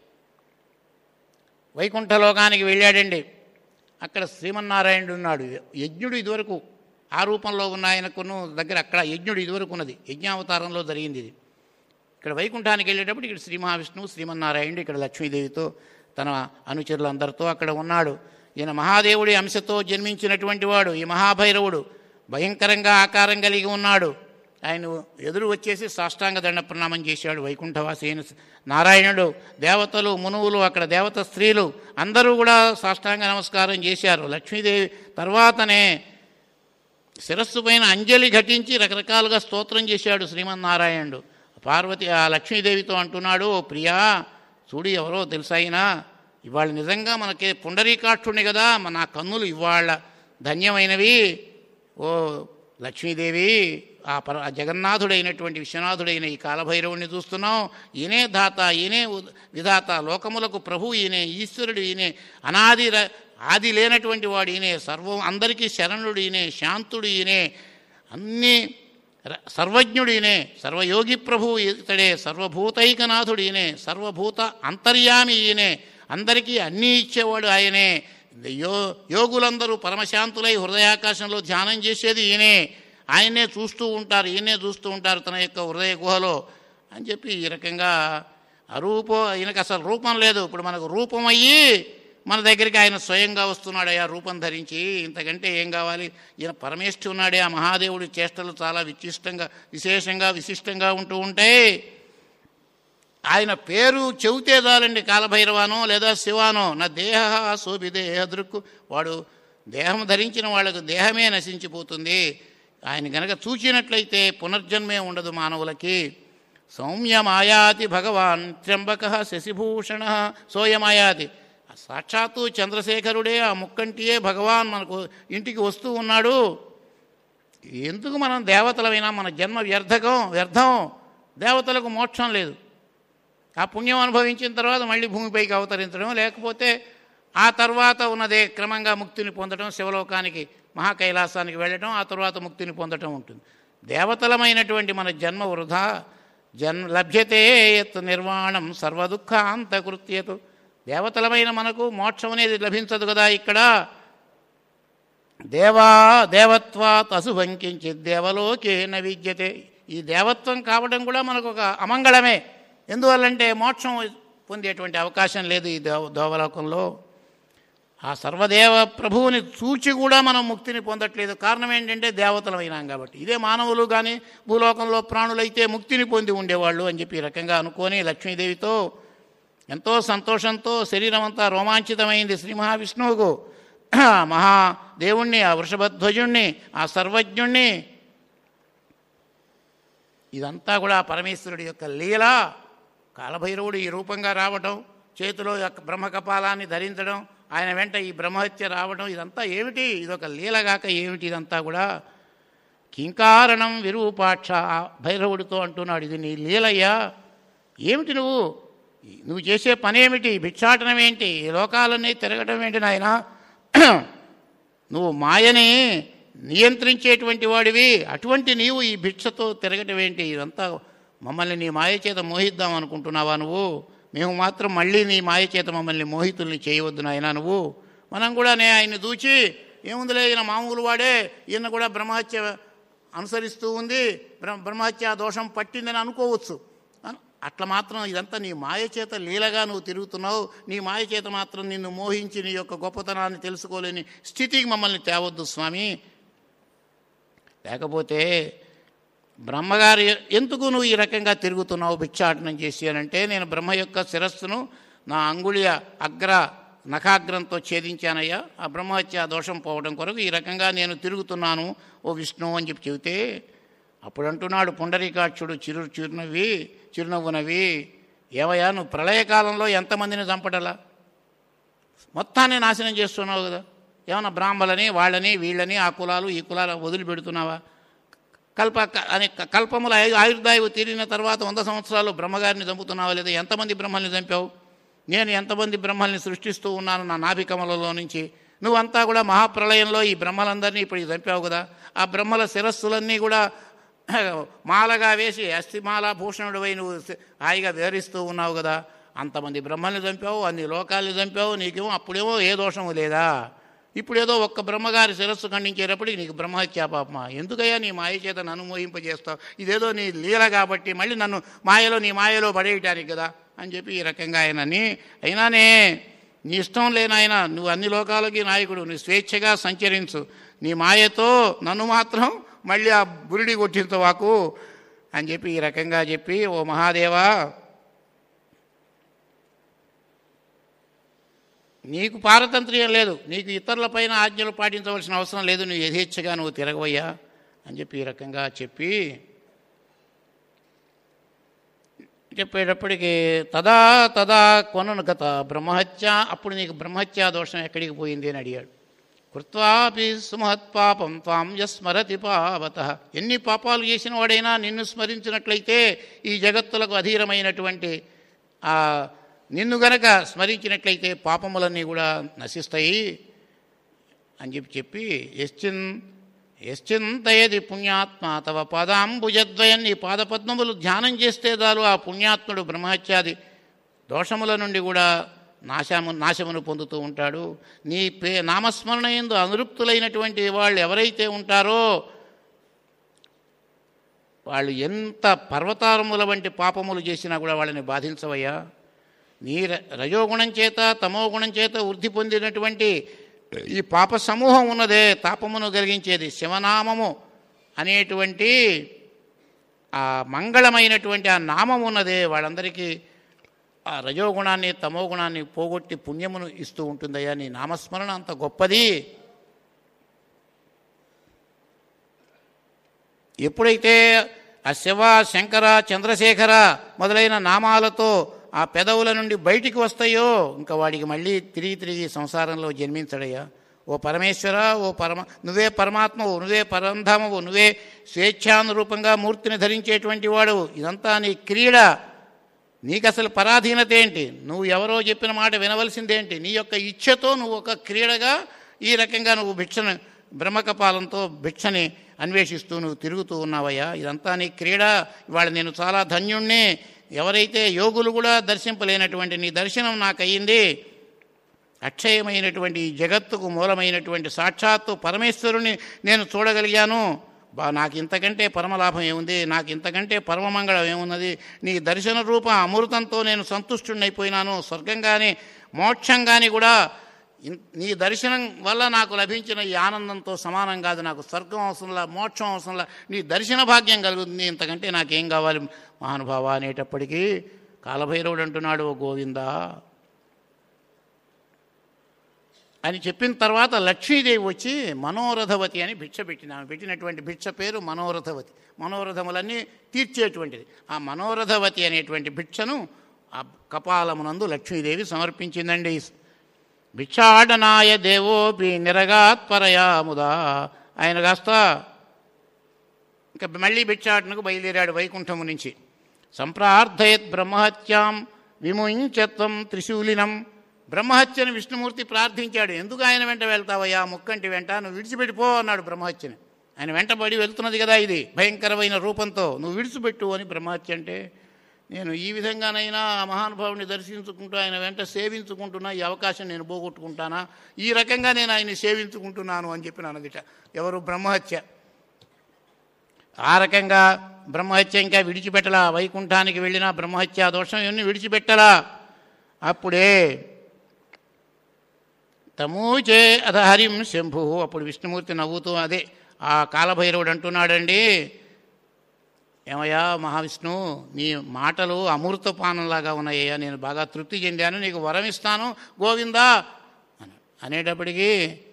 వైకుంఠలోకానికి వెళ్ళాడండి అక్కడ శ్రీమన్నారాయణుడు ఉన్నాడు యజ్ఞుడు ఇదివరకు ఆ రూపంలో ఉన్న ఆయనకును దగ్గర అక్కడ యజ్ఞుడు ఇదివరకు ఉన్నది యజ్ఞావతారంలో జరిగింది ఇది ఇక్కడ వైకుంఠానికి వెళ్ళేటప్పుడు ఇక్కడ శ్రీ మహావిష్ణువు శ్రీమన్నారాయణుడు ఇక్కడ లక్ష్మీదేవితో తన అనుచరులందరితో అక్కడ ఉన్నాడు ఈయన మహాదేవుడి అంశతో జన్మించినటువంటి వాడు ఈ మహాభైరవుడు భయంకరంగా ఆకారం కలిగి ఉన్నాడు ఆయన ఎదురు వచ్చేసి సాష్టాంగ దండ ప్రణామం చేశాడు వైకుంఠవాసి అయిన నారాయణుడు దేవతలు మునువులు అక్కడ దేవత స్త్రీలు అందరూ కూడా సాష్టాంగ నమస్కారం చేశారు లక్ష్మీదేవి తర్వాతనే శిరస్సు పైన అంజలి ఘటించి రకరకాలుగా స్తోత్రం చేశాడు శ్రీమన్నారాయణుడు పార్వతి ఆ లక్ష్మీదేవితో అంటున్నాడు "ఓ ప్రియా చూడు ఎవరో తెలుసాయినా ఇవాళ నిజంగా మనకి పుండరీకాక్షుడిని కదా మన నా కన్నులు ఇవాళ ధన్యమైనవి ఓ లక్ష్మీదేవి ఆ పర ఆ జగన్నాథుడైనటువంటి విశ్వనాథుడైన ఈ కాలభైరవుణ్ణి చూస్తున్నాం ఈయనే దాత ఈయనే ఉ- విధాత లోకములకు ప్రభు ఈయనే ఈశ్వరుడు ఈయనే అనాది ర- ఆది లేనటువంటి వాడు ఈయనే సర్వం అందరికీ శరణుడు ఈయనే శాంతుడు ఈయనే అన్నీ ర- సర్వజ్ఞుడు ఈయనే సర్వయోగి ప్రభు ఇతడే సర్వభూతైకనాథుడు ఈయనే సర్వభూత అంతర్యామి ఈయనే అందరికీ అన్నీ ఇచ్చేవాడు ఆయనే యో యోగులందరూ పరమశాంతులై హృదయాకాశంలో ధ్యానం చేసేది ఈయనే ఆయన్నే చూస్తూ ఉంటారు ఈయనే చూస్తూ ఉంటారు తన యొక్క హృదయ గుహలో అని చెప్పి ఈ రకంగా అరూపో ఈయనకు అసలు రూపం లేదు ఇప్పుడు మనకు రూపం అయ్యి మన దగ్గరికి ఆయన స్వయంగా వస్తున్నాడు ఆ రూపం ధరించి ఇంతకంటే ఏం కావాలి ఈయన పరమేష్ఠి ఉన్నాడే ఆ మహాదేవుడి చేష్టలు చాలా విశిష్టంగా విశేషంగా విశిష్టంగా ఉంటూ ఉంటాయి ఆయన పేరు చెబితే చాలండి కాలభైరవానో లేదా శివానో నా దేహ శోభి దేహ దృక్కు వాడు దేహం ధరించిన వాళ్ళకు దేహమే నశించిపోతుంది ఆయన గనక చూచినట్లయితే పునర్జన్మే ఉండదు మానవులకి సౌమ్యమాయాతి భగవాన్ త్ర్యంబక శశిభూషణ సోయమాయాతి సాక్షాత్తు చంద్రశేఖరుడే ఆ ముక్కంటియే భగవాన్ మనకు ఇంటికి వస్తూ ఉన్నాడు ఎందుకు మనం దేవతలమైనా మన జన్మ వ్యర్థకం వ్యర్థం దేవతలకు మోక్షం లేదు ఆ పుణ్యం అనుభవించిన తర్వాత మళ్ళీ భూమిపైకి అవతరించడం లేకపోతే ఆ తర్వాత ఉన్నదే క్రమంగా ముక్తిని పొందడం శివలోకానికి మహాకైలాసానికి వెళ్ళడం ఆ తర్వాత ముక్తిని పొందడం ఉంటుంది దేవతలమైనటువంటి మన జన్మ వృధా జన్మ లభ్యతే యత్ నిర్వాణం సర్వదుఃఖాంతకృత్యతు దేవతలమైన మనకు మోక్షం అనేది లభించదు కదా ఇక్కడ దేవా దేవత్వాత్ అశుభంకించి దేవలోకే న విద్యతే ఈ దేవత్వం కావడం కూడా మనకు ఒక అమంగళమే ఎందువల్లంటే మోక్షం పొందేటువంటి అవకాశం లేదు ఈ దేవ దేవలోకంలో ఆ సర్వదేవ ప్రభువుని చూచి కూడా మనం ముక్తిని పొందట్లేదు కారణం ఏంటంటే దేవతలమైనాం కాబట్టి ఇదే మానవులు కానీ భూలోకంలో ప్రాణులైతే ముక్తిని పొంది ఉండేవాళ్ళు అని చెప్పి ఈ రకంగా అనుకొని లక్ష్మీదేవితో ఎంతో సంతోషంతో శరీరం అంతా రోమాంచితమైంది శ్రీ మహావిష్ణువుకు మహాదేవుణ్ణి ఆ వృషభధ్వజుణ్ణి ఆ సర్వజ్ఞుణ్ణి ఇదంతా కూడా ఆ పరమేశ్వరుడి యొక్క లీల కాలభైరవుడు ఈ రూపంగా రావటం చేతిలో యొక్క బ్రహ్మకపాలాన్ని ధరించడం ఆయన వెంట ఈ బ్రహ్మహత్య రావడం ఇదంతా ఏమిటి ఇదొక లీలగాక ఏమిటి ఇదంతా కూడా కింకారణం విరూపాక్ష ఆ భైరవుడితో అంటున్నాడు ఇది నీ లీలయ్యా ఏమిటి నువ్వు నువ్వు చేసే పనేమిటి భిక్షాటనం ఏంటి ఈ లోకాలన్నీ తిరగటం ఏంటి నాయన నువ్వు మాయని నియంత్రించేటువంటి వాడివి అటువంటి నీవు ఈ భిక్షతో తిరగటం ఏంటి ఇదంతా మమ్మల్ని నీ మాయ చేత మోహిద్దాం అనుకుంటున్నావా నువ్వు మేము మాత్రం మళ్ళీ నీ మాయ చేత మమ్మల్ని మోహితుల్ని చేయవద్దు నాయన నువ్వు మనం కూడా నే ఆయన్ని దూచి ఏముందిలే ఈయన మామూలు వాడే ఈయన కూడా బ్రహ్మహత్య అనుసరిస్తూ ఉంది బ్రహ్మ బ్రహ్మహత్య దోషం పట్టిందని అనుకోవచ్చు అను- అట్లా మాత్రం ఇదంతా నీ మాయ చేత లీలగా నువ్వు తిరుగుతున్నావు నీ మాయ చేత మాత్రం నిన్ను మోహించి నీ యొక్క గొప్పతనాన్ని తెలుసుకోలేని స్థితికి మమ్మల్ని తేవద్దు స్వామి లేకపోతే బ్రహ్మగారు ఎ- ఎందుకు నువ్వు ఈ రకంగా తిరుగుతున్నావు భిక్షాటనం చేసి అని అంటే నేను బ్రహ్మ యొక్క శిరస్సును నా అంగుళియ అగ్ర నఖాగ్రంతో ఛేదించానయ్యా ఆ బ్రహ్మహత్య దోషం పోవడం కొరకు ఈ రకంగా నేను తిరుగుతున్నాను ఓ విష్ణు అని చెప్పి చెబితే అప్పుడు అంటున్నాడు పుండరీకాక్షుడు చిరు చిరునవ్వి చిరునవ్వునవి ఏమయ్యా నువ్వు ప్రళయకాలంలో ఎంతమందిని చంపడలా మొత్తాన్ని నాశనం చేస్తున్నావు కదా ఏమన్నా బ్రాహ్మలని వాళ్ళని వీళ్ళని ఆ కులాలు ఈ కులాలు వదిలిపెడుతున్నావా కల్ప క- అనే క- కల్పముల ఆయు- ఆయుర్దాయువు తీరిన తర్వాత వంద సంవత్సరాలు బ్రహ్మగారిని చంపుతున్నావా లేదా ఎంతమంది బ్రహ్మల్ని చంపావు నేను ఎంతమంది బ్రహ్మల్ని సృష్టిస్తూ ఉన్నాను నా నాభికమలలో నుంచి నువ్వంతా కూడా మహాప్రళయంలో ఈ బ్రహ్మలందరినీ ఇప్పుడు చంపావు కదా ఆ బ్రహ్మల శిరస్సులన్నీ కూడా మాలగా వేసి అస్థిమాల భూషణుడివై నువ్వు సి- హాయిగా విహరిస్తూ ఉన్నావు కదా అంతమంది బ్రహ్మల్ని చంపావు అన్ని లోకాల్ని చంపావు నీకేమో అప్పుడేమో ఏ దోషము లేదా ఇప్పుడేదో ఒక్క బ్రహ్మగారి శిరస్సు ఖండించేటప్పటికి నీకు బ్రహ్మహత్యా పాపమా ఎందుకయ్యా నీ మాయ చేత నన్ను మోహింపజేస్తావు ఇదేదో నీ లీల కాబట్టి మళ్ళీ నన్ను మాయలో నీ మాయలో పడేయటానికి కదా అని చెప్పి ఈ రకంగా ఆయనని అయినానే నీ ఇష్టం లేనాయన నువ్వు అన్ని లోకాలకి నాయకుడు నువ్వు స్వేచ్ఛగా సంచరించు నీ మాయతో నన్ను మాత్రం మళ్ళీ ఆ బురిడి కొట్టించవాకు అని చెప్పి ఈ రకంగా చెప్పి ఓ మహాదేవా నీకు పారతంత్ర్యం లేదు నీకు ఇతరులపైన ఆజ్ఞలు పాటించవలసిన అవసరం లేదు నువ్వు యథేచ్ఛగా నువ్వు తిరగవయ్యా అని చెప్పి ఈ రకంగా చెప్పి చెప్పేటప్పటికి తదా తదా కొనను గత బ్రహ్మహత్య అప్పుడు నీకు బ్రహ్మహత్యా దోషం ఎక్కడికి పోయింది అని అడిగాడు కృత్వాపి సుమహత్పాపం త్వాం యస్మరతి పావత ఎన్ని పాపాలు చేసిన వాడైనా నిన్ను స్మరించినట్లయితే ఈ జగత్తులకు అధీరమైనటువంటి ఆ నిన్ను గనక స్మరించినట్లయితే పాపములన్నీ కూడా నశిస్తాయి అని చెప్పి చెప్పి యశ్చిన్ యశ్చింతయది పుణ్యాత్మ తవ పాదాంబుజద్వయం నీ పాదపద్మములు ధ్యానం చేస్తే చాలు ఆ పుణ్యాత్ముడు బ్రహ్మహత్యాది దోషముల నుండి కూడా నాశము నాశమును పొందుతూ ఉంటాడు నీ పే నామస్మరణ ఎందు అనురుక్తులైనటువంటి వాళ్ళు ఎవరైతే ఉంటారో వాళ్ళు ఎంత పర్వతారముల వంటి పాపములు చేసినా కూడా వాళ్ళని బాధించవయ్యా నీ ర- రజోగుణం చేత తమోగుణం చేత వృద్ధి పొందినటువంటి ఈ పాప సమూహం ఉన్నదే తాపమును కలిగించేది శివనామము అనేటువంటి ఆ మంగళమైనటువంటి ఆ నామం ఉన్నదే వాళ్ళందరికీ ఆ రజోగుణాన్ని తమోగుణాన్ని పోగొట్టి పుణ్యమును ఇస్తూ ఉంటుందయ్యా నీ నామస్మరణ అంత గొప్పది ఎప్పుడైతే ఆ శివ శంకర చంద్రశేఖర మొదలైన నామాలతో ఆ పెదవుల నుండి బయటికి వస్తాయో ఇంకా వాడికి మళ్ళీ తిరిగి తిరిగి సంసారంలో జన్మించడయ్యా ఓ పరమేశ్వర ఓ పరమ నువ్వే పరమాత్మవు నువ్వే పరంధామవు నువ్వే స్వేచ్ఛానురూపంగా మూర్తిని ధరించేటువంటి వాడు ఇదంతా నీ క్రీడ నీకు అసలు పరాధీనత ఏంటి నువ్వు ఎవరో చెప్పిన మాట వినవలసిందేంటి నీ యొక్క ఇచ్ఛతో నువ్వు ఒక క్రీడగా ఈ రకంగా నువ్వు భిక్షను బ్రహ్మకపాలంతో భిక్షని అన్వేషిస్తూ నువ్వు తిరుగుతూ ఉన్నావయ్యా ఇదంతా నీ క్రీడ ఇవాళ నేను చాలా ధన్యుణ్ణి ఎవరైతే యోగులు కూడా దర్శింపలేనటువంటి నీ దర్శనం నాకు అయ్యింది అక్షయమైనటువంటి ఈ జగత్తుకు మూలమైనటువంటి సాక్షాత్తు పరమేశ్వరుని నేను చూడగలిగాను బా నాకు ఇంతకంటే పరమలాభం ఏముంది నాకు ఇంతకంటే పరమమంగళం ఏమున్నది నీ దర్శన రూప అమృతంతో నేను సంతుష్టున్నైపోయినాను స్వర్గం కానీ మోక్షం కానీ కూడా ఇన్- నీ దర్శనం వల్ల నాకు లభించిన ఈ ఆనందంతో సమానం కాదు నాకు స్వర్గం అవసరంలా మోక్షం అవసరంలా నీ దర్శన భాగ్యం కలుగుతుంది ఇంతకంటే నాకేం కావాలి మహానుభావ అనేటప్పటికీ కాలభైరవుడు అంటున్నాడు "ఓ గోవిందా అని చెప్పిన తర్వాత లక్ష్మీదేవి వచ్చి మనోరథవతి అని భిక్ష పెట్టిన ఆమె పెట్టినటువంటి భిక్ష పేరు మనోరథవతి మనోరథములన్నీ తీర్చేటువంటిది ఆ మనోరథవతి అనేటువంటి భిక్షను ఆ కపాలమునందు లక్ష్మీదేవి సమర్పించిందండి భిక్షాటనాయ దేవోపి నిరగాత్పరయా ముదా ఆయన కాస్త ఇంకా మళ్ళీ భిక్షాటనకు బయలుదేరాడు వైకుంఠము నుంచి సంప్రార్థయత్ బ్రహ్మహత్యాం విముంచత్వం త్రిశూలినం బ్రహ్మహత్యను విష్ణుమూర్తి ప్రార్థించాడు ఎందుకు ఆయన వెంట వెళ్తావయ్యా ముక్కంటి వెంట నువ్వు విడిచిపెట్టిపో అన్నాడు బ్రహ్మహత్యని ఆయన వెంటబడి వెళ్తున్నది కదా ఇది భయంకరమైన రూపంతో నువ్వు విడిచిపెట్టు అని బ్రహ్మహత్య అంటే నేను ఈ విధంగానైనా ఆ మహానుభావుని దర్శించుకుంటూ ఆయన వెంట సేవించుకుంటున్నా ఈ అవకాశం నేను పోగొట్టుకుంటానా ఈ రకంగా నేను ఆయన్ని సేవించుకుంటున్నాను అని చెప్పిన అన్నదిట ఎవరు బ్రహ్మహత్య ఆ రకంగా బ్రహ్మహత్య ఇంకా విడిచిపెట్టలా వైకుంఠానికి వెళ్ళిన బ్రహ్మహత్య దోషం ఇవన్నీ విడిచిపెట్టలా అప్పుడే తమూచే అధ హరిం శంభు అప్పుడు విష్ణుమూర్తి నవ్వుతూ అదే ఆ కాలభైరవుడు అంటున్నాడండి ఏమయ్యా మహావిష్ణు నీ మాటలు అమృతపానంలాగా ఉన్నాయ్యా నేను బాగా తృప్తి చెందాను నీకు వరం ఇస్తాను గోవిందా అని అనేటప్పటికీ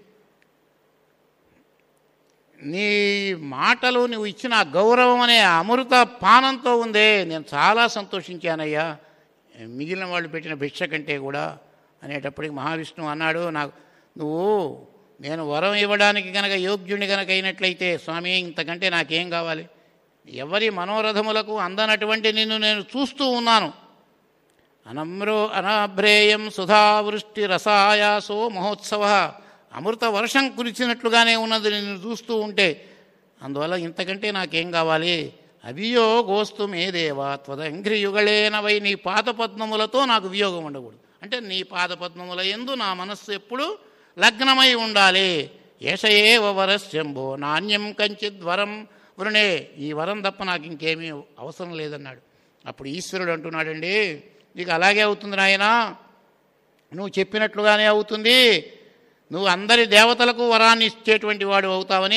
నీ మాటలు నువ్వు ఇచ్చిన ఆ గౌరవం అనే అమృత పానంతో ఉందే నేను చాలా సంతోషించానయ్యా మిగిలిన వాళ్ళు పెట్టిన భిక్ష కంటే కూడా అనేటప్పటికి మహావిష్ణువు అన్నాడు నాకు నువ్వు నేను వరం ఇవ్వడానికి గనక యోగ్యుని గనక అయినట్లయితే స్వామి ఇంతకంటే నాకేం కావాలి ఎవరి మనోరథములకు అందనటువంటి నిన్ను నేను చూస్తూ ఉన్నాను అనమ్రో అనాభ్రేయం సుధావృష్టి రసాయాసో మహోత్సవ అమృత వర్షం కురిచినట్లుగానే ఉన్నది నిన్ను చూస్తూ ఉంటే అందువల్ల ఇంతకంటే నాకేం కావాలి అవియోగోస్తు మే దేవా త్వదంఘ్రియుగళేన వై నీ పాదపద్మములతో నాకు వియోగం ఉండకూడదు అంటే నీ పాదపద్మముల ఎందు నా మనస్సు ఎప్పుడు లగ్నమై ఉండాలి ఏషయేవ వరస్యంభో నాణ్యం కంచిద్ వరం వరుణే ఈ వరం తప్ప నాకు ఇంకేమీ అవసరం లేదన్నాడు అప్పుడు ఈశ్వరుడు అంటున్నాడండి నీకు అలాగే అవుతుంది నాయనా నువ్వు చెప్పినట్లుగానే అవుతుంది నువ్వు అందరి దేవతలకు వరాన్ని ఇచ్చేటువంటి వాడు అవుతావని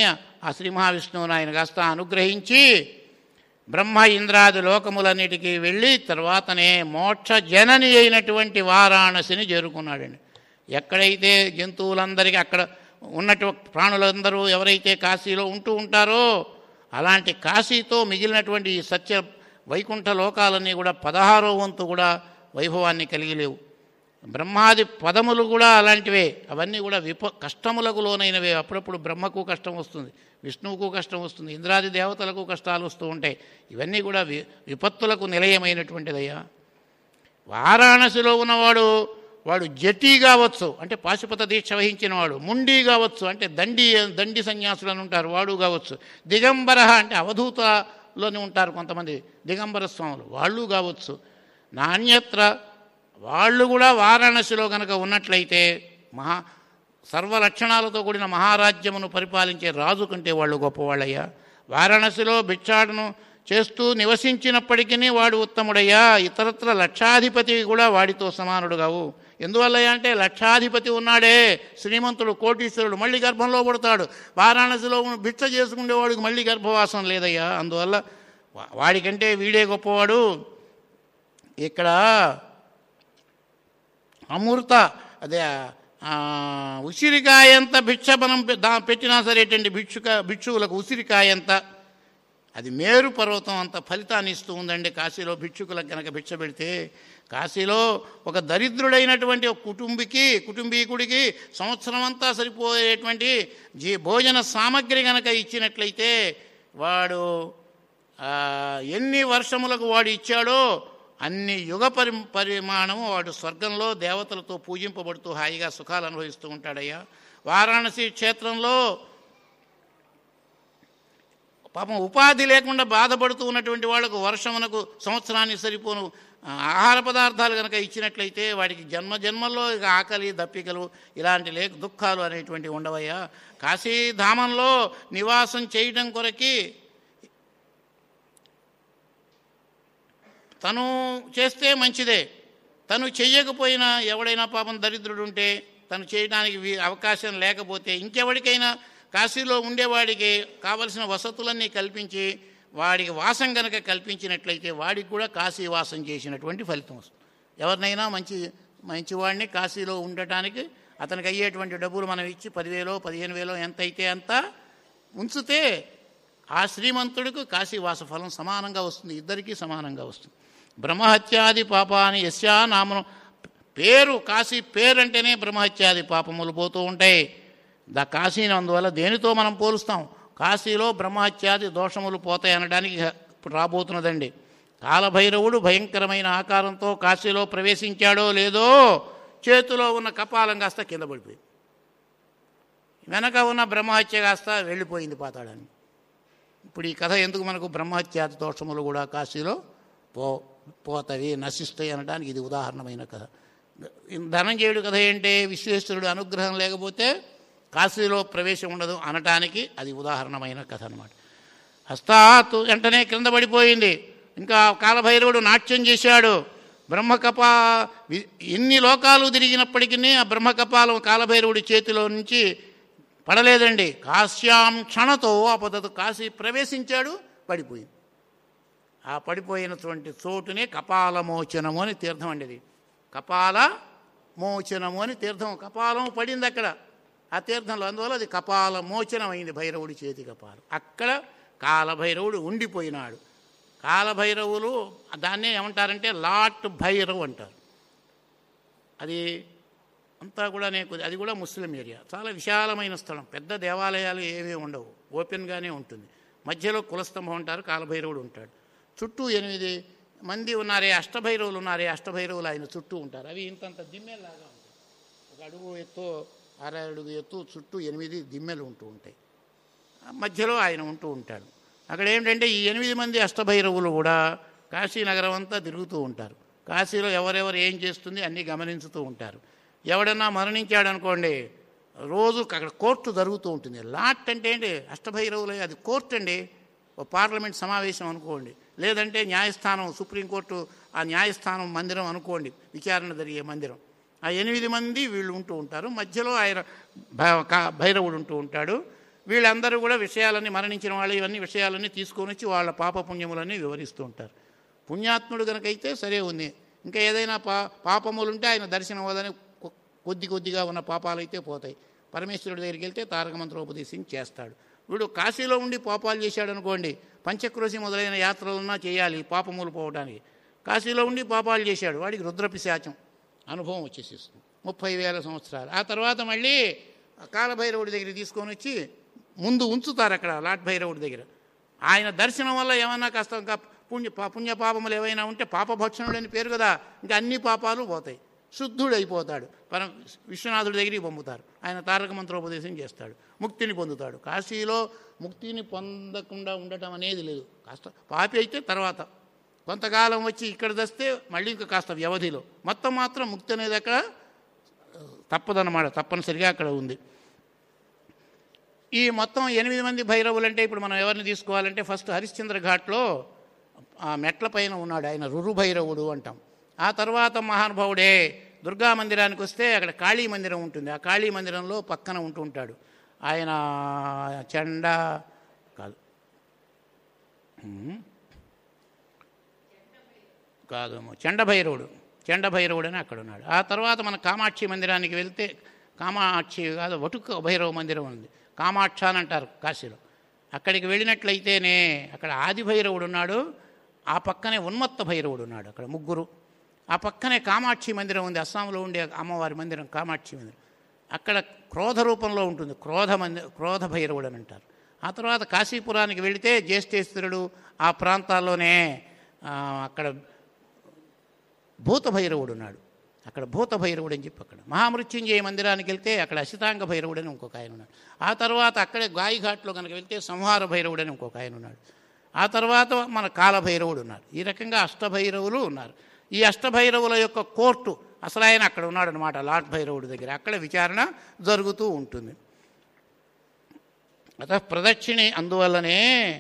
ఆ శ్రీ మహావిష్ణువుని ఆయన కాస్త అనుగ్రహించి బ్రహ్మ ఇంద్రాది లోకములన్నిటికీ వెళ్ళి తర్వాతనే మోక్ష జనని అయినటువంటి వారాణసిని చేరుకున్నాడండి ఎక్కడైతే జంతువులందరికీ అక్కడ ఉన్నటు ప్రాణులందరూ ఎవరైతే కాశీలో ఉంటూ ఉంటారో అలాంటి కాశీతో మిగిలినటువంటి ఈ సత్య వైకుంఠ లోకాలన్నీ కూడా పదహారో వంతు కూడా వైభవాన్ని కలిగి లేవు బ్రహ్మాది పదములు కూడా అలాంటివే అవన్నీ కూడా విప కష్టములకు లోనైనవే అప్పుడప్పుడు బ్రహ్మకు కష్టం వస్తుంది విష్ణువుకు కష్టం వస్తుంది ఇంద్రాది దేవతలకు కష్టాలు వస్తూ ఉంటాయి ఇవన్నీ కూడా వి విపత్తులకు నిలయమైనటువంటిదయ్యా వారాణసిలో ఉన్నవాడు వాడు జటీ కావచ్చు అంటే పాశుపత దీక్ష వహించిన వాడు ముండి కావచ్చు అంటే దండి దండి సన్యాసులు అని ఉంటారు వాడు కావచ్చు దిగంబర అంటే అవధూతలోనే ఉంటారు కొంతమంది దిగంబర స్వాములు వాళ్ళు కావచ్చు నాణ్యత్ర వాళ్ళు కూడా వారాణసిలో కనుక ఉన్నట్లయితే మహా సర్వ లక్షణాలతో కూడిన మహారాజ్యమును పరిపాలించే రాజు కంటే వాళ్ళు గొప్పవాళ్ళయ్యా వారాణసిలో భిక్షాటను చేస్తూ నివసించినప్పటికీ వాడు ఉత్తముడయ్యా ఇతరత్ర లక్షాధిపతి కూడా వాడితో సమానుడు కావు ఎందువల్లయ్యా అంటే లక్షాధిపతి ఉన్నాడే శ్రీమంతుడు కోటీశ్వరుడు మళ్ళీ గర్భంలో పడతాడు వారాణసిలో ఉన్న భిక్ష చేసుకునేవాడికి మళ్ళీ గర్భవాసం లేదయ్యా అందువల్ల వా- వాడికంటే వీడే గొప్పవాడు ఇక్కడ అమృత అదే ఆ, ఉసిరికాయంత భిక్ష మనం పె- దా పెట్టినా సరేటండి భిక్షుక భిక్షువులకు ఉసిరికాయంత అది మేరు పర్వతం అంత ఫలితాన్ని ఇస్తూ ఉందండి కాశీలో భిక్షుకులకు కనుక భిక్ష పెడితే కాశీలో ఒక దరిద్రుడైనటువంటి ఒక కుటుంబికి కుటుంబీకుడికి సంవత్సరం అంతా సరిపోయేటువంటి జీ భోజన సామగ్రి కనుక ఇచ్చినట్లయితే వాడు ఆ, ఎన్ని వర్షములకు వాడు ఇచ్చాడో అన్ని యుగ పరి పరిమాణము వాడు స్వర్గంలో దేవతలతో పూజింపబడుతూ హాయిగా సుఖాలు అనుభవిస్తూ ఉంటాడయ్యా వారాణసి క్షేత్రంలో పాపం ఉపాధి లేకుండా బాధపడుతూ ఉన్నటువంటి వాళ్ళకు వర్షమునకు సంవత్సరానికి సరిపోను ఆ, ఆహార పదార్థాలు కనుక ఇచ్చినట్లయితే వాడికి జన్మ జన్మల్లో ఇక ఆకలి దప్పికలు ఇలాంటి లేక దుఃఖాలు అనేటువంటివి ఉండవయ్యా కాశీధామంలో నివాసం చేయడం కొరకి తను చేస్తే మంచిదే తను చెయ్యకపోయినా ఎవడైనా పాపం దరిద్రుడు ఉంటే తను చేయడానికి వీ- అవకాశం లేకపోతే ఇంకెవరికైనా కాశీలో ఉండేవాడికి కావలసిన వసతులన్నీ కల్పించి వాడికి వాసం కనుక కల్పించినట్లయితే వాడికి కూడా కాశీ వాసం చేసినటువంటి ఫలితం వస్తుంది ఎవరినైనా మంచి మంచివాడిని కాశీలో ఉండటానికి అతనికి అయ్యేటువంటి డబ్బులు మనం ఇచ్చి పదివేలో పదిహేను వేలో ఎంత అయితే అంత ఉంచితే ఆ శ్రీమంతుడికి కాశీవాస ఫలం సమానంగా వస్తుంది ఇద్దరికీ సమానంగా వస్తుంది బ్రహ్మహత్యాది పాపాని యస్యా నామను పేరు కాశీ పేరు అంటేనే బ్రహ్మహత్యాది పాపములు పోతూ ఉంటాయి దా కాశీని అందువల్ల దేనితో మనం పోలుస్తాం కాశీలో బ్రహ్మహత్యాది దోషములు పోతాయి అనడానికి ఇప్పుడు రాబోతున్నదండి కాలభైరవుడు భయంకరమైన ఆకారంతో కాశీలో ప్రవేశించాడో లేదో చేతిలో ఉన్న కపాలం కాస్త కింద పడిపోయింది వెనక ఉన్న బ్రహ్మహత్య కాస్త వెళ్ళిపోయింది పాతాడానికి ఇప్పుడు ఈ కథ ఎందుకు మనకు బ్రహ్మహత్యాది దోషములు కూడా కాశీలో పో పోతవి నశిస్తాయి అనడానికి ఇది ఉదాహరణమైన కథ ధనంజయుడు కథ ఏంటి విశ్వేశ్వరుడు అనుగ్రహం లేకపోతే కాశీలో ప్రవేశం ఉండదు అనటానికి అది ఉదాహరణమైన కథ అనమాట హస్తాత్ వెంటనే క్రింద పడిపోయింది ఇంకా కాలభైరవుడు నాట్యం చేశాడు బ్రహ్మకపా వి- ఎన్ని లోకాలు తిరిగినప్పటికీ ఆ బ్రహ్మకపాలం కాలభైరవుడి చేతిలో నుంచి పడలేదండి కాశ్యాం క్షణతో అపదతు కాశీ ప్రవేశించాడు పడిపోయింది ఆ పడిపోయినటువంటి చోటునే కపాలమోచనము అని తీర్థం అండి ఇది కపాల మోచనము అని తీర్థం కపాలం పడింది అక్కడ ఆ తీర్థంలో అందువల్ల అది కపాల మోచనం అయింది భైరవుడి చేతి కపాలం అక్కడ కాలభైరవుడు ఉండిపోయినాడు కాలభైరవులు దాన్నే ఏమంటారంటే లాట్ భైరవ్ అంటారు అది అంతా కూడా నేను అది కూడా ముస్లిం ఏరియా చాలా విశాలమైన స్థలం పెద్ద దేవాలయాలు ఏమీ ఉండవు ఓపెన్గానే ఉంటుంది మధ్యలో కులస్తంభం ఉంటారు కాలభైరవుడు ఉంటాడు చుట్టూ ఎనిమిది మంది ఉన్నారే అష్టభైరవులు ఉన్నారే అష్టభైరవులు ఆయన చుట్టూ ఉంటారు అవి ఇంతంత దిమ్మెల్లాగా ఉంటాయి ఒక అడుగు ఎత్తు అర అడుగు ఎత్తు చుట్టూ ఎనిమిది దిమ్మెలు ఉంటూ ఉంటాయి ఆ మధ్యలో ఆయన ఉంటూ ఉంటాడు అక్కడ ఏంటంటే ఈ ఎనిమిది మంది అష్టభైరవులు కూడా కాశీనగరం అంతా తిరుగుతూ ఉంటారు కాశీలో ఎవరెవరు ఏం చేస్తుంది అన్నీ గమనించుతూ ఉంటారు ఎవడన్నా మరణించాడు అనుకోండి రోజు అక్కడ కోర్టు జరుగుతూ ఉంటుంది లాట్ అంటే ఏంటి అష్టభైరవులు అది కోర్టు అండి ఓ పార్లమెంట్ సమావేశం అనుకోండి లేదంటే న్యాయస్థానం సుప్రీంకోర్టు ఆ న్యాయస్థానం మందిరం అనుకోండి విచారణ జరిగే మందిరం ఆ ఎనిమిది మంది వీళ్ళు ఉంటూ ఉంటారు మధ్యలో ఆయన భ- కా- భైరవుడు ఉంటూ ఉంటాడు వీళ్ళందరూ కూడా విషయాలన్నీ మరణించిన వాళ్ళు ఇవన్నీ విషయాలన్నీ తీసుకొని వచ్చి వాళ్ళ పాప పుణ్యములన్నీ వివరిస్తూ ఉంటారు పుణ్యాత్ముడు కనుక అయితే సరే ఉంది ఇంకా ఏదైనా పా పాపములు ఉంటే ఆయన దర్శనం వదని కొ- కొద్ది కొద్దిగా ఉన్న పాపాలు అయితే పోతాయి పరమేశ్వరుడి దగ్గరికి వెళ్తే తారక మంత్రోపదేశం చేస్తాడు వీడు కాశీలో ఉండి పాపాలు చేశాడు అనుకోండి పంచక్రోశి మొదలైన యాత్రలన్నా చేయాలి పాపములు పోవడానికి కాశీలో ఉండి పాపాలు చేశాడు వాడికి రుద్రపిశాచం అనుభవం వచ్చేసేస్తుంది ముప్పై వేల సంవత్సరాలు ఆ తర్వాత మళ్ళీ కాలభైరవుడి దగ్గరికి తీసుకొని వచ్చి ముందు ఉంచుతారు అక్కడ లాట్ భైరవుడి దగ్గర ఆయన దర్శనం వల్ల ఏమన్నా కాస్త ఇంకా పుణ్య పా- పుణ్య పాపములు ఏవైనా ఉంటే పాపభక్షణుడు అని పేరు కదా ఇంకా అన్ని పాపాలు పోతాయి శుద్ధుడు అయిపోతాడు పరం విశ్వనాథుడి దగ్గరికి పంపుతారు ఆయన తారక మంత్రోపదేశం చేస్తాడు ముక్తిని పొందుతాడు కాశీలో ముక్తిని పొందకుండా ఉండటం అనేది లేదు కాస్త పాపి అయితే తర్వాత కొంతకాలం వచ్చి ఇక్కడ దస్తే మళ్ళీ ఇంకా కాస్త వ్యవధిలో మొత్తం మాత్రం ముక్తి అనేది అక్కడ తప్పదన్నమాట తప్పనిసరిగా అక్కడ ఉంది ఈ మొత్తం ఎనిమిది మంది భైరవులు అంటే ఇప్పుడు మనం ఎవరిని తీసుకోవాలంటే ఫస్ట్ హరిశ్చంద్ర ఘాట్లో ఆ మెట్ల పైన ఉన్నాడు ఆయన రురు భైరవుడు అంటాం ఆ తర్వాత మహానుభావుడే దుర్గా మందిరానికి వస్తే అక్కడ కాళీ మందిరం ఉంటుంది ఆ కాళీ మందిరంలో పక్కన ఉంటూ ఉంటాడు ఆయన చండ కాదు ఉమ్. కాదు చండభైరవుడు చండభైరవుడు అని అక్కడ ఉన్నాడు ఆ తర్వాత మన కామాక్షి మందిరానికి వెళ్తే కామాక్షి కాదు వటుక భైరవ మందిరం ఉంది కామాక్ష అని అంటారు కాశీలో అక్కడికి వెళ్ళినట్లయితేనే అక్కడ ఆది భైరవుడు ఉన్నాడు ఆ పక్కనే ఉన్మత్త భైరవుడు ఉన్నాడు అక్కడ ముగ్గురు ఆ పక్కనే కామాక్షి మందిరం ఉంది అస్సాంలో ఉండే అమ్మవారి మందిరం కామాక్షి మందిరం అక్కడ క్రోధ రూపంలో ఉంటుంది క్రోధ మంది క్రోధ భైరవుడు అని అంటారు ఆ తర్వాత కాశీపురానికి వెళితే జ్యేష్ఠేశ్వరుడు ఆ ప్రాంతాల్లోనే ఆ, అక్కడ భూత భైరవుడు ఉన్నాడు అక్కడ భూత భైరవుడు అని చెప్పి అక్కడ మహామృత్యుంజయ మందిరానికి వెళ్తే అక్కడ అసితాంగ భైరవుడు అని ఇంకొక ఆయన ఉన్నాడు ఆ తర్వాత అక్కడే గాయిఘాట్లో కనుక వెళ్తే సంహార భైరవుడు అని ఇంకొక ఆయన ఉన్నాడు ఆ తర్వాత మన కాలభైరవుడు ఉన్నారు ఈ రకంగా అష్టభైరవులు ఉన్నారు ఈ అష్టభైరవుల యొక్క కోర్టు అసలు ఆయన అక్కడ ఉన్నాడు అనమాట లాట్ భైరవుడి దగ్గర అక్కడ విచారణ జరుగుతూ ఉంటుంది అత ప్రదక్షిణి అందువల్లనే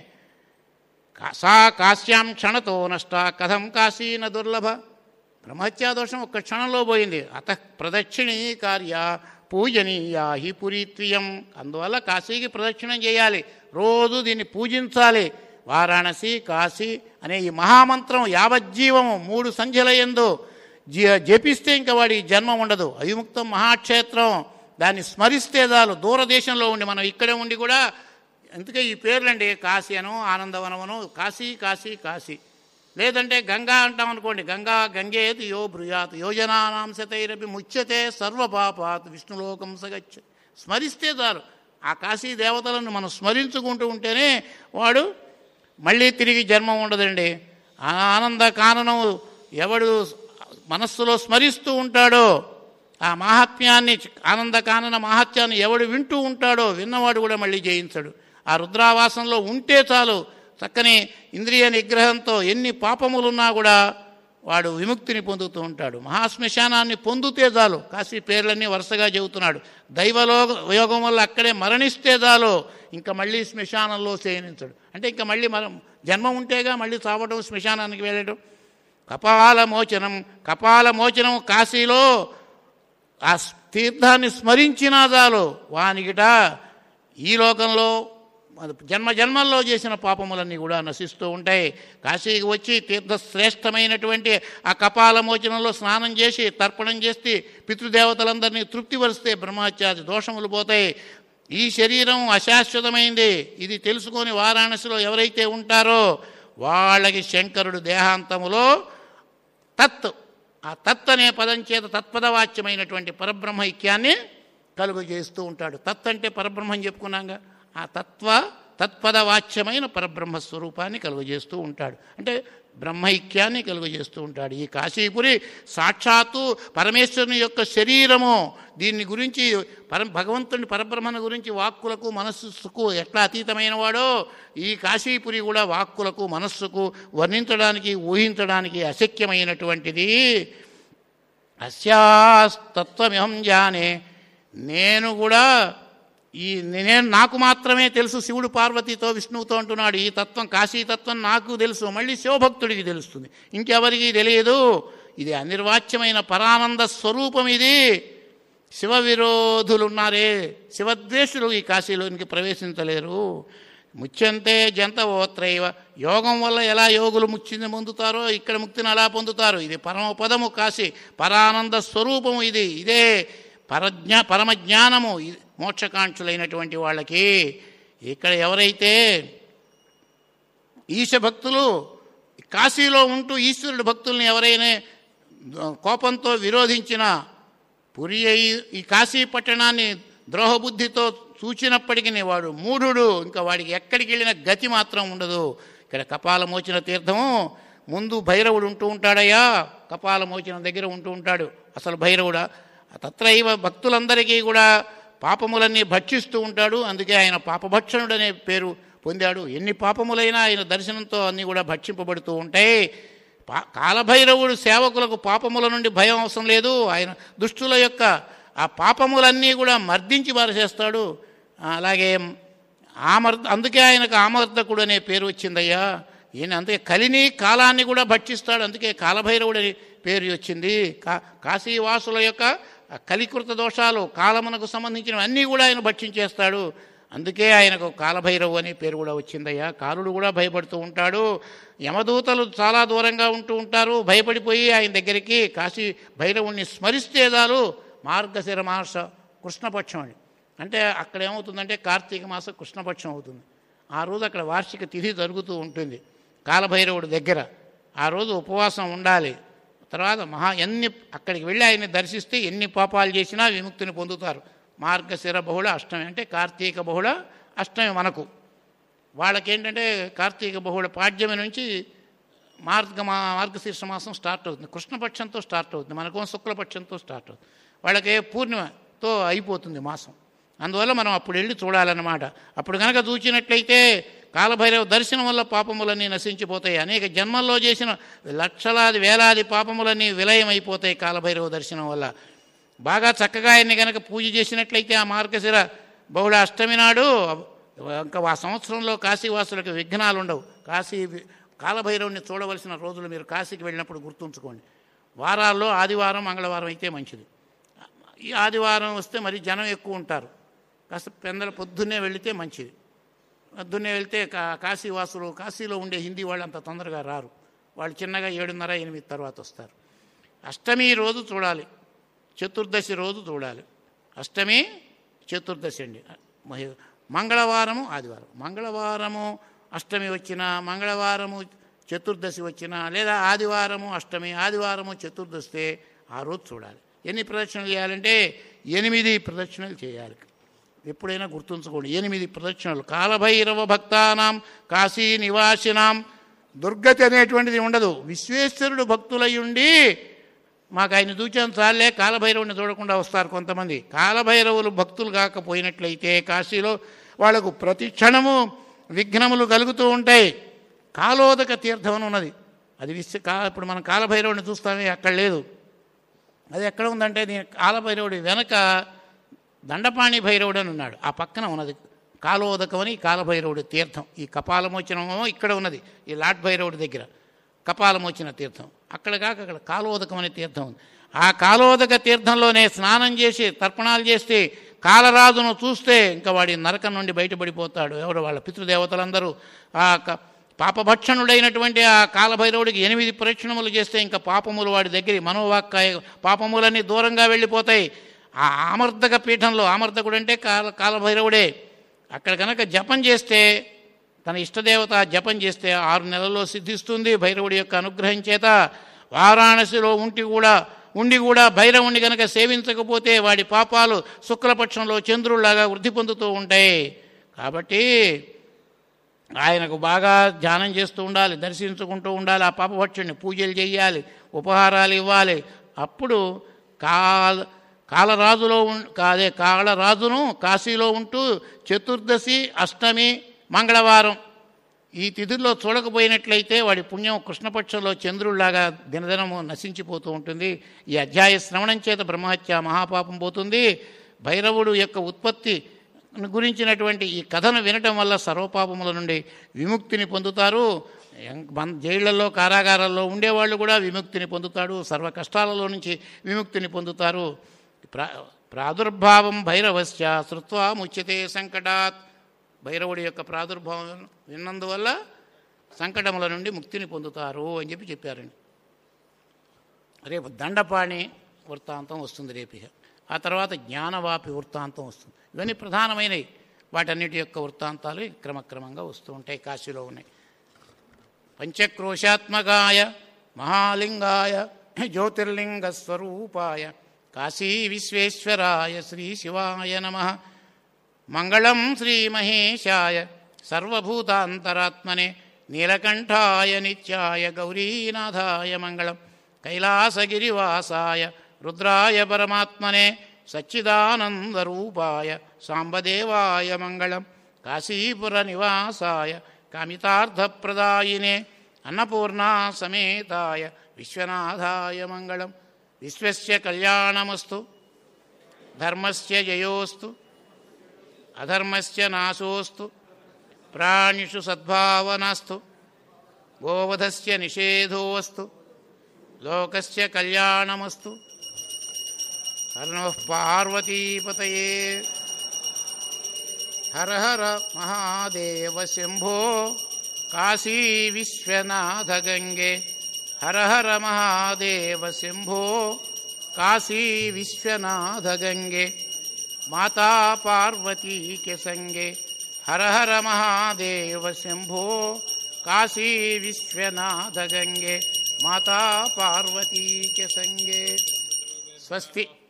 కా- సా కాశ్యాం క్షణతో నష్ట కథం కాశీన దుర్లభ బ్రహ్మహత్యా దోషం ఒక్క క్షణంలో పోయింది అత ప్రదక్షిణీ కార్య పూజనీయా హి పురీత్వియం అందువల్ల కాశీకి ప్రదక్షిణం చేయాలి రోజు దీన్ని పూజించాలి వారాణసి కాశీ అనే ఈ మహామంత్రం యావజ్జీవము మూడు సంధ్యల ఎందు జ- జపిస్తే ఇంకా వాడి జన్మ ఉండదు అవిముక్తం మహాక్షేత్రం దాన్ని స్మరిస్తే చాలు దూరదేశంలో ఉండి మనం ఇక్కడే ఉండి కూడా అందుకే ఈ పేర్లండి కాశీ అను ఆనందవనమను కాశీ కాశీ కాశీ లేదంటే గంగా అంటాం అనుకోండి గంగా గంగేతి యో బ్రుయాత్ యోజనానాం శతైరపి ముచ్యతే సర్వపాపాత్ విష్ణులోకం సగచ్చ స్మరిస్తే చాలు ఆ కాశీ దేవతలను మనం స్మరించుకుంటూ ఉంటేనే వాడు మళ్ళీ తిరిగి జన్మ ఉండదండి ఆ ఆనంద కారణం ఎవడు మనస్సులో స్మరిస్తూ ఉంటాడో ఆ మాహాత్మ్యాన్ని ఆనంద కానన మాహాత్యాన్ని ఎవడు వింటూ ఉంటాడో విన్నవాడు కూడా మళ్ళీ జయించడు ఆ రుద్రావాసంలో ఉంటే చాలు చక్కని ఇంద్రియ నిగ్రహంతో ఎన్ని పాపములున్నా కూడా వాడు విముక్తిని పొందుతూ ఉంటాడు మహాశ్మశానాన్ని పొందుతే చాలు కాశీ పేర్లన్నీ వరుసగా చెబుతున్నాడు దైవలోక యోగం వల్ల అక్కడే మరణిస్తే చాలు ఇంకా మళ్ళీ శ్మశానంలో శయనించడు అంటే ఇంకా మళ్ళీ మనం జన్మ ఉంటేగా మళ్ళీ చావడం శ్మశానానికి వెళ్ళడం కపాల మోచనం కపాల మోచనం కాశీలో ఆ తీర్థాన్ని స్మరించినా చాలు వానికిట ఈ లోకంలో మన జన్మ జన్మల్లో చేసిన పాపములన్నీ కూడా నశిస్తూ ఉంటాయి కాశీకి వచ్చి తీర్థ శ్రేష్టమైనటువంటి ఆ కపాల మోచనంలో స్నానం చేసి తర్పణం చేసి పితృదేవతలందరినీ తృప్తిపరిస్తే బ్రహ్మహత్యాది దోషములు పోతాయి ఈ శరీరం అశాశ్వతమైంది ఇది తెలుసుకొని వారాణసిలో ఎవరైతే ఉంటారో వాళ్ళకి శంకరుడు దేహాంతములో తత్ ఆ తత్ అనే పదం చేత తత్పదవాచ్యమైనటువంటి పరబ్రహ్మ ఐక్యాన్ని కలుగు చేస్తూ ఉంటాడు తత్ అంటే పరబ్రహ్మం చెప్పుకున్నాగా ఆ తత్వ తత్పదవాచ్యమైన పరబ్రహ్మ స్వరూపాన్ని కలుగజేస్తూ ఉంటాడు అంటే బ్రహ్మైక్యాన్ని కలుగజేస్తూ ఉంటాడు ఈ కాశీపురి సాక్షాత్తు పరమేశ్వరుని యొక్క శరీరము దీన్ని గురించి పర భగవంతుని పరబ్రహ్మను గురించి వాక్కులకు మనస్సుకు ఎట్లా అతీతమైన వాడో ఈ కాశీపురి కూడా వాక్కులకు మనస్సుకు వర్ణించడానికి ఊహించడానికి అశక్యమైనటువంటిది అస్యాస్తత్వమిహం జానే నేను కూడా ఈ నేను నాకు మాత్రమే తెలుసు శివుడు పార్వతితో విష్ణువుతో అంటున్నాడు ఈ తత్వం కాశీ తత్వం నాకు తెలుసు మళ్ళీ శివభక్తుడికి తెలుస్తుంది ఇంకెవరికి తెలియదు ఇది అనిర్వాచ్యమైన పరానంద స్వరూపం ఇది శివ విరోధులు ఉన్నారే శివద్వేషులు ఈ కాశీలోనికి ప్రవేశించలేరు ముచ్యంతే జంత ఓత్రైవ యోగం వల్ల ఎలా యోగులు ముక్తిని పొందుతారో ఇక్కడ ముక్తిని అలా పొందుతారు ఇది పరమపదము కాశీ పరానంద స్వరూపము ఇది ఇదే పరజ్ఞా పరమజ్ఞానము ఇది మోక్షకాంక్షులైనటువంటి వాళ్ళకి ఇక్కడ ఎవరైతే ఈశ భక్తులు కాశీలో ఉంటూ ఈశ్వరుడు భక్తుల్ని ఎవరైనా కోపంతో విరోధించిన పురి అయి ఈ కాశీ పట్టణాన్ని ద్రోహబుద్ధితో చూచినప్పటికీ వాడు మూఢుడు ఇంకా వాడికి ఎక్కడికి వెళ్ళిన గతి మాత్రం ఉండదు ఇక్కడ కపాలమోచిన తీర్థము ముందు భైరవుడు ఉంటూ ఉంటాడయ్యా కపాలమోచిన దగ్గర ఉంటూ ఉంటాడు అసలు భైరవుడా తత్రైవ భక్తులందరికీ కూడా పాపములన్నీ భక్షిస్తూ ఉంటాడు అందుకే ఆయన పాపభక్షణుడు అనే పేరు పొందాడు ఎన్ని పాపములైనా ఆయన దర్శనంతో అన్నీ కూడా భక్షింపబడుతూ ఉంటాయి పా కాలభైరవుడు సేవకులకు పాపముల నుండి భయం అవసరం లేదు ఆయన దుష్టుల యొక్క ఆ పాపములన్నీ కూడా మర్దించి చేస్తాడు అలాగే ఆమర్ అందుకే ఆయనకు ఆమర్దకుడు అనే పేరు వచ్చిందయ్యా ఈయన అందుకే కలిని కాలాన్ని కూడా భక్షిస్తాడు అందుకే కాలభైరవుడు అనే పేరు వచ్చింది కా కాశీవాసుల యొక్క ఆ కలికృత దోషాలు కాలమునకు సంబంధించిన అన్నీ కూడా ఆయన భక్షించేస్తాడు అందుకే ఆయనకు కాలభైరవు అనే పేరు కూడా వచ్చిందయ్యా కాలుడు కూడా భయపడుతూ ఉంటాడు యమదూతలు చాలా దూరంగా ఉంటూ ఉంటారు భయపడిపోయి ఆయన దగ్గరికి కాశీ భైరవుణ్ణి స్మరిస్తే చాలు మార్గశిర మాస కృష్ణపక్షం అని అంటే అక్కడ ఏమవుతుందంటే కార్తీక మాస కృష్ణపక్షం అవుతుంది ఆ రోజు అక్కడ వార్షిక తిథి జరుగుతూ ఉంటుంది కాలభైరవుడి దగ్గర ఆ రోజు ఉపవాసం ఉండాలి తర్వాత మహా ఎన్ని అక్కడికి వెళ్ళి ఆయన్ని దర్శిస్తే ఎన్ని పాపాలు చేసినా విముక్తిని పొందుతారు మార్గశిర బహుళ అష్టమి అంటే కార్తీక బహుళ అష్టమి మనకు వాళ్ళకేంటంటే కార్తీక బహుళ పాడ్యమి నుంచి మార్గ మా- మార్గశీర్ష మాసం స్టార్ట్ అవుతుంది కృష్ణపక్షంతో స్టార్ట్ అవుతుంది మనకు శుక్లపక్షంతో స్టార్ట్ అవుతుంది వాళ్ళకి పూర్ణిమతో అయిపోతుంది మాసం అందువల్ల మనం అప్పుడు వెళ్ళి చూడాలన్నమాట అప్పుడు కనుక చూచినట్లయితే కాలభైరవ దర్శనం వల్ల పాపములన్నీ నశించిపోతాయి అనేక జన్మల్లో చేసిన లక్షలాది వేలాది పాపములన్నీ విలయం అయిపోతాయి కాలభైరవ దర్శనం వల్ల బాగా చక్కగా ఆయన్ని కనుక పూజ చేసినట్లయితే ఆ మార్గశిర బహుళ అష్టమి నాడు ఇంకా ఆ సంవత్సరంలో కాశీవాసులకు విఘ్నాలు ఉండవు కాశీ వి- కాలభైరవుని చూడవలసిన రోజులు మీరు కాశీకి వెళ్ళినప్పుడు గుర్తుంచుకోండి వారాల్లో ఆదివారం మంగళవారం అయితే మంచిది ఈ ఆదివారం వస్తే మరి జనం ఎక్కువ ఉంటారు కాస్త పెందల పొద్దున్నే వెళితే మంచిది పొద్దున్నే వెళ్తే కా కాశీవాసులు కాశీలో ఉండే హిందీ వాళ్ళు అంత తొందరగా రారు వాళ్ళు చిన్నగా ఏడున్నర ఎనిమిది తర్వాత వస్తారు అష్టమి రోజు చూడాలి చతుర్దశి రోజు చూడాలి అష్టమి చతుర్దశి అండి మహి- మంగళవారము ఆదివారం మంగళవారము అష్టమి వచ్చినా మంగళవారము చతుర్దశి వచ్చినా లేదా ఆదివారము అష్టమి ఆదివారము చతుర్దశి వస్తే ఆ రోజు చూడాలి ఎన్ని ప్రదక్షిణలు చేయాలంటే ఎనిమిది ప్రదక్షిణలు చేయాలి ఎప్పుడైనా గుర్తుంచుకోండి ఎనిమిది ప్రదక్షిణలు కాలభైరవ భక్తానాం కాశీ నివాసినాం దుర్గతి అనేటువంటిది ఉండదు విశ్వేశ్వరుడు భక్తులయ్యుండి మాకు ఆయన చూచాను చాలే కాలభైరవుని చూడకుండా వస్తారు కొంతమంది కాలభైరవులు భక్తులు కాకపోయినట్లయితే కాశీలో వాళ్లకు ప్రతి క్షణము విఘ్నములు కలుగుతూ ఉంటాయి కాలోదక తీర్థం అని ఉన్నది అది విశ్వ కా ఇప్పుడు మనం కాలభైరవుని చూస్తామే అక్కడ లేదు అది ఎక్కడ ఉందంటే దీని కాలభైరవుడి వెనక దండపాణి భైరవుడు అని ఉన్నాడు ఆ పక్కన ఉన్నది కాలోదకం అని కాలభైరవుడి తీర్థం ఈ కపాలమోచనమో ఇక్కడ ఉన్నది ఈ లాట్ భైరవుడి దగ్గర కపాలమోచిన తీర్థం అక్కడ కాక అక్కడ కాలోదకం అనే తీర్థం ఉంది ఆ కాలోదక తీర్థంలోనే స్నానం చేసి తర్పణాలు చేస్తే కాలరాజును చూస్తే ఇంకా వాడి నరకం నుండి బయటపడిపోతాడు ఎవరు వాళ్ళ పితృదేవతలందరూ ఆ క- పాపభక్షణుడైనటువంటి ఆ కాలభైరవుడికి ఎనిమిది ప్రక్షణములు చేస్తే ఇంకా పాపములు వాడి దగ్గర మనోవాక్కాయ పాపములన్నీ దూరంగా వెళ్ళిపోతాయి ఆ ఆమర్దక పీఠంలో ఆమర్దకుడు అంటే కాల కాలభైరవుడే అక్కడ కనుక జపం చేస్తే తన ఇష్టదేవత జపం చేస్తే ఆరు నెలల్లో సిద్ధిస్తుంది భైరవుడి యొక్క అనుగ్రహం చేత వారాణసిలో ఉంటి కూడా ఉండి కూడా భైరవుణ్ణి కనుక సేవించకపోతే వాడి పాపాలు శుక్లపక్షంలో చంద్రుల్లాగా వృద్ధి పొందుతూ ఉంటాయి కాబట్టి ఆయనకు బాగా ధ్యానం చేస్తూ ఉండాలి దర్శించుకుంటూ ఉండాలి ఆ పాపభక్షుడిని పూజలు చేయాలి ఉపహారాలు ఇవ్వాలి అప్పుడు కాల కాలరాజులో ఉం- కాదే కాలరాజును కాశీలో ఉంటూ చతుర్దశి అష్టమి మంగళవారం ఈ తిథుల్లో చూడకపోయినట్లయితే వాడి పుణ్యం కృష్ణపక్షంలో చంద్రుల్లాగా దినదినము నశించిపోతూ ఉంటుంది ఈ అధ్యాయ శ్రవణం చేత బ్రహ్మహత్య మహాపాపం పోతుంది భైరవుడు యొక్క ఉత్పత్తి గురించినటువంటి ఈ కథను వినటం వల్ల సర్వపాపముల నుండి విముక్తిని పొందుతారు ఎం- మన జైళ్లలో కారాగారాల్లో ఉండేవాళ్ళు కూడా విముక్తిని పొందుతాడు సర్వ కష్టాలలో నుంచి విముక్తిని పొందుతారు ప్ర ప్రాదుర్భావం భైరవస్య శృత్వా ముచ్యతే సంకటాత్ భైరవుడి యొక్క ప్రాదుర్భావం విన్నందువల్ల సంకటముల నుండి ముక్తిని పొందుతారు అని చెప్పి చెప్పారండి రేపు దండపాణి వృత్తాంతం వస్తుంది రేపు ఇక. ఆ తర్వాత జ్ఞానవాపి వృత్తాంతం వస్తుంది ఇవన్నీ ప్రధానమైనవి వాటన్నిటి యొక్క వృత్తాంతాలు క్రమక్రమంగా వస్తూ ఉంటాయి కాశీలో ఉన్నాయి పంచక్రోశాత్మకాయ మహాలింగాయ జ్యోతిర్లింగ స్వరూపాయ కాశీ విశ్వేశ్వరాయ శ్రీ శివాయ నమ మంగళం శ్రీమహేశాయ సర్వభూతాంతరాత్మనే నీలకంఠాయ నిత్యాయ గౌరీనాథాయ మంగళం కైలాసగిరివాసాయ రుద్రాయ పరమాత్మనే సచ్చిదానందరూపాయ సాంబదేవాయ మంగళం కాశీపుర నివాసాయ కామితార్థప్రదాయినే అన్నపూర్ణా సమేతాయ విశ్వనాథాయ మంగళం విశ్వస్య కళ్యాణమస్తు ధర్మస్య జయోస్తు అధర్మస్య నాశోస్తు ప్రాణిషు సద్భావనాస్తు గోవధస్య నిషేధోస్తు లోకస్య కళ్యాణమస్తు హర పార్వతీపతయే హర హర మహాదేవ శంభో కాశీ విశ్వనాథ గంగే హర హర మహాదేవ శంభో కాశీ విశ్వనాథ గంగే మాతా పార్వతీ के संगे हर हर महादेव शंभो काशी विश्वनाथ गंगे माता पार्वती के संगे स्वस्ति